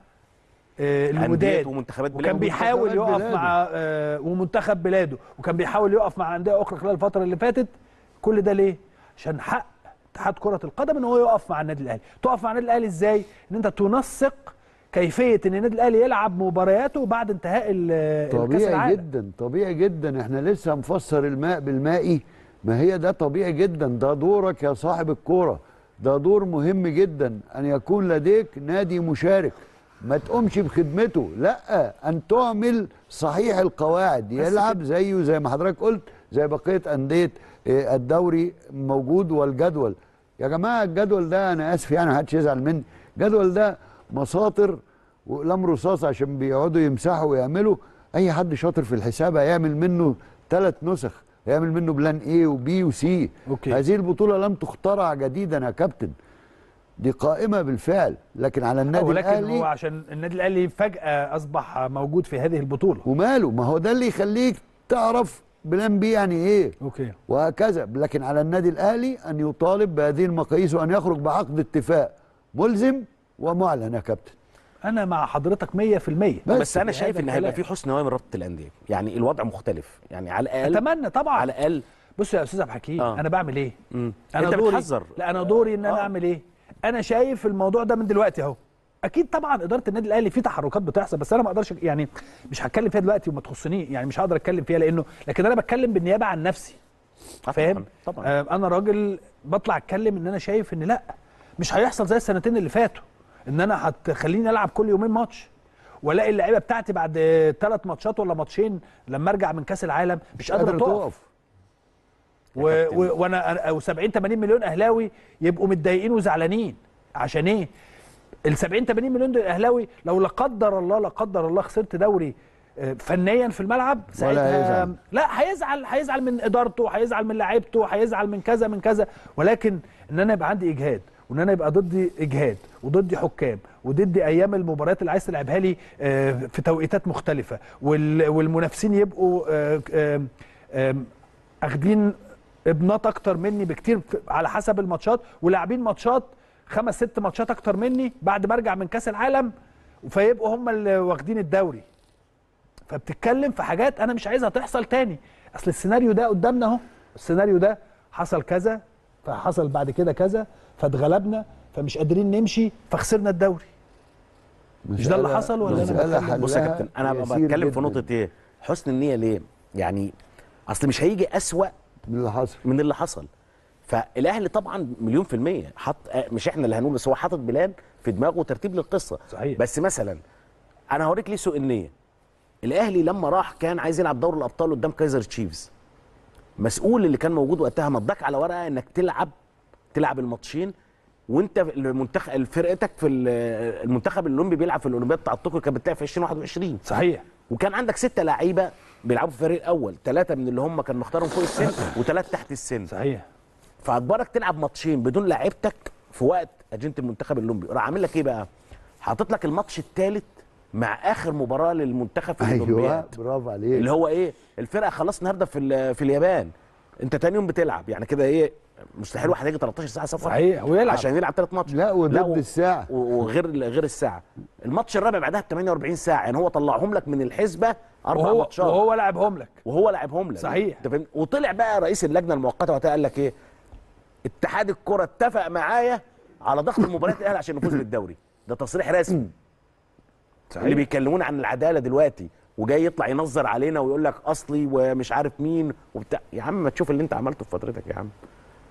آه، أندية الوداد ومنتخبات بلاده وكان بيحاول ومنتخبات يقف بلاده. مع آه، ومنتخب بلاده وكان بيحاول يقف مع انديه اخرى خلال الفتره اللي فاتت كل ده ليه عشان حق اتحاد كره القدم ان هو يقف مع النادي الاهلي تقف مع النادي الاهلي ازاي ان انت تنسق كيفيه ان النادي الاهلي يلعب مبارياته بعد انتهاء ال- الكاس طبيعي العالم جدا طبيعي جدا احنا لسه مفسر الماء بالمائي ما هي ده طبيعي جدا ده دورك يا صاحب الكوره ده دور مهم جدا ان يكون لديك نادي مشارك ما تقومش بخدمته لا ان تعمل صحيح القواعد يلعب زيه زي ما حضرتك قلت زي بقيه انديه آه، الدوري موجود والجدول يا جماعه الجدول ده انا اسف يعني محدش يزعل مني الجدول ده مساطر واقلام رصاص عشان بيقعدوا يمسحوا ويعملوا اي حد شاطر في الحساب هيعمل منه ثلاث نسخ هيعمل منه بلان ايه وبي وسي أوكي. هذه البطوله لم تخترع جديدا يا كابتن دي قائمه بالفعل لكن على النادي ولكن الاهلي هو عشان النادي الاهلي فجاه اصبح موجود في هذه البطوله وماله ما هو ده اللي يخليك تعرف بلان بي يعني ايه اوكي وهكذا لكن على النادي الاهلي ان يطالب بهذه المقاييس وان يخرج بعقد اتفاق ملزم ومعلن يا كابتن انا مع حضرتك 100% بس بس انا في شايف هذا ان هيبقى الكلام. في حسن نوايا من رابطه الانديه يعني الوضع مختلف يعني على الاقل اتمنى طبعا على الاقل بص يا استاذ عبد الحكيم آه. انا بعمل ايه مم. انا انت دوري بتحذر لا انا دوري ان انا آه. اعمل ايه انا شايف الموضوع ده من دلوقتي اهو اكيد طبعا اداره النادي الاهلي في تحركات بتحصل بس انا ما اقدرش يعني مش هتكلم فيها دلوقتي وما تخصنيش يعني مش هقدر اتكلم فيها لانه لكن انا بتكلم بالنيابه عن نفسي آه فاهم طبعاً، طبعا آه انا راجل بطلع اتكلم ان انا شايف ان لا مش هيحصل زي السنتين اللي فاتوا ان انا هتخليني العب كل يومين ماتش والاقي اللعيبه بتاعتي بعد ثلاث ماتشات ولا ماتشين لما ارجع من كاس العالم مش قادره تقف و... و... وانا او 70 80 مليون اهلاوي يبقوا متضايقين وزعلانين عشان ايه ال 70 80 مليون دول اهلاوي لو لا قدر الله لا قدر الله خسرت دوري آه، فنيا في الملعب ساعتها هيزعل. لا هيزعل هيزعل من ادارته هيزعل من لعيبته هيزعل من كذا من كذا ولكن ان انا يبقى عندي اجهاد وان انا يبقى ضدي اجهاد وضدي حكام وضدي ايام المباريات اللي عايز تلعبها لي آه، في توقيتات مختلفه وال- والمنافسين يبقوا آه، آه، آه، اخدين ابنات اكتر مني بكتير في- على حسب الماتشات ولاعبين ماتشات خمس ست ماتشات اكتر مني بعد ما ارجع من كاس العالم فيبقوا هم اللي واخدين الدوري فبتتكلم في حاجات انا مش عايزها تحصل تاني اصل السيناريو ده قدامنا اهو السيناريو ده حصل كذا فحصل بعد كده كذا فاتغلبنا فمش قادرين نمشي فخسرنا الدوري مش ده اللي مسألة- حصل ولا أنا مسألة بتكلم؟ بص يا حلها كابتن انا يسير بتكلم في جداً نقطه ايه حسن النيه ليه يعني اصل مش هيجي اسوأ من اللي حصل من اللي حصل فالاهلي طبعا مليون في الميه حط آه، مش احنا اللي هنقول بس هو حاطط بلان في دماغه ترتيب للقصه صحيح. بس مثلا انا هوريك ليه سوء النيه الاهلي لما راح كان عايز يلعب دوري الابطال قدام كايزر تشيفز مسؤول اللي كان موجود وقتها مضاك على ورقه انك تلعب تلعب الماتشين وانت المنتخب فرقتك في ال- المنتخب الاولمبي بيلعب في الاولمبياد بتاع طوكيو كانت بتلعب في 2021 صحيح وكان عندك ستة لعيبه بيلعبوا في الفريق الاول ثلاثه من اللي هم كان مختارهم فوق السن وثلاثه تحت السن صحيح فاجبرك تلعب ماتشين بدون لعيبتك في وقت اجنده المنتخب الاولمبي راح عامل لك ايه بقى حاطط لك الماتش الثالث مع اخر مباراه للمنتخب في ايوه الاولمبياد برافو عليك اللي هو ايه الفرقه خلاص النهارده في ال- في اليابان انت تاني يوم بتلعب يعني كده ايه مستحيل واحد يجي 13 ساعه سفر صحيح ويلعب عشان يلعب ثلاث ماتش لا وضد و- الساعة. و- وغير غير الساعه الماتش الرابع بعدها ب 48 ساعه يعني هو طلعهم لك من الحسبه اربع وهو ماتشات وهو لعبهم لك وهو لعبهم لك صحيح. أنت فاهم؟ وطلع بقى رئيس اللجنه المؤقته وقتها قال لك ايه اتحاد الكره اتفق معايا على ضغط المباريات الاهلي عشان نفوز بالدوري ده تصريح رسمي اللي بيكلمونا عن العداله دلوقتي وجاي يطلع ينظر علينا ويقول لك اصلي ومش عارف مين وبتاع يا عم ما تشوف اللي انت عملته في فترتك يا عم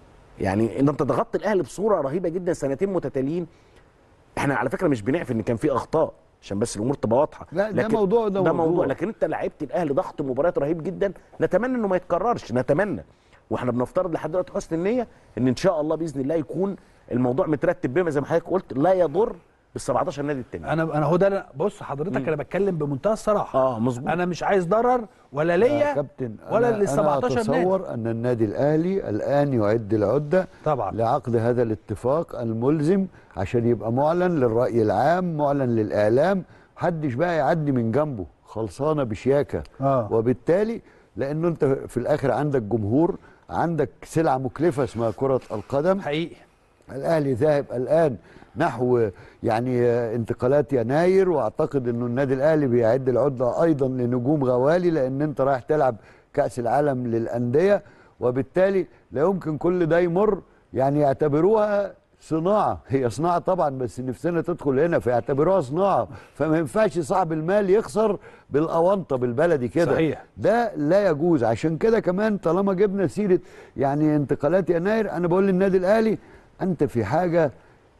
يعني ان انت ضغطت الاهلي بصوره رهيبه جدا سنتين متتاليين احنا على فكره مش بنعرف ان كان في اخطاء عشان بس الامور تبقى واضحه لا، ده موضوع وده ده موضوع. موضوع لكن انت لعبت الاهلي ضغط مباريات رهيب جدا نتمنى انه ما يتكررش نتمنى واحنا بنفترض لحد دلوقتي حسن النيه ان ان شاء الله باذن الله يكون الموضوع مترتب بما زي ما حضرتك قلت لا يضر بال 17 نادي التاني انا انا هو ده أنا- بص حضرتك انا بتكلم بمنتهى الصراحه اه مظبوط انا مش عايز ضرر ولا يا ليا كابتن ولا أنا- لل 17 انا نادي اتصور ان النادي الاهلي الان يعد العده طبعا. لعقد هذا الاتفاق الملزم عشان يبقى معلن للراي العام معلن للاعلام محدش بقى يعدي من جنبه خلصانه بشياكه آه. وبالتالي لانه انت في الاخر عندك جمهور عندك سلعه مكلفه اسمها كره القدم حقيقي الاهلي ذاهب الان نحو يعني آه، انتقالات يناير واعتقد انه النادي الاهلي بيعد العده ايضا لنجوم غوالي لان انت رايح تلعب كاس العالم للانديه وبالتالي لا يمكن كل ده يمر يعني يعتبروها صناعه هي صناعه طبعا بس نفسنا تدخل هنا فيعتبروها صناعه فما ينفعش صاحب المال يخسر بالاونطه بالبلدي كده صحيح. ده لا يجوز عشان كده كمان طالما جبنا سيره يعني انتقالات يناير انا بقول للنادي الاهلي انت في حاجه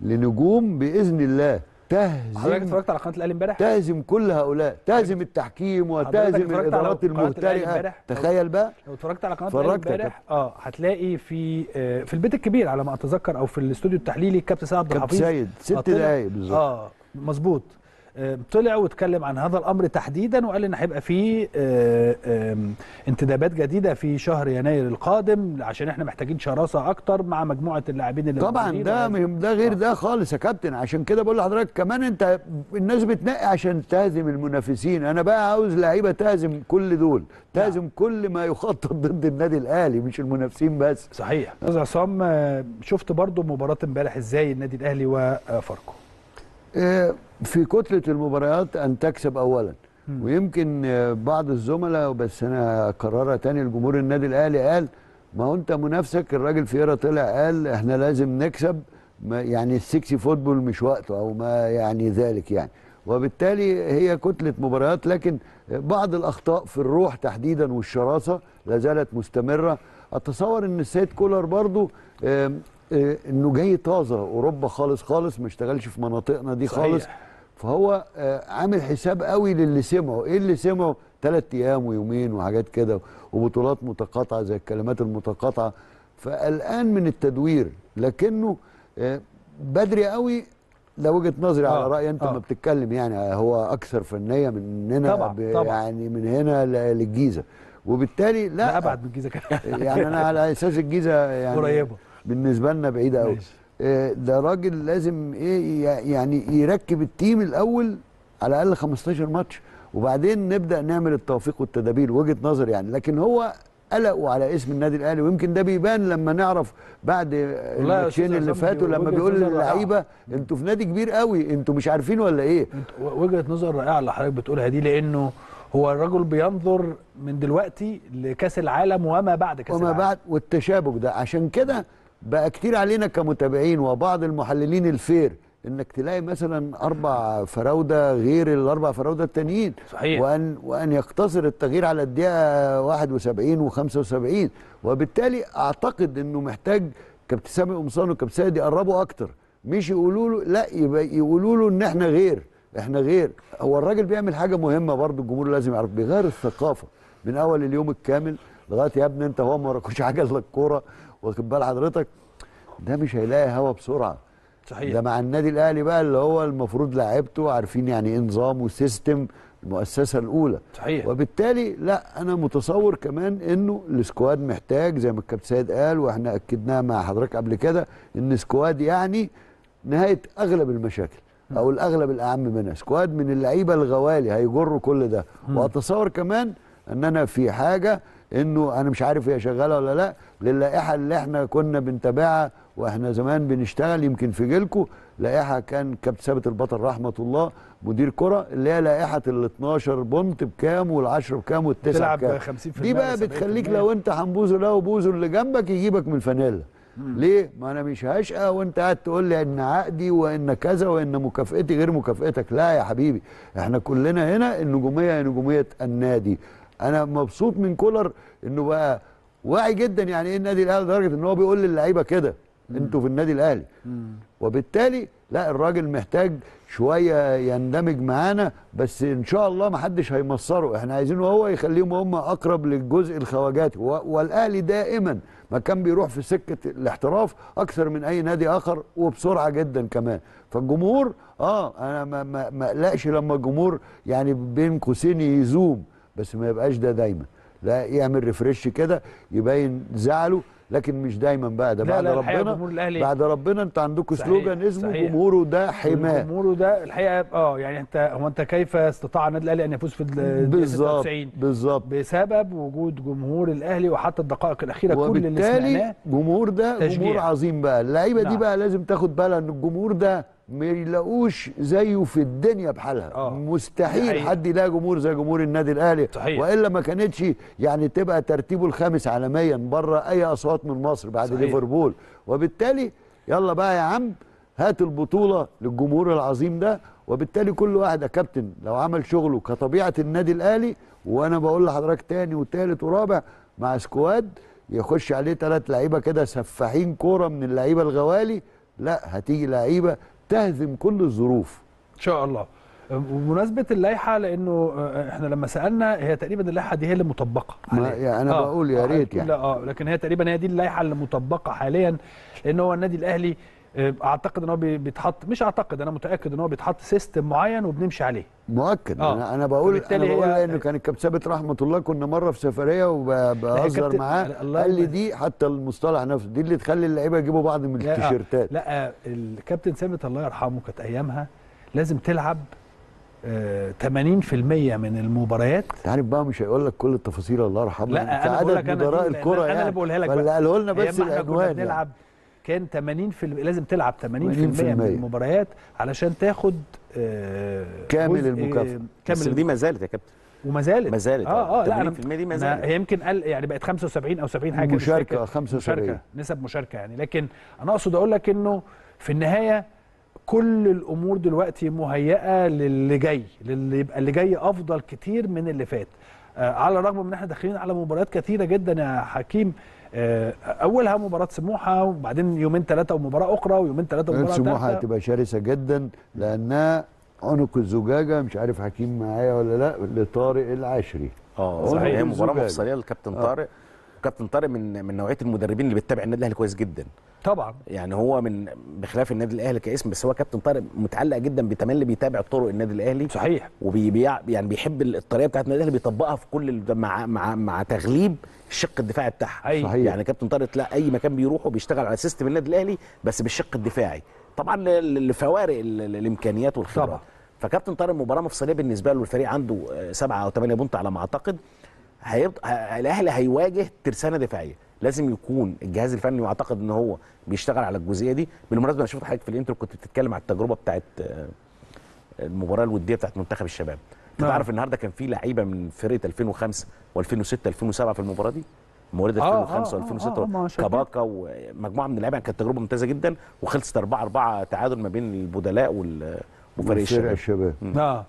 لنجوم باذن الله حضرتك تهزم اتفرجت على قناه الاهلي امبارح تهزم كل هؤلاء تهزم التحكيم وتهزم اتفرجت على الادارات قناة الأهلي المهترئه امبارح؟ تخيل بقى لو اتفرجت على قناه الاهلي اتفرجت يا امبارح اه هتلاقي في آه في البيت الكبير على ما اتذكر او في الاستوديو التحليلي الكابتن سيد عبد كابتن الحفيظ سيد ست آه، طلع- دقايق بالظبط اه مظبوط آه، طلع واتكلم عن هذا الامر تحديدا وقال ان هيبقى في آه، آم، انتدابات جديده في شهر يناير القادم عشان احنا محتاجين شراسه اكتر مع مجموعه اللاعبين اللي طبعا موجودين ده وهذا. مهم ده غير ده خالص يا كابتن عشان كده بقول لحضرتك كمان انت الناس بتنقي عشان تهزم المنافسين انا بقى عاوز لعيبه تهزم كل دول تهزم كل ما يخطط ضد النادي الاهلي مش المنافسين بس صحيح استاذ عصام آه، شفت برضو مباراه امبارح ازاي النادي الاهلي وفاركو آه، في كتلة المباريات أن تكسب أولا ويمكن آه، بعض الزملاء بس أنا أكررها تاني لجمهور النادي الأهلي قال ما هو أنت منافسك الراجل فييرا طلع قال إحنا لازم نكسب ما يعني السكسي فوتبول مش وقته أو ما يعني ذلك يعني وبالتالي هي كتلة مباريات لكن بعض الأخطاء في الروح تحديدا والشراسة لا زالت مستمرة أتصور أن السيد كولر برضو آم، آه، انه جاي طازه اوروبا خالص خالص ما اشتغلش في مناطقنا دي صحيح. خالص فهو آه، عامل حساب قوي للي سمعه ايه اللي سمعه ثلاث ايام ويومين وحاجات كده وبطولات متقاطعه زي الكلمات المتقاطعه فالان من التدوير لكنه آه، بدري قوي ده وجهه نظري على آه، راي انت آه. ما بتتكلم يعني هو اكثر فنيه مننا طبعاً، ب- طبعاً. يعني من هنا ل- للجيزه وبالتالي لا, لا ابعد من الجيزه كمان يعني انا على اساس الجيزه يعني قريبة. بالنسبه لنا بعيده قوي ماشي. ده راجل لازم ايه ي- يعني يركب التيم الاول على الاقل 15 ماتش وبعدين نبدا نعمل التوفيق والتدابير وجهه نظر يعني لكن هو قلقوا على اسم النادي الاهلي ويمكن ده بيبان لما نعرف بعد الماتشين أستاذ اللي عصام فاتوا دي لما وجهة بيقول نظر رائعة. للعيبه انتوا في نادي كبير قوي انتوا مش عارفين ولا ايه انت- وجهه نظر رائعه اللي حضرتك بتقولها دي لانه هو الرجل بينظر من دلوقتي لكاس العالم وما بعد كاس وما العالم بعد والتشابك ده عشان كده بقى كتير علينا كمتابعين وبعض المحللين الفير انك تلاقي مثلا اربع فراوده غير الاربع فراوده التانيين صحيح. وان وان يقتصر التغيير على الدقيقه 71 و75 وبالتالي اعتقد انه محتاج كابتن سامي قمصان وكابتن سيد يقربوا اكتر مش يقولوا له لا يبقى يقولوا له ان احنا غير احنا غير هو الراجل بيعمل حاجه مهمه برضو الجمهور لازم يعرف بيغير الثقافه من اول اليوم الكامل لغايه يا ابني انت هو ما وراكوش حاجه الا الكوره واخد بال حضرتك ده مش هيلاقي هوا بسرعه صحيح. ده مع النادي الاهلي بقى اللي هو المفروض لاعيبته عارفين يعني ايه نظام وسيستم المؤسسه الاولى صحيح. وبالتالي لا انا متصور كمان انه السكواد محتاج زي ما الكابتن سيد قال واحنا اكدناها مع حضرتك قبل كده ان سكواد يعني نهايه اغلب المشاكل او الاغلب الاعم منها سكواد من اللعيبه الغوالي هيجروا كل ده واتصور كمان ان انا في حاجه انه انا مش عارف هي شغاله ولا لا للائحه اللي احنا كنا بنتابعها واحنا زمان بنشتغل يمكن في جيلكو لائحه كان كابتن ثابت البطل رحمه الله مدير كره اللي هي لائحه ال 12 بونت بكام وال10 بكام والتسعه تلعب بكام 50% دي بقى 70%. بتخليك لو انت حنبوزه له وبوزه اللي جنبك يجيبك من الفانيلا ليه؟ ما انا مش هشقى وانت قاعد تقول لي ان عقدي وان كذا وان مكافئتي غير مكافئتك لا يا حبيبي احنا كلنا هنا النجوميه هي نجوميه النادي انا مبسوط من كولر انه بقى واعي جدا يعني ايه النادي الاهلي لدرجه ان هو بيقول للعيبه كده انتوا في النادي الاهلي وبالتالي لا الراجل محتاج شويه يندمج معانا بس ان شاء الله ما حدش هيمصره احنا عايزينه هو يخليهم هم اقرب للجزء الخواجاتي و- والاهلي دائما ما كان بيروح في سكه الاحتراف اكثر من اي نادي اخر وبسرعه جدا كمان فالجمهور اه انا ما ما ما اقلقش لما الجمهور يعني بين قوسين يزوم بس ما يبقاش ده دايما لا يعمل ريفرش كده يبين زعله لكن مش دايما بقى ده لا، بعد لا، الحقيقة ربنا جمهور الأهلي- بعد ربنا انت عندكم صحيح، سلوجان اسمه صحيح. جمهوره ده حماه جمهوره ده الحقيقه اه يعني انت هو انت كيف استطاع النادي الاهلي ان يفوز في الدقيقه بالظبط 96 بالظبط بسبب وجود جمهور الاهلي وحتى الدقائق الاخيره كل اللي وبالتالي سمعناه جمهور ده تشجيع. جمهور عظيم بقى اللعيبه دي نعم. بقى لازم تاخد بالها ان الجمهور ده ما يلاقوش زيه في الدنيا بحالها آه. دي مستحيل حقيقة. حد يلاقي جمهور زي جمهور النادي الاهلي صحيح. والا ما كانتش يعني تبقى ترتيبه الخامس عالميا بره اي اصوات من مصر بعد صحيح. ليفربول وبالتالي يلا بقى يا عم هات البطوله للجمهور العظيم ده وبالتالي كل واحد يا كابتن لو عمل شغله كطبيعه النادي الاهلي وانا بقول لحضرتك تاني وتالت ورابع مع سكواد يخش عليه ثلاث لعيبه كده سفاحين كوره من اللعيبه الغوالي لا هتيجي لعيبه تهزم كل الظروف ان شاء الله وبمناسبه اللائحه لانه آه، احنا لما سالنا هي تقريبا اللائحه دي هي اللي مطبقه ما- حالياً. يعني أنا بقول يا ريت يعني. لا اه لكن هي تقريبا هي دي اللائحه اللي مطبقه حاليا لان هو النادي الاهلي آه، اعتقد ان هو بي- بيتحط مش اعتقد انا متاكد ان هو بيتحط سيستم معين وبنمشي عليه مؤكد آه. انا انا بقول انا فبالتالي بقول هي- لانه كان الكابتن ثابت رحمه الله كنا مره في سفريه وبهزر كابتن- معاه الله قال لي يبارك. دي حتى المصطلح نفسه دي اللي تخلي اللعيبه يجيبوا بعض من لا، آه، التيشيرتات لا الكابتن ثابت الله يرحمه كانت ايامها لازم تلعب آه، 80% من المباريات انت عارف بقى مش هيقول لك كل التفاصيل الله يرحمه لا انا بقول لك انا مدراء دي- لأن الكره انا يعني اللي بقولها لك ولا بقى. قاله لنا بس أيام ما احنا كنا العنوان يعني. بنلعب كان 80% لازم تلعب 80% 80% من المباريات علشان تاخد آه، كامل جزء- المكافأة. آه، بس كامل دي ما زالت يا كابتن وما زالت ما زالت، اه اه لا 80% دي ما أنا- زالت. هي يمكن قل يعني بقت 75 او 70 حاجه مش مشاركة، فاكر. 75. مشاركه نسب مشاركه يعني لكن انا اقصد اقول لك انه في النهايه كل الامور دلوقتي مهيئه للي جاي للي يبقى اللي جاي افضل كتير من اللي فات آه على الرغم من ان احنا داخلين على مباريات كتيره جدا يا حكيم آه اولها مباراه سموحه وبعدين يومين ثلاثه ومباراه اخرى ويومين ثلاثه ومباراه سموحه ثالثه هتبقى شرسه جدا لانها عنق الزجاجه مش عارف حكيم معايا ولا لا لطارق العشري اه صحيح. صحيح هي مباراه الزجاج. مفصليه للكابتن آه. طارق كابتن طارق من من نوعيه المدربين اللي بيتابع النادي الاهلي كويس جدا طبعا يعني هو من بخلاف النادي الاهلي كاسم بس هو كابتن طارق متعلق جدا بتملي بيتابع طرق النادي الاهلي صحيح وبي بي- يعني بيحب الطريقه بتاعت النادي الاهلي بيطبقها في كل ال- مع مع مع تغليب الشق الدفاعي بتاعها أي. صحيح. يعني كابتن طارق لا اي مكان بيروحه بيشتغل على سيستم النادي الاهلي بس بالشق الدفاعي طبعا ل- لفوارق ال- ال- الامكانيات والخبرات طبعا. فكابتن طارق مباراه مفصليه بالنسبه له الفريق عنده آه، سبعه او ثمانيه بونت على ما اعتقد هيبط... ه- الاهلي هيواجه ترسانه دفاعيه لازم يكون الجهاز الفني واعتقد ان هو بيشتغل على الجزئيه دي بالمناسبه انا شفت حضرتك في الانترو كنت بتتكلم على التجربه بتاعت آه، المباراه الوديه بتاعت منتخب الشباب انت نعم. تعرف النهارده كان في لعيبه من فرقه 2005 و2006 2007 في المباراه دي مواليد آه، 2005 آه، آه، و2006 آه، ما عشان كده. كباكا ومجموعه من اللعيبه كانت تجربه ممتازه جدا وخلصت 4 4 تعادل ما بين البدلاء وال- وفريق فرق الشباب الشباب اه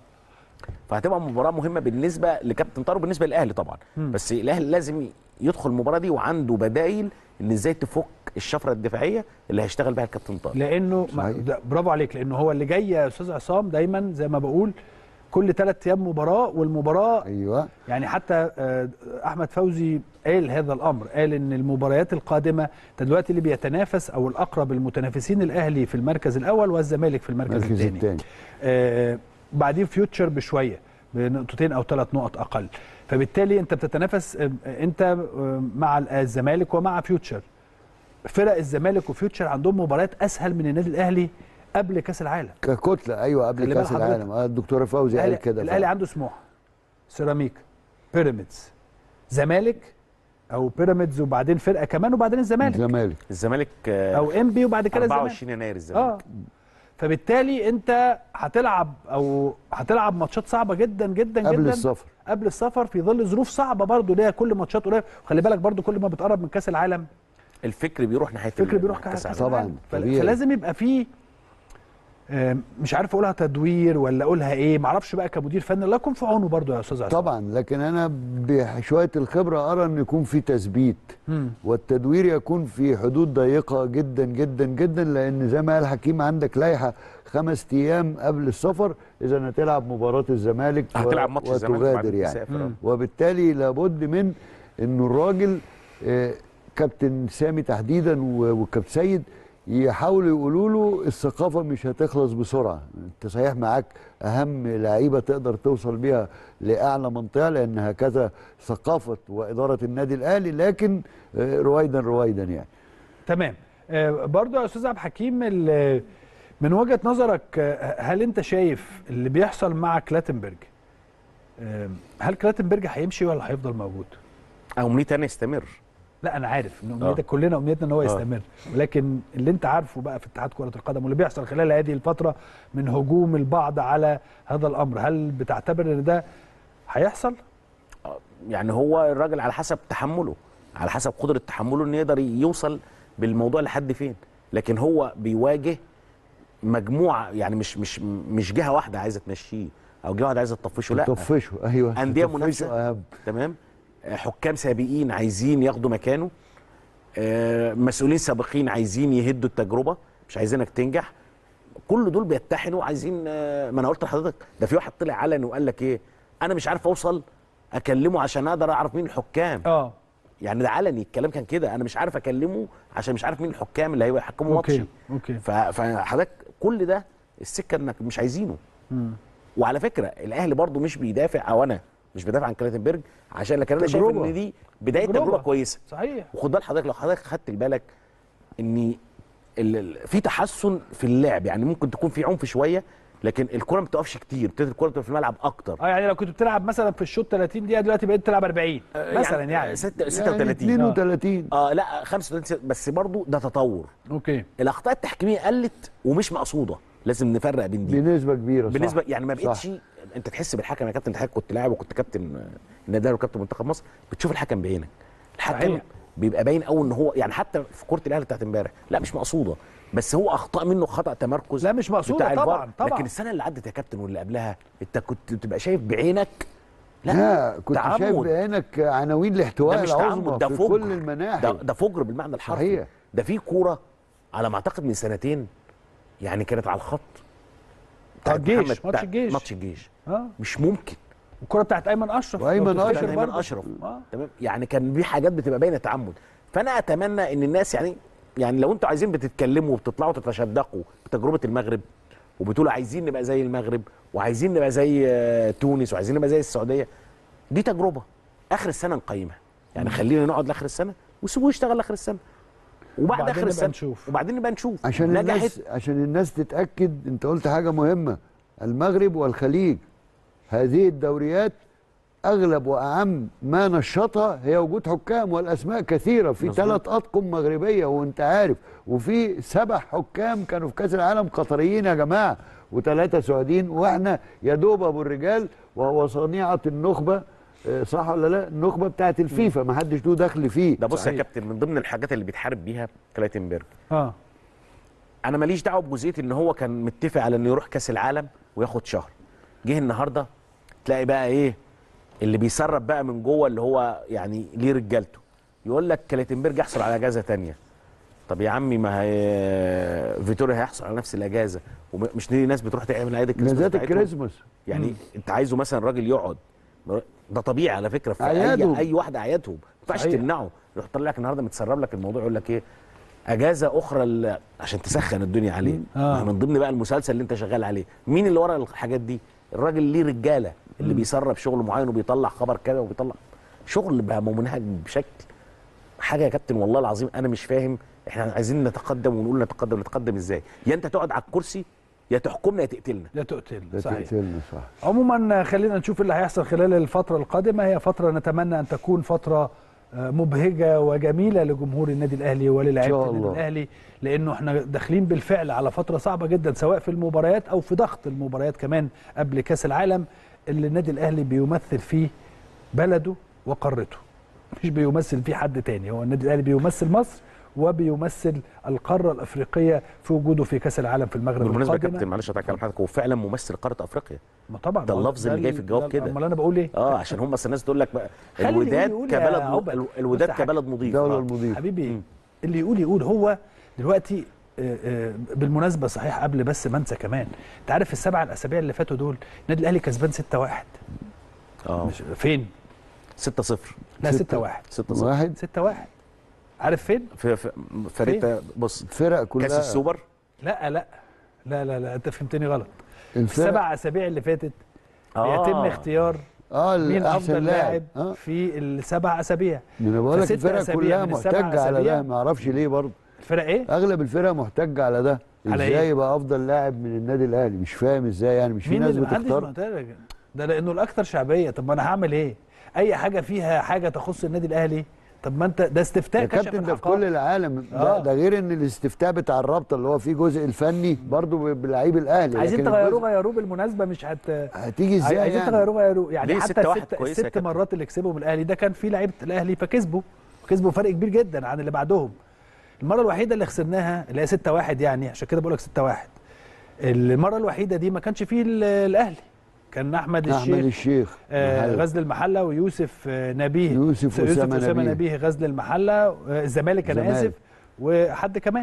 فهتبقى مباراه مهمه بالنسبه لكابتن طارق وبالنسبه للاهلي طبعا مم. بس الاهلي لازم يدخل المباراه دي وعنده بدايل ان ازاي تفك الشفره الدفاعيه اللي هيشتغل بها الكابتن طارق لانه ما صحيح. ده برافو عليك لانه هو اللي جاي يا استاذ عصام دايما زي ما بقول كل ثلاث ايام مباراه والمباراه ايوه يعني حتى آه، احمد فوزي قال هذا الامر قال ان المباريات القادمه انت دلوقتي اللي بيتنافس او الاقرب المتنافسين الاهلي في المركز الاول والزمالك في المركز المركز الثاني الثاني آه بعدين فيوتشر بشويه بنقطتين او ثلاث نقط اقل فبالتالي انت بتتنافس آه، انت آه، مع الزمالك ومع فيوتشر فرق الزمالك وفيوتشر عندهم مباريات اسهل من النادي الاهلي قبل كاس العالم ككتله ايوه خلي قبل بال كاس حضرتك. العالم آه، الدكتوره فوزي قال الاهلي كده الاهلي فعلا. عنده سموحه سيراميك بيراميدز زمالك او بيراميدز وبعدين فرقه كمان وبعدين الزمالك الزمالك الزمالك آه، او انبي وبعد كده الزمالك 24 يناير الزمالك اه فبالتالي انت هتلعب او هتلعب ماتشات صعبه جدا جدا قبل جدا السفر قبل السفر في ظل ظروف صعبه برضو ليها كل ماتشات قريب وخلي بالك برضو كل ما بتقرب من كاس العالم الفر بيروح ناحيه الفكر ال- بيروح كاس كاس العالم. طبعاً، العالم فل- طبيعي. فلازم يبقى فيه آم، مش عارف اقولها تدوير ولا اقولها ايه معرفش بقى كمدير فني الله يكون في عونه برضو يا استاذ عصام طبعا لكن انا بشويه الخبره ارى ان يكون في تثبيت مم. والتدوير يكون في حدود ضيقه جدا جدا جدا لان زي ما قال حكيم عندك لائحه خمس ايام قبل السفر اذا هتلعب مباراه الزمالك و- هتلعب ماتش الزمالك وتغادر وبعدين يعني تسافر. مم. وبالتالي لابد من انه الراجل آه، كابتن سامي تحديدا و- والكابتن سيد يحاولوا يقولوا له الثقافه مش هتخلص بسرعه انت صحيح معاك اهم لعيبه تقدر توصل بيها لاعلى منطقه لان هكذا ثقافه واداره النادي الاهلي لكن آه، رويدا رويدا يعني تمام آه، برضو يا استاذ عبد الحكيم ال- من وجهه نظرك آه، هل انت شايف اللي بيحصل مع كلاتنبرج آه، هل كلاتنبرج هيمشي ولا هيفضل موجود؟ امنيتي انا يستمر لا انا عارف ان امنيتك كلنا امنيتنا ان هو آه. يستمر ولكن اللي انت عارفه بقى في اتحاد كره القدم واللي بيحصل خلال هذه الفتره من هجوم البعض على هذا الامر هل بتعتبر ان ده هيحصل؟ يعني هو الراجل على حسب تحمله على حسب قدره تحمله انه يقدر يوصل بالموضوع لحد فين لكن هو بيواجه مجموعه يعني مش مش مش جهه واحده عايزه تمشيه او جهه واحده عايزه تطفشه لا تطفشوا ايوه أندية تطفشوا منافسة. أهم. تمام آه، حكام سابقين عايزين ياخدوا مكانه آه، مسؤولين سابقين عايزين يهدوا التجربه مش عايزينك تنجح كل دول بيتحنوا عايزين آه، ما انا قلت لحضرتك ده في واحد طلع علني وقال لك ايه انا مش عارف اوصل اكلمه عشان اقدر اعرف مين الحكام اه يعني ده علني الكلام كان كده انا مش عارف اكلمه عشان مش عارف مين الحكام اللي هيبقى يحكموا اوكي ماتشي اوكي ف- فحضرتك كل ده السكه انك مش عايزينه مم. وعلى فكره الاهلي برضو مش بيدافع او انا مش بدافع عن كلاتنبرج عشان لكن انا شايف تجربة. ان دي بدايه تجربة. تجربه كويسه صحيح وخد بال حضرتك لو حضرتك خدت بالك ان ال- ال- في تحسن في اللعب يعني ممكن تكون في عنف شويه لكن الكره ما بتقفش كتير ابتدت الكره تبقى في الملعب اكتر اه يعني لو كنت بتلعب مثلا في الشوط 30 دقيقه دلوقتي بقيت تلعب 40 مثلا يعني, ست- يعني 36 32 اه لا 35 بس برضو ده تطور اوكي الاخطاء التحكيميه قلت ومش مقصوده لازم نفرق بين دي بنسبه كبيره صح. بالنسبه يعني ما صح. بقتش انت تحس بالحكم يا كابتن حضرتك كنت لاعب وكنت كابتن النادي الاهلي وكابتن منتخب مصر بتشوف الحكم بعينك الحكم صحيح. بيبقى باين قوي ان هو يعني حتى في كره الاهلي بتاعت امبارح لا مش مقصوده بس هو اخطاء منه خطا تمركز لا مش مقصودة بتاع الفار. طبعاً، طبعاً. لكن السنه اللي عدت يا كابتن واللي قبلها انت كنت بتبقى شايف بعينك لا كنت تعمد. شايف بعينك عناوين الاحتواء ده مش العظمى تعمد ده في فجر كل المناحي ده, ده فجر بالمعنى الحرفي صحيح. ده في كوره على ما اعتقد من سنتين يعني كانت على الخط بتاعت الجيش، محمد- ماتش بتاع- الجيش. ماتش الجيش اه مش ممكن والكره بتاعت ايمن اشرف وأيمن لو تفتكر أشرف. كان ايمن برضه. اشرف اه تمام يعني كان في حاجات بتبقى باينه تعمد فانا اتمنى ان الناس يعني يعني لو انتوا عايزين بتتكلموا وبتطلعوا تتشدقوا بتجربه المغرب وبتقولوا عايزين نبقى زي المغرب وعايزين نبقى زي آه، تونس وعايزين نبقى زي السعوديه دي تجربه اخر السنه نقيمها يعني خلينا نقعد لاخر السنه وسيبوه يشتغل لاخر السنه وبعد وبعدين اخر نبقى السنه نشوف. وبعدين نبقى نشوف عشان نجحت الناس عشان الناس تتاكد انت قلت حاجه مهمه المغرب والخليج هذه الدوريات اغلب واعم ما نشطها هي وجود حكام والاسماء كثيره في مظبوط. ثلاث اطقم مغربيه وانت عارف وفي سبع حكام كانوا في كاس العالم قطريين يا جماعه وثلاثه سعوديين واحنا يا دوب ابو الرجال وهو صنيعه النخبه آه، صح ولا لا النخبه بتاعت الفيفا ما حدش له دخل فيه ده بص يا صحيح. كابتن من ضمن الحاجات اللي بيتحارب بيها كلايتنبرج اه انا ماليش دعوه بجزئيه ان هو كان متفق على انه يروح كاس العالم وياخد شهر جه النهارده تلاقي بقى ايه اللي بيسرب بقى من جوه اللي هو يعني ليه رجالته يقول لك كلاتنبرج يحصل على اجازه تانية طب يا عمي ما هي فيتوريا هيحصل على نفس الاجازه ومش دي ناس بتروح تعمل عيد الكريسماس جازات بتاعتهم؟ الكريسماس يعني انت عايزه مثلا راجل يقعد ده طبيعي على فكره في أعيادهم. اي اي واحده اعيادهم ما ينفعش صحيح. تمنعه يروح طلع لك النهارده متسرب لك الموضوع يقول لك ايه اجازه اخرى ل- عشان تسخن الدنيا عليه آه. آه. من ضمن بقى المسلسل اللي انت شغال عليه مين اللي ورا الحاجات دي الراجل ليه رجاله اللي بيسرب شغل معين وبيطلع خبر كذا وبيطلع شغل بقى منهج بشكل حاجه يا كابتن والله العظيم انا مش فاهم احنا عايزين نتقدم ونقول نتقدم نتقدم ازاي يا انت تقعد على الكرسي يا تحكمنا يا تقتلنا لا تقتل ده صحيح تقتلنا صح عموما خلينا نشوف اللي هيحصل خلال الفترة القادمة هي فترة نتمنى أن تكون فترة آه، مبهجة وجميلة لجمهور النادي الأهلي إن وللاعيبة شاء النادي الله. الأهلي لأنه احنا داخلين بالفعل على فترة صعبة جدا سواء في المباريات أو في ضغط المباريات كمان قبل كأس العالم اللي النادي الأهلي بيمثل فيه بلده وقارته مش بيمثل فيه حد تاني هو النادي الأهلي بيمثل مصر وبيمثل القارة الأفريقية في وجوده في كأس العالم في المغرب بالمناسبه يا القادمة. كابتن معلش هتكلم حضرتك هو فعلا ممثل قاره افريقيا ما طبعا ده ما هو اللفظ اللي جاي في الجواب ده- كده. امال انا بقول ايه اه عشان هم اصل الناس تقول لك بقى خلي اللي الوداد يقول يا كبلد عقبة. م... الوداد بص يا كبلد مضيف الدوله آه. المضيفه حبيبي مم. اللي يقول يقول هو دلوقتي آه، آه، بالمناسبه صحيح قبل بس ما انسى كمان انت عارف السبع الاسابيع اللي فاتوا دول النادي الاهلي كسبان 6-1 اه مش فين 6 0 لا 6-1 6 0 واحد 6-1 عارف فين في في فريق بص فرق كلها كاس السوبر لا لا لا لا لا انت فهمتني غلط الفرق السبع اسابيع اللي فاتت بيتم اختيار اه مين احسن افضل لاعب لاعب اه في السبع اسابيع ما انا بقول لك فست الفرق أسابيع كلها من السبع محتجه على أسابيع. ده ما اعرفش ليه برضه الفرق ايه اغلب الفرق محتجه على ده على ازاي إيه؟ يبقى افضل لاعب من النادي الاهلي مش فاهم ازاي يعني مش في مين ناس اللي محدش بتختار معترض ده لانه الاكثر شعبيه طب ما انا هعمل ايه اي حاجه فيها حاجه تخص النادي الاهلي طب ما انت ده استفتاء يا كشف كابتن ده في الحقائق. كل العالم آه. ده, ده غير ان الاستفتاء بتاع الرابطه اللي هو فيه جزء الفني برضه بلعيب الاهلي عايزين لكن تغيروه الجزء- غيروه بالمناسبه مش هت هتيجي ازاي عايزين يعني تغيروه غيروه يعني ليه حتى 6-1 الست, كويسة يا الست كابتن. مرات اللي كسبهم الاهلي ده كان في لعيبه الاهلي فكسبوا كسبوا فرق كبير جدا عن اللي بعدهم المره الوحيده اللي خسرناها اللي هي 6 1 يعني عشان كده بقول لك 6 1 المره الوحيده دي ما كانش فيه ال- الاهلي كان احمد الشيخ احمد الشيخ آه، محل. غزل المحله ويوسف آه، نبيه يوسف يوسف أسامة اسامه نبيه. نبيه غزل المحله آه، الزمالك انا الزمالك. اسف وحد كمان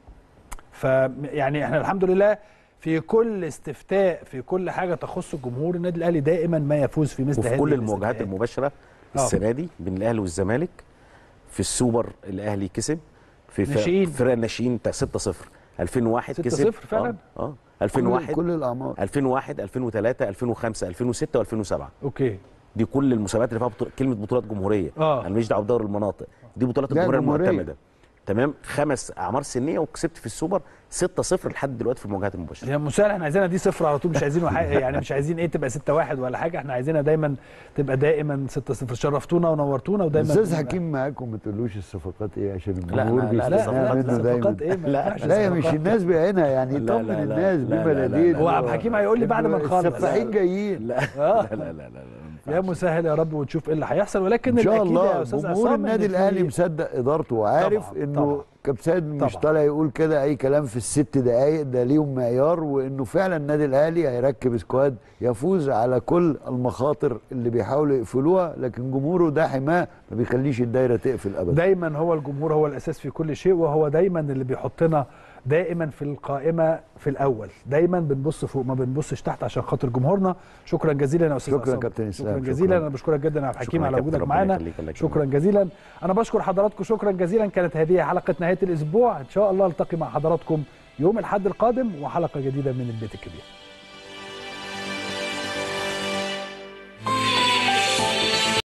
ف يعني احنا الحمد لله في كل استفتاء في كل حاجه تخص جمهور النادي الاهلي دائما ما يفوز في مثل هذه وفي كل المواجهات الاستفتاءات. المباشره آه. السنه دي بين الاهلي والزمالك في السوبر الاهلي كسب في ف- ناشئين. فرق الناشئين بتاع 6 0 2001 6-0 كسب فعلا؟ اه, آه. كل, 2001 كل الاعمار 2001 2003 2005 2006 و2007 اوكي دي كل المسابقات اللي فيها بطو... كلمه بطولات جمهوريه آه. انا ماليش دعوه بدوري المناطق دي بطولات لا، الجمهوريه جمهورية. المعتمده تمام خمس اعمار سنيه وكسبت في السوبر 6 0 لحد دلوقتي في المواجهات المباشره يا مسهل احنا عايزينها دي صفر على طول مش عايزين وح... يعني مش عايزين ايه تبقى 6 1 ولا حاجه احنا عايزينها دايما تبقى دايما 6 0 شرفتونا ونورتونا ودايما استاذ بنبقى- حكيم معاكم ما تقولوش الصفقات ايه عشان لا، الجمهور لا، لا، لا بيستناها صفقات منه دايما صفقات ايه ما لا، ينفعش لا يا مش صفقات. الناس بعينها يعني لا، طمن لا، لا، الناس لا، لا، لا، بمناديل هو عبد الحكيم هيقول لي بعد ما نخلص. السفاحين جايين لا آه. لا لا لا, لا, لا. يا مسهل يا رب ونشوف ايه اللي هيحصل ولكن ان شاء الأكيد يا الله أستاذ جمهور عصام النادي إن في- الاهلي مصدق ادارته وعارف طبعاً، انه طبعاً. كابتن مش طبعاً. طالع يقول كده اي كلام في الست دقائق ده ليهم معيار وانه فعلا النادي الاهلي هيركب سكواد يفوز على كل المخاطر اللي بيحاولوا يقفلوها لكن جمهوره ده حماه ما بيخليش الدايره تقفل ابدا دايما هو الجمهور هو الاساس في كل شيء وهو دايما اللي بيحطنا دائما في القائمه في الاول دايما بنبص فوق ما بنبصش تحت عشان خاطر جمهورنا شكرا جزيلا يا استاذ شكراً عصام. كابتن إسلام، شكرا شكراً. جزيلا انا بشكرك جدا يا عبد الحكيم شكراً على يا كابتن، وجودك ربنا معانا يخليك، الله يكرمك. شكرا جزيلا انا بشكر حضراتكم شكرا جزيلا كانت هذه حلقه نهايه الاسبوع ان شاء الله التقي مع حضراتكم يوم الاحد القادم وحلقه جديده من البيت الكبير